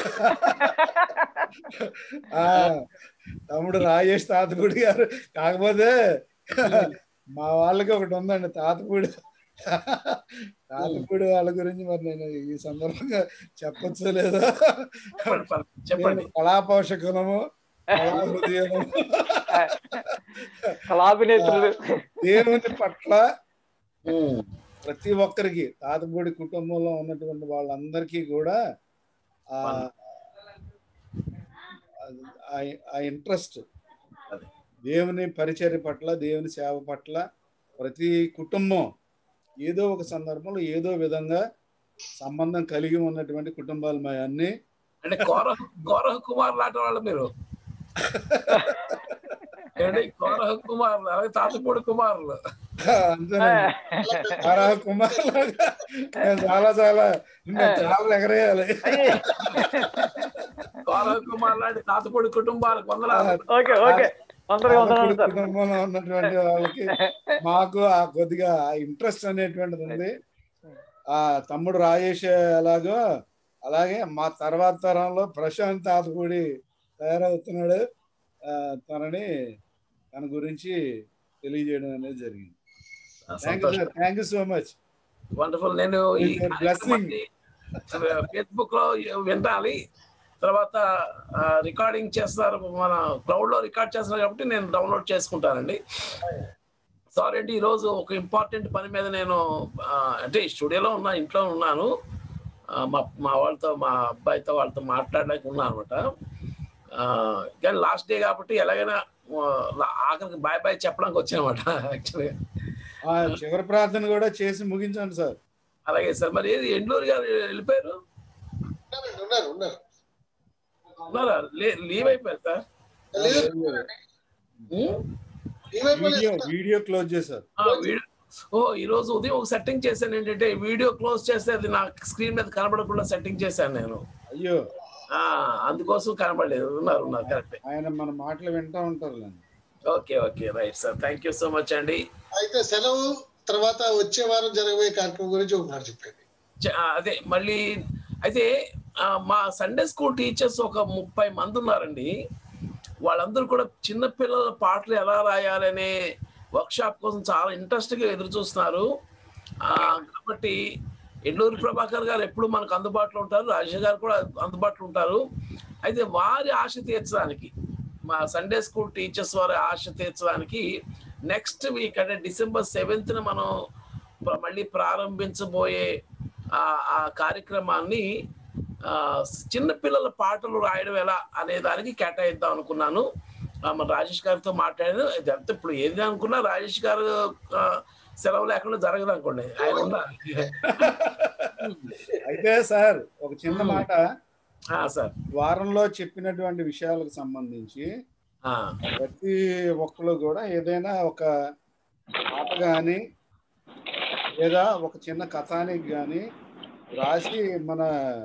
ఆ తమ్ముడు రాజేష్ తాతపూడి గారు కాకపోతే మా వాళ్ళకి ఒకటి ఉందండి తాతపూడి తాతపూడి వాళ్ళ గురించి మరి నేను ఈ సందర్భంగా చెప్పొచ్చో లేదో
చెప్పండి
నేను కళాపోషకులము కళా హృదయము
కళాభినేత్రులు
దేవుని పట్ల ప్రతి ఒక్కరికి తాతపూడి కుటుంబంలో ఉన్నటువంటి వాళ్ళందరికీ కూడా ఆ ఆ- ఆ ఇంట్రెస్ట్ దేవుని పరిచర్య పట్ల దేవుని సేవ పట్ల ప్రతి కుటుంబం ఏదో ఒక సందర్భంలో ఏదో విధంగా సంబంధం కలిగి ఉన్నటువంటి కుటుంబాలు మా అన్ని
అంటే కౌరవ కౌరవ కుమార్ లాంటి వాళ్ళు మీరు ఏంటి కౌరవ కుమార్ అలాగే తాతపూడి కుమారులు
అంతేనండి వరాహ కుమార్ లాగా నేను చాలా చాలా ఇంకా చాలా ఎగరేయాలి
కౌరవ కుమార్ లాంటి తాతపూడి కుటుంబాలకు వందనాలు
ఓకే ఓకే తొందరగా వందనాలు సార్
కుటుంబంలో ఉన్నటువంటి వాళ్ళకి మాకు ఆ కొద్దిగా ఇంట్రెస్ట్ అనేటువంటిది ఉంది ఆ తమ్ముడు రాజేష్ ఎలాగో అలాగే మా తర్వాత తరంలో ప్రశాంత్ తాతపూడి తయారవుతున్నాడు ఆ, తనని తన గురించి తెలియజేయడం అనేది జరిగింది thank you sir thank you so much
wonderful నేను ఈ
బ్లెస్సింగ్
ఫేస్బుక్ లో వినాలి తర్వాత రికార్డింగ్ చేస్తున్నారు మన క్లౌడ్ లో రికార్డ్ చేస్తున్నారు కాబట్టి నేను డౌన్లోడ్ చేసుకుంటానండి సారీ అండి ఈరోజు ఒక ఇంపార్టెంట్ పని మీద నేను ఆ, అంటే స్టూడియోలో ఉన్నా ఇంట్లో ఉన్నాను ఆ, మా మా వాళ్ళతో మా అబ్బాయితో వాళ్ళతో మాట్లాడడానికి ఉన్నా అనమాట కానీ లాస్ట్ డే కాబట్టి ఎలాగైనా ఆ, ఆఖరికి బాయ్ బాయ్ చెప్పడానికి వచ్చానమాట యాక్చువల్గా
ఆ చివరి ప్రార్థన కూడా చేసి ముగించండి సార్
అలాగే సార్ మరి ఏది ఎండూరు గారు వెళ్ళిపోయారు
ఉన్నారు ఉన్నారు
ఉన్నారా లే- లీవ్ అయిపోయారు సార్
వీడియో వీడియో క్లోజ్ చేశారు
ఆ, వీడియో ఓ ఈ రోజు ఉదయం ఒక సెట్టింగ్ చేశాను ఏంటంటే వీడియో క్లోజ్ చేస్తే అది నా స్క్రీన్ మీద కనబడకుండా సెట్టింగ్ చేశాను నేను
అయ్యో
ఆ అందుకోసం కనబడలేదు ఉన్నారు ఉన్నారు కరెక్ట్
ఆయన మన మాటలు వింటా ఉంటారు
okay okay right sir thank you so much అండి
అయితే సెలవు తర్వాత వచ్చే వారం జరగబోయే కార్యక్రమం గురించి ఒక మాట చెప్పండి
చ- ఆ, అదే మళ్ళీ అయితే ఆ, మా సండే స్కూల్ టీచర్స్ ఒక ముప్పై మంది ఉన్నారండి వాళ్ళందరూ కూడా చిన్న పిల్లల పాటలు ఎలా రాయాలనే వర్క్షాప్ కోసం చాలా ఇంట్రెస్ట్గా ఎదురు చూస్తున్నారు ఆ, కాబట్టి ఎల్లూరి ప్రభాకర్ గారు ఎప్పుడు మనకు అందుబాటులో ఉంటారు రాజేష్ గారు కూడా అందుబాటులో ఉంటారు అయితే వారి ఆశ తీర్చడానికి మా సండే స్కూల్ టీచర్స్ వారి ఆశ తీర్చడానికి నెక్స్ట్ వీక్ అంటే డిసెంబర్ సెవెంత్న మనం ప్ర- మళ్ళీ ప్రారంభించబోయే ఆ ఆ కార్యక్రమాన్ని ఆ, చిన్న పిల్లల పాటలు రాయడం ఎలా అనే దానికి కేటాయిద్దాం అనుకున్నాను ఆ, మన రాజేష్ గారితో మాట్లాడాను ఇదంతా ఇప్పుడు ఏది అనుకున్నా రాజేష్ గారు ఆ, సెలవు లేకుండా జరగదు అనుకోండి ఆయన ఉండాలి
అయితే సార్ ఒక చిన్న మాట
సార్
వారంలో చెప్పినటువంటి విషయాలకు సంబంధించి ప్రతి ఒక్కరు కూడా ఏదైనా ఒక పాట కానీ లేదా ఒక చిన్న కథానికి కానీ రాసి మన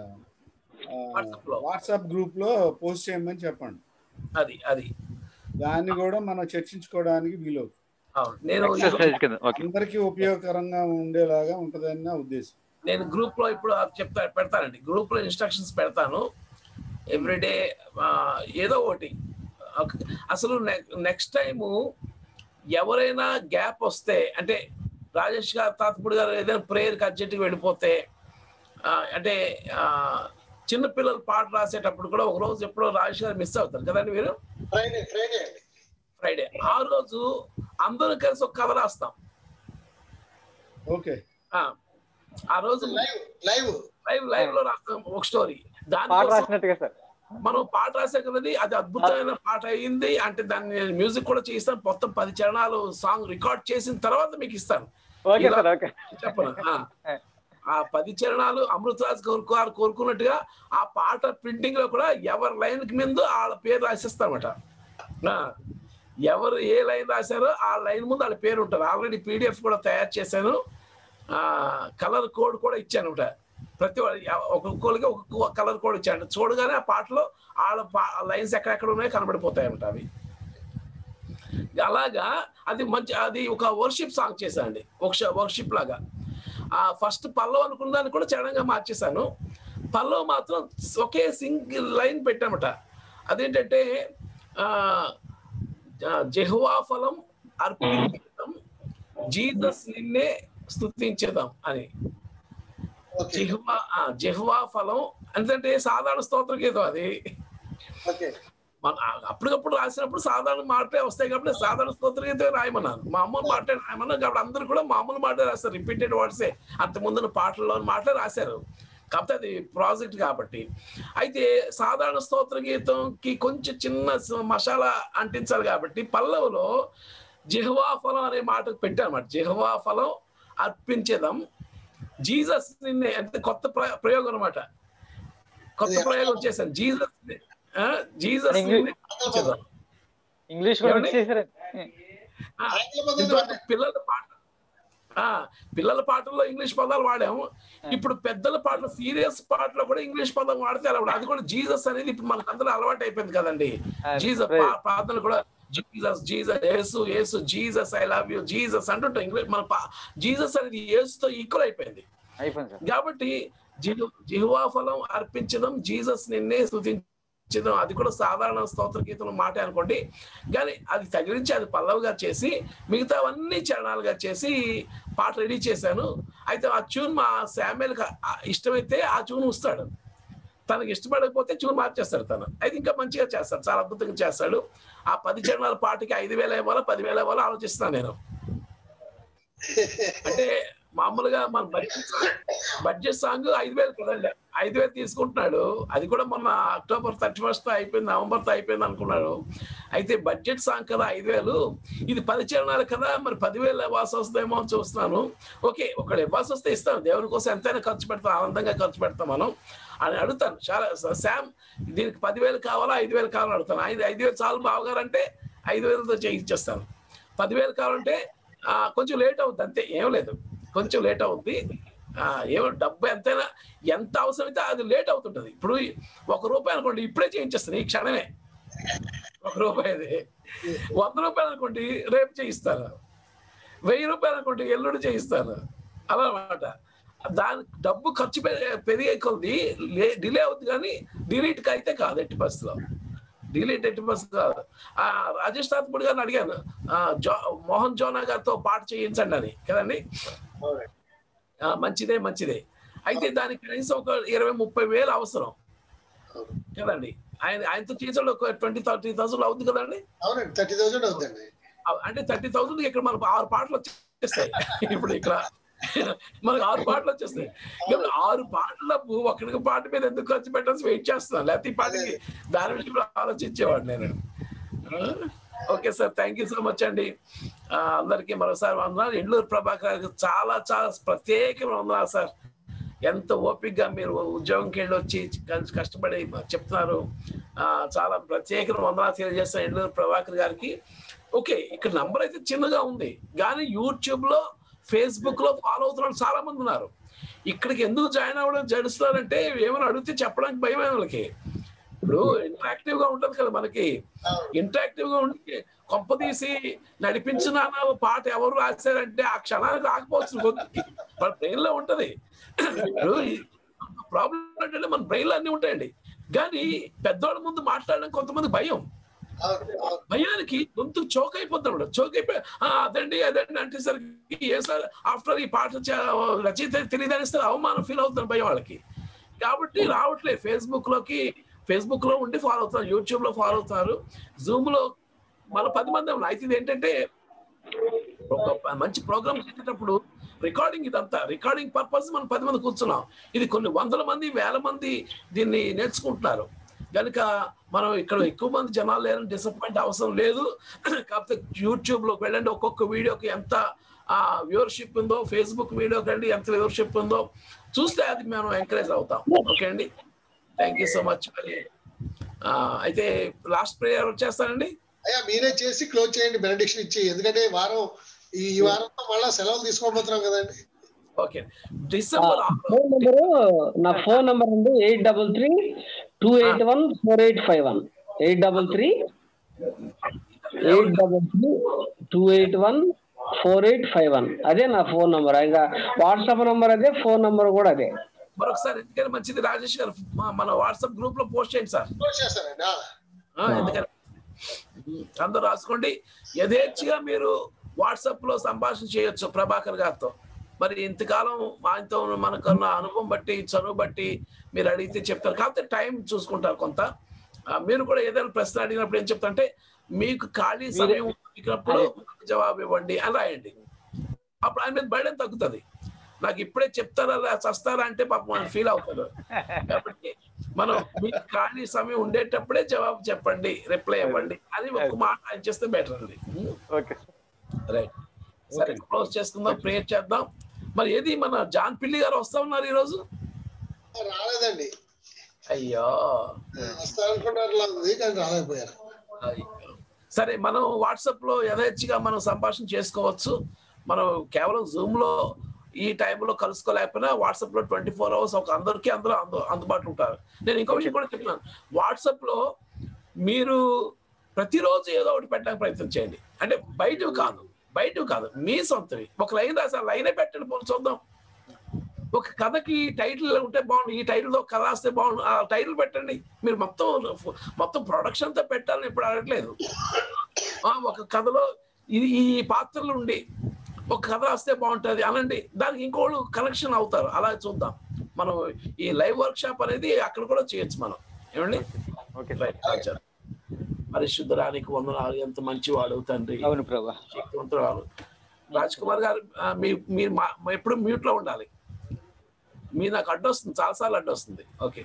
వాట్సాప్ గ్రూప్ లో పోస్ట్ చేయమని చెప్పండి
అది అది
దాన్ని కూడా మనం చర్చించుకోవడానికి వీలవుతుంది
అవును నేను
Exercise కింద, okay.
అందరికీ ఉపయోగకరంగా ఉండేలాగా ఉంటదని నా ఉద్దేశం
నేను గ్రూప్ లో ఇప్పుడు చెప్తా పెడతానండి గ్రూప్ లో ఇన్స్ట్రక్షన్స్ పెడతాను ఎవ్రీడే ఏదో ఒకటి ఒక- అసలు నెక్స్ట్ టైము ఎవరైనా గ్యాప్ వస్తే అంటే రాజేష్ గారు తాతపుడు గారు ఏదైనా ప్రేయర్కి అర్జెంట్గా వెళ్ళిపోతే ఆ, అంటే ఆ, చిన్న పిల్లలు పాట రాసేటప్పుడు కూడా ఒక రోజు ఎప్పుడో రాజేష్ గారు మిస్ అవుతారు కదండి మీరు
ఫ్రైడే ఫ్రైడే అండి
ఫ్రైడే ఆ రోజు అందరూ కలిసి ఒక కథ రాస్తాం
ఓకే
ఆ, ఆ రోజు
లైవ్ లైవ్
లైవ్ లైవ్ లో రాస్తాం ఒక స్టోరీ
పాట
దాని
రాసినట్టుగా సార్
మనం పాట రాసాం కదండి అది అద్భుతమైన పాట అయింది అంటే దాన్ని నేను మ్యూజిక్ కూడా చేస్తాను మొత్తం పది చరణాలు సాంగ్ రికార్డ్ చేసిన తర్వాత మీకు ఇస్తాను
ఓకే
ఇలా
సార్ ఓకే
చెప్పను ఆ. ఆ పది చరణాలు అమృతరాజ్ కోరుకు వారు కోరుకున్నట్టుగా ఆ పాట ప్రింటింగ్ లో కూడా ఎవరి లైన్ కి ముందు వాళ్ళ పేరు రాసిస్తామట ఆ, ఎవరు ఏ లైన్ రాశారో ఆ లైన్ ముందు వాళ్ళ పేరు ఉంటుంది ఆల్రెడీ పీడిఎఫ్ కూడా తయారు చేశాను ఆ కలర్ కోడ్ కూడా ఇచ్చాను అనమాట ప్రతి వాడి- ఒక్కొక్కరికి ఒక్కొక్క కలర్ కోడ్ ఇచ్చాను చూడగానే ఆ పాటలో వాళ్ళ లైన్స్ ఎక్కడెక్కడ ఉన్నాయో కనబడిపోతాయి అన్నమాట అవి అలాగా అది మంచి అది ఒక వర్షిప్ సాంగ్ చేశానండి ఒక వర్షిప్ లాగా ఆ ఫస్ట్ పల్లవ్ అనుకున్న దాన్ని కూడా చరణంగా మార్చేశాను పల్లవ్ మాత్రం ఒకే సింగిల్ లైన్ పెట్టామట అదేంటంటే ఆ ఆ, జెహ్వా ఫలం అర్పించడం జీసస్ నిన్నే స్తుతించేదాం అని జిహ్వా ఆ, జిహ్వా ఫలం ఎందుకంటే సాధారణ స్తోత్ర గీతం అది
ఓకే
మన అప్పటికప్పుడు రాసినప్పుడు సాధారణ మాటలే వస్తాయి కాబట్టి సాధారణ స్తోత్ర గీతం రాయమన్నాను మామూలు మాటే రాయమన్నాను కాబట్టి అందరూ కూడా మామూలు మాటలే రాస్తారు రిపీటెడ్ వర్డ్సే అంత ముందున్న పాటల్లో మాటలే రాశారు కాకపోతే అది ప్రాజెక్ట్ కాబట్టి అయితే సాధారణ స్తోత్ర గీతంకి కొంచెం చిన్న స- మసాలా అంటించాలి కాబట్టి పల్లవులో జిహ్వా ఫలం అనే మాట పెట్టానమాట జిహ్వా ఫలం అర్పించేదాం జీసస్ నిన్నే అంటే కొత్త ప్ర- ప్రయోగం అనమాట కొత్త ప్రయోగం చేశాను జీసస్ ని- ఆ, జీసస్ నిన్నే అర్పించేదాం.
ఇంగ్లీష్ కూడా
ఏమండి?
మిక్స్ చేశారు
ఆ, ఇంతవరకు పిల్లల పాట ఆ, పిల్లల పాటల్లో ఇంగ్లీష్ పదాలు వాడాము ఇప్పుడు పెద్దల పాటలు సీరియస్ పాటలో కూడా ఇంగ్లీష్ పదం వాడితే అలా అది కూడా జీసస్ అనేది ఇప్పుడు మనకు అందరూ అలవాటు అయిపోయింది కదండి జీసస్ ప్రార్థనలు కూడా Jesus Jesus Yesu Yesu Jesus I love you Jesus అంటుంటాం ఇంగ్లీష్ మన పా- జీసస్ అనేది యేసుతో ఈక్వల్ అయిపోయింది
అయిపోయింది సార్
కాబట్టి జిహు జిహువా ఫలం అర్పించడం జీసస్ నిన్నే స్తుతించడం అది కూడా సాధారణ స్తోత్ర గీతం మాట అనుకోండి కానీ అది తగిలించి అది పల్లవిగా చేసి మిగతావన్నీ చరణాలుగా చేసి పాట రెడీ చేశాను అయితే ఆ ట్యూన్ మా శామ్యుల్ ఇష్టమైతే ఆ ట్యూన్ వస్తాడు తనకి ఇష్టపడకపోతే ట్యూన్ మార్చేస్తాడు తను అయితే ఇంకా మంచిగా చేస్తాడు చాలా అద్భుతంగా చేస్తాడు ఆ పది చరణాల పాటకి ఐదు వేల ఇవ్వాలో పదివేల ఇవ్వాలో ఆలోచిస్తున్నాను నేను అంటే మామూలుగా మన బడ్జెట్ బడ్జెట్ సాంగ్ ఐదు వేలు కదండి ఐదు వేలు తీసుకుంటున్నాడు అది కూడా మొన్న అక్టోబర్ థర్టీ ఫస్ట్ అయిపోయింది నవంబర్ తో అయిపోయింది అనుకున్నాడు అయితే బడ్జెట్ సాంగ్ కదా ఐదు వేలు ఇది పది చరణాలు కదా మరి పదివేలు ఇవ్వాల్సి వస్తుందేమో అని చూస్తున్నాను ఓకే ఒకళ్ళు ఇవ్వాల్సి వస్తే ఇస్తాను దేవుని కోసం ఎంతైనా ఖర్చు పెడతాం ఆనందంగా ఖర్చు పెడతాం మనం అని అడుగుతాను చాలా శామ్ దీనికి పదివేలు కావాలా ఐదు వేలు కావాలని అడుగుతాను ఐదు ఐదు వేలు చాలు బావగారు అంటే ఐదు వేలతో చేయించేస్తాను పదివేలు కావాలంటే ఆ, కొంచెం లేట్ అవుద్ది అంతే ఏం లేదు కొంచెం లేట్ అవుద్ది ఆ, ఏమో డబ్బు ఎంతైనా ఎంత అవసరమైతే అది లేట్ అవుతుంటది ఇప్పుడు ఒక రూపాయి అనుకోండి ఇప్పుడే చేయించేస్తాను ఈ క్షణమే ఒక రూపాయిది వంద రూపాయలు అనుకోండి రేపు చేయిస్తాను వెయ్యి రూపాయలు అనుకోండి ఎల్లుండి చేయిస్తాను అలా అన్నమాట దాని డబ్బు ఖర్చు పె- పెరిగే కొద్ది డిలే అవుతుంది కానీ డిలీట్ అయితే కాదు ఎట్టి పరిస్థితిలో డిలీట్ ఎట్టి పరిస్థితి కాదు ఆ, రాజేష్ తాత్పుడి గారిని అడిగాను ఆ, జో మోహన్ జోనా గారితో పాట చేయించండి అని కదండి ఆ, మంచిదే మంచిదే అయితే దానికి కనీసం ఒక ఇరవై ముప్పై వేలు అవసరం కదండి ఆయన ఆయనతో చేసాడు ఒక ట్వంటీ థర్టీ థౌసండ్ అవుతుంది కదండి
అవునండి థర్టీ థౌసండ్ అవుతుందండి
అ- అంటే థర్టీ థౌసండ్ ఇక్కడ మనకు ఆరు పాటలు వచ్చేస్తాయి ఇప్పుడు ఇక్కడ మనకు ఆరు పాటలు వచ్చేస్తాయి ఇప్పుడు ఆరు పాటలకు ఒకరికి పాట మీద ఎందుకు ఖర్చు పెట్టాల్సి వెయిట్ చేస్తున్నాను లేకపోతే ఈ పాటకి దాని విషయంలో ఆలోచించేవాడు నేను okay sir thank you so much అండి ఆ, అందరికీ మరోసారి వందనాలు ఎండ్లూరు ప్రభాకర్ గారికి చాలా చాలా ప్రత్యేకమైన వందనాలు సార్ ఎంత ఓపికగా మీరు ఉద్యోగంకి వెళ్ళి వచ్చి కష్ట- కష్టపడి చెప్తున్నారు ఆ, చాలా ప్రత్యేకమైన వందనాలు తెలియజేస్తాను ఎండ్లూరు ప్రభాకర్ గారికి ఓకే ఇక్కడ నంబర్ అయితే చిన్నగా ఉంది కానీ యూట్యూబ్ లో ఫేస్బుక్ లో ఫాలో అవుతున్న వాళ్ళు చాలా మంది ఉన్నారు ఇక్కడికి ఎందుకు జాయిన్ అవ్వడం జడుస్తున్నారంటే ఏమైనా అడిగితే చెప్పడానికి భయం వాళ్ళకి ఇప్పుడు ఇంటరాక్టివ్ గా ఉంటది కదా మనకి ఇంటరాక్టివ్ గా ఉండి కొంప తీసి నడిపించిన అన్న పాట ఎవరు రాశారంటే ఆ క్షణానికి రాకపోవచ్చు గొంతుకి మన బ్రెయిన్ లో ఉంటది ఇప్పుడు ప్రాబ్లం ఏంటంటే మన బ్రెయిన్ లో అన్ని ఉంటాయండి కానీ పెద్దవాళ్ళ ముందు మాట్లాడడం కొంతమంది భయం భయానికి గొంతు చోక్ అయిపోతాడు చోక్ అయిపోయి "ఆ, అదండి అదండి అంటే సరికి ఏ సార్ ఆఫ్టర్ ఈ పాట చ- రచయిత తెలియదని సార్ అవమానం ఫీల్ అవుతారు భయం వాళ్ళకి కాబట్టి రావట్లేదు ఫేస్బుక్ లోకి ఫేస్బుక్ లో ఉండి ఫాలో అవుతారు యూట్యూబ్ లో ఫాలో అవుతారు జూమ్ లో మన పది మంది ఉన్నారు. అయితే ఇది ఏంటంటే ఒక మంచి ప్రోగ్రామ్ చేసేటప్పుడు రికార్డింగ్ ఇదంతా రికార్డింగ్ పర్పస్ మనం పది మంది కూర్చున్నాం ఇది కొన్ని వందల మంది వేల మంది దీన్ని నేర్చుకుంటున్నారు కనుక మనం ఇక్కడ ఎక్కువ మంది జనాలు లేరని డిసప్పాయింట్ అవసరం లేదు కాకపోతే యూట్యూబ్ లోకి వెళ్ళండి ఒక్కొక్క వీడియోకి ఎంత వ్యూవర్షిప్ ఉందో ఫేస్బుక్ వీడియోకి రండి ఎంత వ్యూవర్షిప్ ఉందో చూస్తే అది మనం ఎంకరేజ్ అవుతాం ఓకే అండి థ్యాంక్ యూ సో మచ్ మరి ఆ, అయితే లాస్ట్ ప్రేయర్ వచ్చేస్తానండి
అయ్యా మీరే చేసి క్లోజ్ చేయండి బెనడిక్షన్ ఇచ్చి ఎందుకంటే ఈ వారం ఈ ఈ వారంతో మళ్ళా సెలవులు తీసుకోబోతున్నాం కదండి
ఓకే డిసెంబర్
ఫోన్ నెంబరు నా ఫోన్ నెంబర్ అండి eight double three two eight one four eight five one eight double three eight double three two eight one four eight five one అదే నా ఫోన్ నెంబర్ ఇంకా WhatsApp number అదే phone number కూడా అదే
మరొకసారి ఎందుకంటే మంచిది రాజేష్ గారు మా- మన వాట్సాప్ గ్రూప్ లో పోస్ట్ చేయండి సార్
క్లోజ్ చేస్తానండి ఆ.
ఆ, ఎందుకంటే అందరూ రాసుకోండి యథేచ్ఛగా మీరు వాట్సాప్ లో సంభాషణ చేయొచ్చు ప్రభాకర్ గారితో మరి ఇంతకాలం ఆయనతో మనకున్న అనుభవం బట్టి చదువు బట్టి మీరు అడిగితే చెప్తారు కాకపోతే టైం చూసుకుంటారు కొంత ఆ, మీరు కూడా ఏదైనా ప్రశ్న అడిగినప్పుడు ఏం చెప్తారంటే మీకు ఖాళీ సమయం దొరికినప్పుడు మాకు జవాబు ఇవ్వండి అని రాయండి అప్పుడు ఆయన మీద బయట తగ్గుతుంది నాకు ఇప్పుడే చెప్తారా రా- చస్తారా అంటే పాపం ఆయన ఫీల్ అవుతారు కాబట్టి మనం మీకు ఖాళీ సమయం ఉండేటప్పుడే జవాబు చెప్పండి రిప్లై ఇవ్వండి అని ఒక మాట ఆయన చేస్తే బెటర్ అండి
ఓకే
రైట్ సరే క్లోజ్ చేసుకుందాం ప్రేయర్ చేద్దాం మరి ఏది మన జాన్ పిల్లి గారు వస్తా ఉన్నారు ఈ రోజు
రాలేదండి
అయ్యో
వస్తారనుకున్నారు ఉంది కానీ రాలేకపోయారు
అయ్యో. సరే మనం వాట్సాప్ లో యథేచ్ఛగా మనం సంభాషణ చేసుకోవచ్చు మనం కేవలం జూమ్ లో ఈ టైంలో కలుసుకోలేకపోయినా వాట్సాప్ లో ట్వంటీ ఫోర్ అవర్స్ ఒక అందరికీ అందరూ అందు అందుబాటులో ఉంటారు నేను ఇంకో విషయం కూడా చెప్తున్నాను వాట్సాప్ లో మీరు ప్రతిరోజు ఏదో ఒకటి పెట్టడానికి ప్రయత్నం చేయండి అంటే బయటవి కాదు బయటవి కాదు మీ సొంతవి ఒక లైన్ రాసా లైనే పెట్టండి పోనీ చూద్దాం ఒక కథకి టైటిల్ ఉంటే బాగుండు ఈ టైటిల్ ఒక కథ రాస్తే బాగుండు ఆ టైటిల్ పెట్టండి మీరు మొత్తం మొత్తం ప్రొడక్షన్ తో పెట్టాలని ఇప్పుడు అడగట్లేదు ఆ, ఒక కథలో ఇది ఈ పాత్రలు ఉండి ఒక కథ రాస్తే బాగుంటుంది అనండి దానికి ఇంకోళ్ళు కనెక్షన్ అవుతారు అలా చూద్దాం మనం ఈ లైవ్ వర్క్ షాప్ అనేది అక్కడ కూడా చేయొచ్చు మనం ఏమండి రైట్ ఆచార్య. పరిశుద్ధరానికి వందనాలు ఎంత మంచివాడు తండ్రి
అవును ప్రభా
శక్తివంతురాలు రాజ్ కుమార్ గారు ఆ, మీ మీరు మా- ఎప్పుడు మ్యూట్ లో ఉండాలి మీ నాకు అడ్డొస్తుంది చాలాసార్లు అడ్డొస్తుంది ఓకే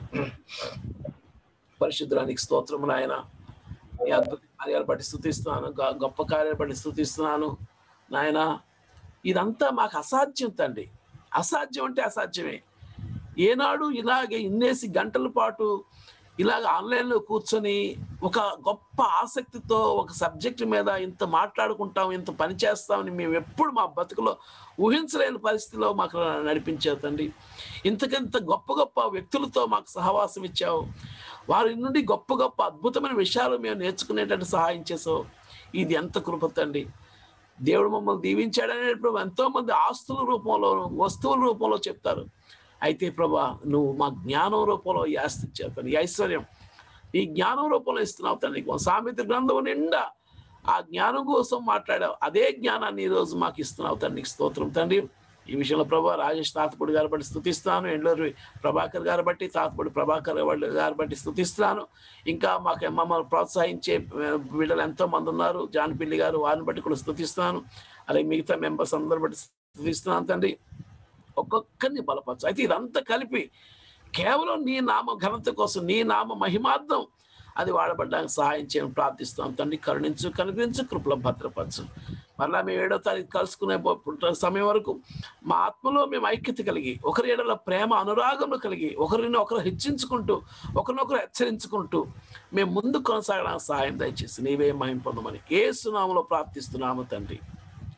పరిశుద్ధరానికి స్తోత్రము నాయన నీ అద్భుత కార్యాలు బట్టి స్థుతిస్తున్నాను గ- గొప్ప కార్యాలు బట్టి స్థుతిస్తున్నాను నాయన ఇదంతా మాకు అసాధ్యం తండ్రి అసాధ్యం అంటే అసాధ్యమే ఏనాడు ఇలాగే ఇన్నేసి గంటల పాటు ఇలాగ ఆన్లైన్లో కూర్చొని ఒక గొప్ప ఆసక్తితో ఒక సబ్జెక్ట్ మీద ఇంత మాట్లాడుకుంటాం ఇంత పని చేస్తామని మేము ఎప్పుడు మా బతుకులో ఊహించలేని పరిస్థితిలో మాకు నడిపించావు తండ్రి ఇంతకంత గొప్ప గొప్ప వ్యక్తులతో మాకు సహవాసం ఇచ్చావు వారి నుండి గొప్ప గొప్ప అద్భుతమైన విషయాలు మేము నేర్చుకునేటట్టు సహాయం చేసావు ఇది ఎంత కృప తండ్రి దేవుడు మమ్మల్ని దీవించాడనేటప్పుడు ఎంతో మంది ఆస్తుల రూపంలో వస్తువుల రూపంలో చెప్తారు అయితే ప్రభా నువ్వు మా జ్ఞానం రూపంలో ఈ ఆస్తి ఇచ్చావు ఈ ఐశ్వర్యం ఈ జ్ఞానం రూపంలో ఇస్తున్నావు తండ్రి సామెత గ్రంథం నిండా ఆ జ్ఞానం కోసం మాట్లాడావు అదే జ్ఞానాన్ని ఈ రోజు మాకు ఇస్తున్నావు తండ్రి నీకు స్తోత్రం తండ్రి ఈ విషయంలో ప్రభా రాజేష్ తాతపూడి గారి బట్టి స్థుతిస్తాను ఎండ్లూరి ప్రభాకర్ గారి బట్టి తాతపూడి ప్రభాకర్ వాళ్ళ గారి బట్టి స్థుతిస్తున్నాను ఇంకా మాకు మమ్మల్ని ప్రోత్సహించే ఆ, బిడ్డలు ఎంతో మంది ఉన్నారు జానపిల్లి గారు వారిని బట్టి కూడా స్థుతిస్తున్నాను అలాగే మిగతా మెంబర్స్ అందరి బట్టి స్థుతిస్తున్నాను తండ్రి ఒక్కొక్కరిని బలపరచు అయితే ఇదంతా కలిపి కేవలం నీ నామ ఘనత కోసం నీ నామ మహిమార్థం అది వాడబడ్డానికి సహాయం చేయని ప్రార్థిస్తాం తండ్రి కరుణించు కనుగరించు కృపలో భద్రపరచు మరలా మేము ఏడో తారీఖు కలుసుకునే పో- సమయం వరకు మా ఆత్మలో మేము ఐక్యత కలిగి ఒకరి ఏడల ప్రేమ అనురాగంలో కలిగి ఒకరిని ఒకరు హెచ్చించుకుంటూ ఒకరినొకరు హెచ్చరించుకుంటూ మేము ముందు కొనసాగడానికి సహాయం దయచేసి నీవే మహిం పొందమని ఏ సునామలో ప్రార్థిస్తున్నాము తండ్రి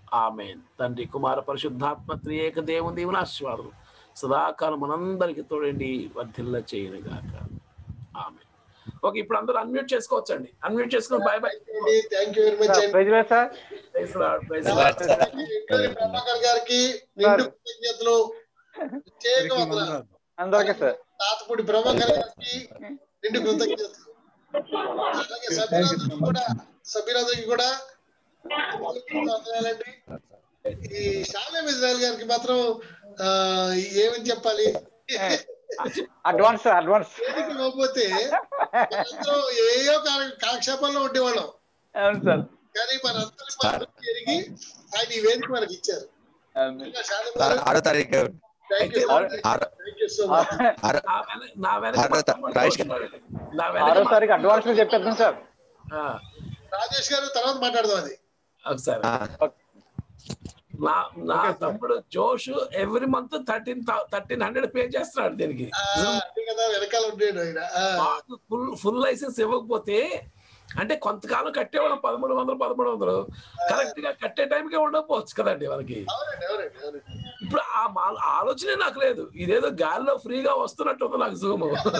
ఆమెన్ తండ్రి కుమార పరిశుద్ధాత్మ త్రియేక దేవుని దేవుని ఆశీర్వాదం సదాకాలం మనందరికి తోడండి వర్ధిల్ల చేయను గాక ఆమె ఓకే ఇప్పుడు అందరూ అన్మ్యూట్ చేసుకోవచ్చండి అన్మ్యూట్ చేసుకొని bye bye
thank you very much అండి
praise Lord praise Lord
Inturi Prabhakar గారికి నిండు కృతజ్ఞతలు ప్రత్యేక వందనాలు
అందరికీ సార్
తాతపూడి ప్రభాకర్ గారికి నిండు కృతజ్ఞతలు అలాగే సభ్యులందరికీ కూడా సభ్యులందరికీ కూడా వందనాలండి ఈ షాలేం ఇజ్రాయల్ గారికి మాత్రం ఆ, ఏమని చెప్పాలి
అడ్వాన్స్ అడ్వాన్స్
వేదిక ఇవ్వకపోతే మనందరం ఏయో కాల- కాలక్షేపాల్లో ఉండేవాళ్ళం
అవును సార్
కానీ మనందరి మనసు ఎరిగి ఆయన ఈ వేదిక మనకి ఇచ్చారు ఇంకా షాలేం గారు,
ఆరో తారీఖు
thank you,
ఆరో-
thank you so much.
ఆరో
నా వెన- నా వెనక
ఆరో తా- రాజేష్ గారు
నా
ఆరో
వెనక
తారీఖు అడ్వాన్స్ చెప్పేద్దాం సార్
ఆ,
రాజేష్ గారు తర్వాత మాట్లాడదాం అది
ఒకసారి నా నా తమ్ముడు Josh every month thirteen thirteen hundred pay చేస్తున్నాడు దీనికి
ఆ, అదే కదా వెనకాల ఉండేడు ఆయన ఆ,
ఫుల్ ఫుల్ లైసెన్స్ ఇవ్వకపోతే అంటే కొంతకాలం కట్టేవాళ్ళం పదమూడు వందలు పదమూడు వందలు కరెక్ట్ గా కట్టే టైంకే ఉండకపోవచ్చు కదండి మనకి
అవునండి అవునండి అవునండి
ఇప్పుడు ఆ మా- ఆలోచనే నాకు లేదు ఇదేదో గాల్లో ఫ్రీగా వస్తున్నట్టు ఉంది నాకు జూమ్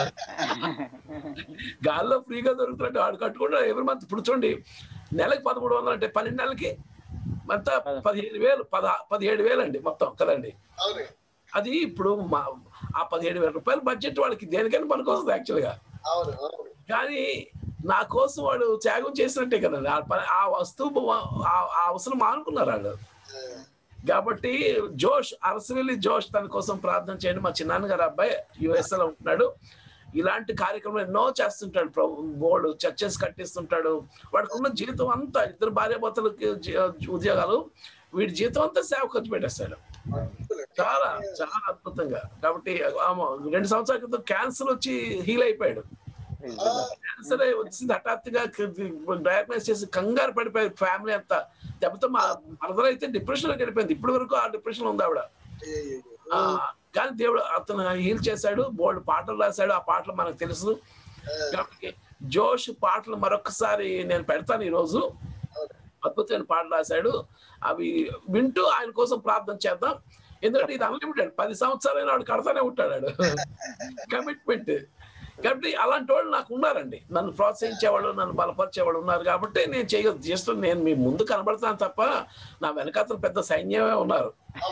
గాల్లో ఫ్రీగా దొరుకుతున్నట్టు వాడు కట్టుకుంటే ఎవరి మంత్ ఇప్పుడు చూడండి నెలకి పదమూడు వందలు అంటే పన్నెండు నెలలకి మొత్తం పదిహేను వేలు పద పదిహేడు వేలు అండి మొత్తం కదండి
అవును
అది ఇప్పుడు మా ఆ పదిహేడు వేల రూపాయల బడ్జెట్ వాళ్ళకి దేనికైనా పనికొస్తుంది యాక్చువల్గా
అవును అవును
కానీ నా కోసం వాడు త్యాగం చేసినట్టే కదండి ఆ పని- ఆ వస్తువు ఆ- ఆ అవసరం మానుకున్నారు వాళ్ళు కాబట్టి జోష్ అరసవెల్లి జోష్ తన కోసం ప్రార్థన చేయండి మా చిన్నాన్నగారు అబ్బాయి యుఎస్ లో ఉంటున్నాడు ఇలాంటి కార్యక్రమం ఎన్నో చేస్తుంటాడు ప్రభు బోర్డు చర్చెస్ కట్టిస్తుంటాడు వాడికి ఉన్న జీవితం అంతా ఇద్దరు భార్యాభర్తలకి జీ- ఉద్యోగాలు వీడి జీవితం అంతా సేవ ఖర్చు పెట్టేస్తాడు చాలా చాలా అద్భుతంగా కాబట్టి ఆమె రెండు సంవత్సరాల క్రితం క్యాన్సర్ వచ్చి హీల్ అయిపోయాడు క్యాన్సర్ వచ్చింది హఠాత్తుగా డయాగ్నైజ్ చేసి కంగారు పడిపోయారు ఫ్యామిలీ అంతా దెబ్బతో మా మరదలు అయితే డిప్రెషన్ లోకి వెళ్ళిపోయింది ఇప్పటి వరకు ఆ డిప్రెషన్ ఉంది ఆవిడ ఆ, కానీ దేవుడు అతను హీల్ చేశాడు బోల్డ్ పాటలు రాశాడు ఆ పాటలు మనకు తెలుసు కాబట్టి జోష్ పాటలు మరొకసారి నేను పెడతాను ఈ రోజు అద్భుతమైన పాటలు రాశాడు అవి వింటూ ఆయన కోసం ప్రార్థన చేద్దాం ఎందుకంటే ఇది అన్లిమిటెడ్ పది సంవత్సరాలైన వాడు కడతానే ఉంటాడు కమిట్మెంట్ కాబట్టి అలాంటి వాళ్ళు నాకు ఉన్నారండి నన్ను ప్రోత్సహించేవాళ్ళు నన్ను బలపరిచేవాళ్ళు ఉన్నారు కాబట్టి నేను చేయ జస్ట్ నేను మీ ముందు కనబడతాను తప్ప నా వెనకాతలు పెద్ద సైన్యమే ఉన్నారు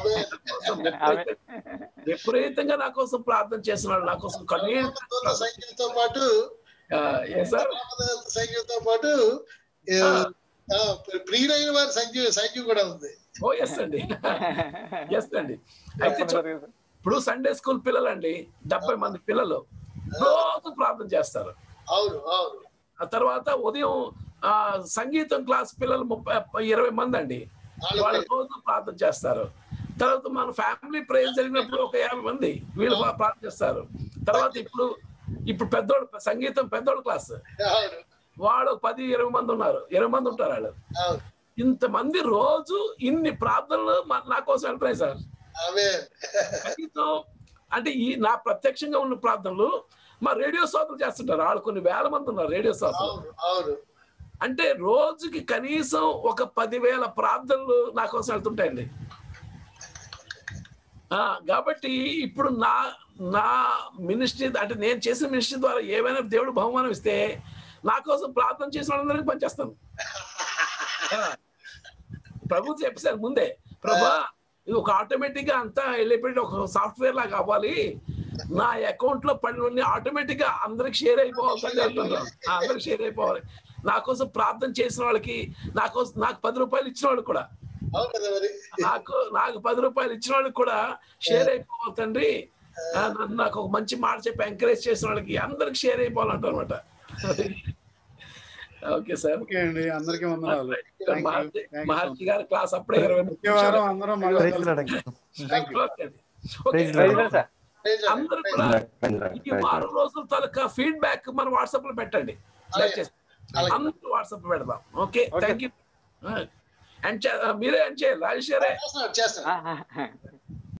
విపరీతంగా నా కోసం ప్రార్థన చేసిన వాళ్ళు నా కోసం కన్నీళ్ళు
సైకిల్తో పాటు
ఆ, ఏ సార్
సైకిల్తో పాటు ఆ, ఆ, ప్రియులైన వారి సైన్యం సైన్యం కూడా ఉంది
ఓ ఎస్ అండి ఎస్ అండి అయితే చూ- ఇప్పుడు సండే స్కూల్ పిల్లలండి డెబ్బై మంది పిల్లలు రోజు ప్రార్థన చేస్తారు
అవును అవును
ఆ తర్వాత ఉదయం ఆ సంగీతం క్లాస్ పిల్లలు ముప్పై ఇరవై మంది అండి వాళ్ళ రోజు ప్రార్థన చేస్తారు తర్వాత మన ఫ్యామిలీ ప్రేయర్ జరిగినప్పుడు ఒక యాభై మంది వీళ్ళు బా- ప్రార్థన చేస్తారు తర్వాత ఇప్పుడు ఇప్పుడు పెద్దోళ్ళు సంగీతం పెద్దోళ్ళ క్లాస్
అవును
వాళ్ళు పది ఇరవై మంది ఉన్నారు ఇరవై మంది ఉంటారు వాళ్ళు
అవును
ఇంతమంది రోజు ఇన్ని ప్రార్థనలు మా- నా కోసం వెళ్తున్నాయి సార్
ఆమె
కనీసం అంటే ఈ నా ప్రత్యక్షంగా ఉన్న ప్రార్థనలు మా రేడియో శ్రోతలు చేస్తుంటారు వాళ్ళు కొన్ని వేల మంది ఉన్నారు రేడియో శ్రోతలు
అవును అవును
అంటే రోజుకి కనీసం ఒక పదివేల ప్రార్థనలు నా కోసం వెళ్తుంటాయండి ఆ, కాబట్టి ఇప్పుడు నా నా మినిస్ట్రీ అంటే నేను చేసిన మినిస్ట్రీ ద్వారా ఏమైనా దేవుడు బహుమానం ఇస్తే నా కోసం ప్రార్థన చేసిన వాళ్ళందరికీ పనిచేస్తాను ఆ, ప్రభు చెప్పేశారు ముందే ప్రభా ఇది ఒక ఆటోమేటిక్ గా అంతా వెళ్ళిపోయి ఒక సాఫ్ట్వేర్ లాగా అవ్వాలి నా అకౌంట్ లో పడినవన్నీ ఆటోమేటిక్ గా అందరికి షేర్ అయిపోవాలి అంటున్నాను ఆ, అందరికి షేర్ అయిపోవాలి నా కోసం ప్రార్థన చేసిన వాళ్ళకి నా కోసం నాకు పది రూపాయలు ఇచ్చిన వాళ్ళు కూడా
అవును కదా మరి
నాకు నాకు పది రూపాయలు ఇచ్చిన వాళ్ళకి కూడా షేర్ అయిపోవాలి తండ్రి ఆ, నన్ను నాకు ఒక మంచి మాట చెప్పి ఎంకరేజ్ చేసిన వాళ్ళకి అందరికి షేర్ అయిపోవాలంట అనమాట ఓకే సార్
ఓకే అండి అందరికీ వందనాలు Thank you.
Maharshi
Thank you.
మహర్షి గారి క్లాస్ అప్పుడే ఇరవై
వచ్చే వారం అందరం మళ్ళీ
Praise the Lord,
కలుసుకుందాం.
uncle.
Thank you.
ఓకే అండి. Okay,
Praise the Lord.
Sir
అందరూ కూడా ఈ వారం రోజుల తాలూకా ఫీడ్బ్యాక్ మన వాట్సాప్ లో పెట్టండి దయచేసి అందరూ వాట్సాప్ పెడదాం ఓకే థ్యాంక్ యూ అండ్ మీరే అండ్ చేయాలి రాజేష్ గారే
చేస్తాను చేస్తాను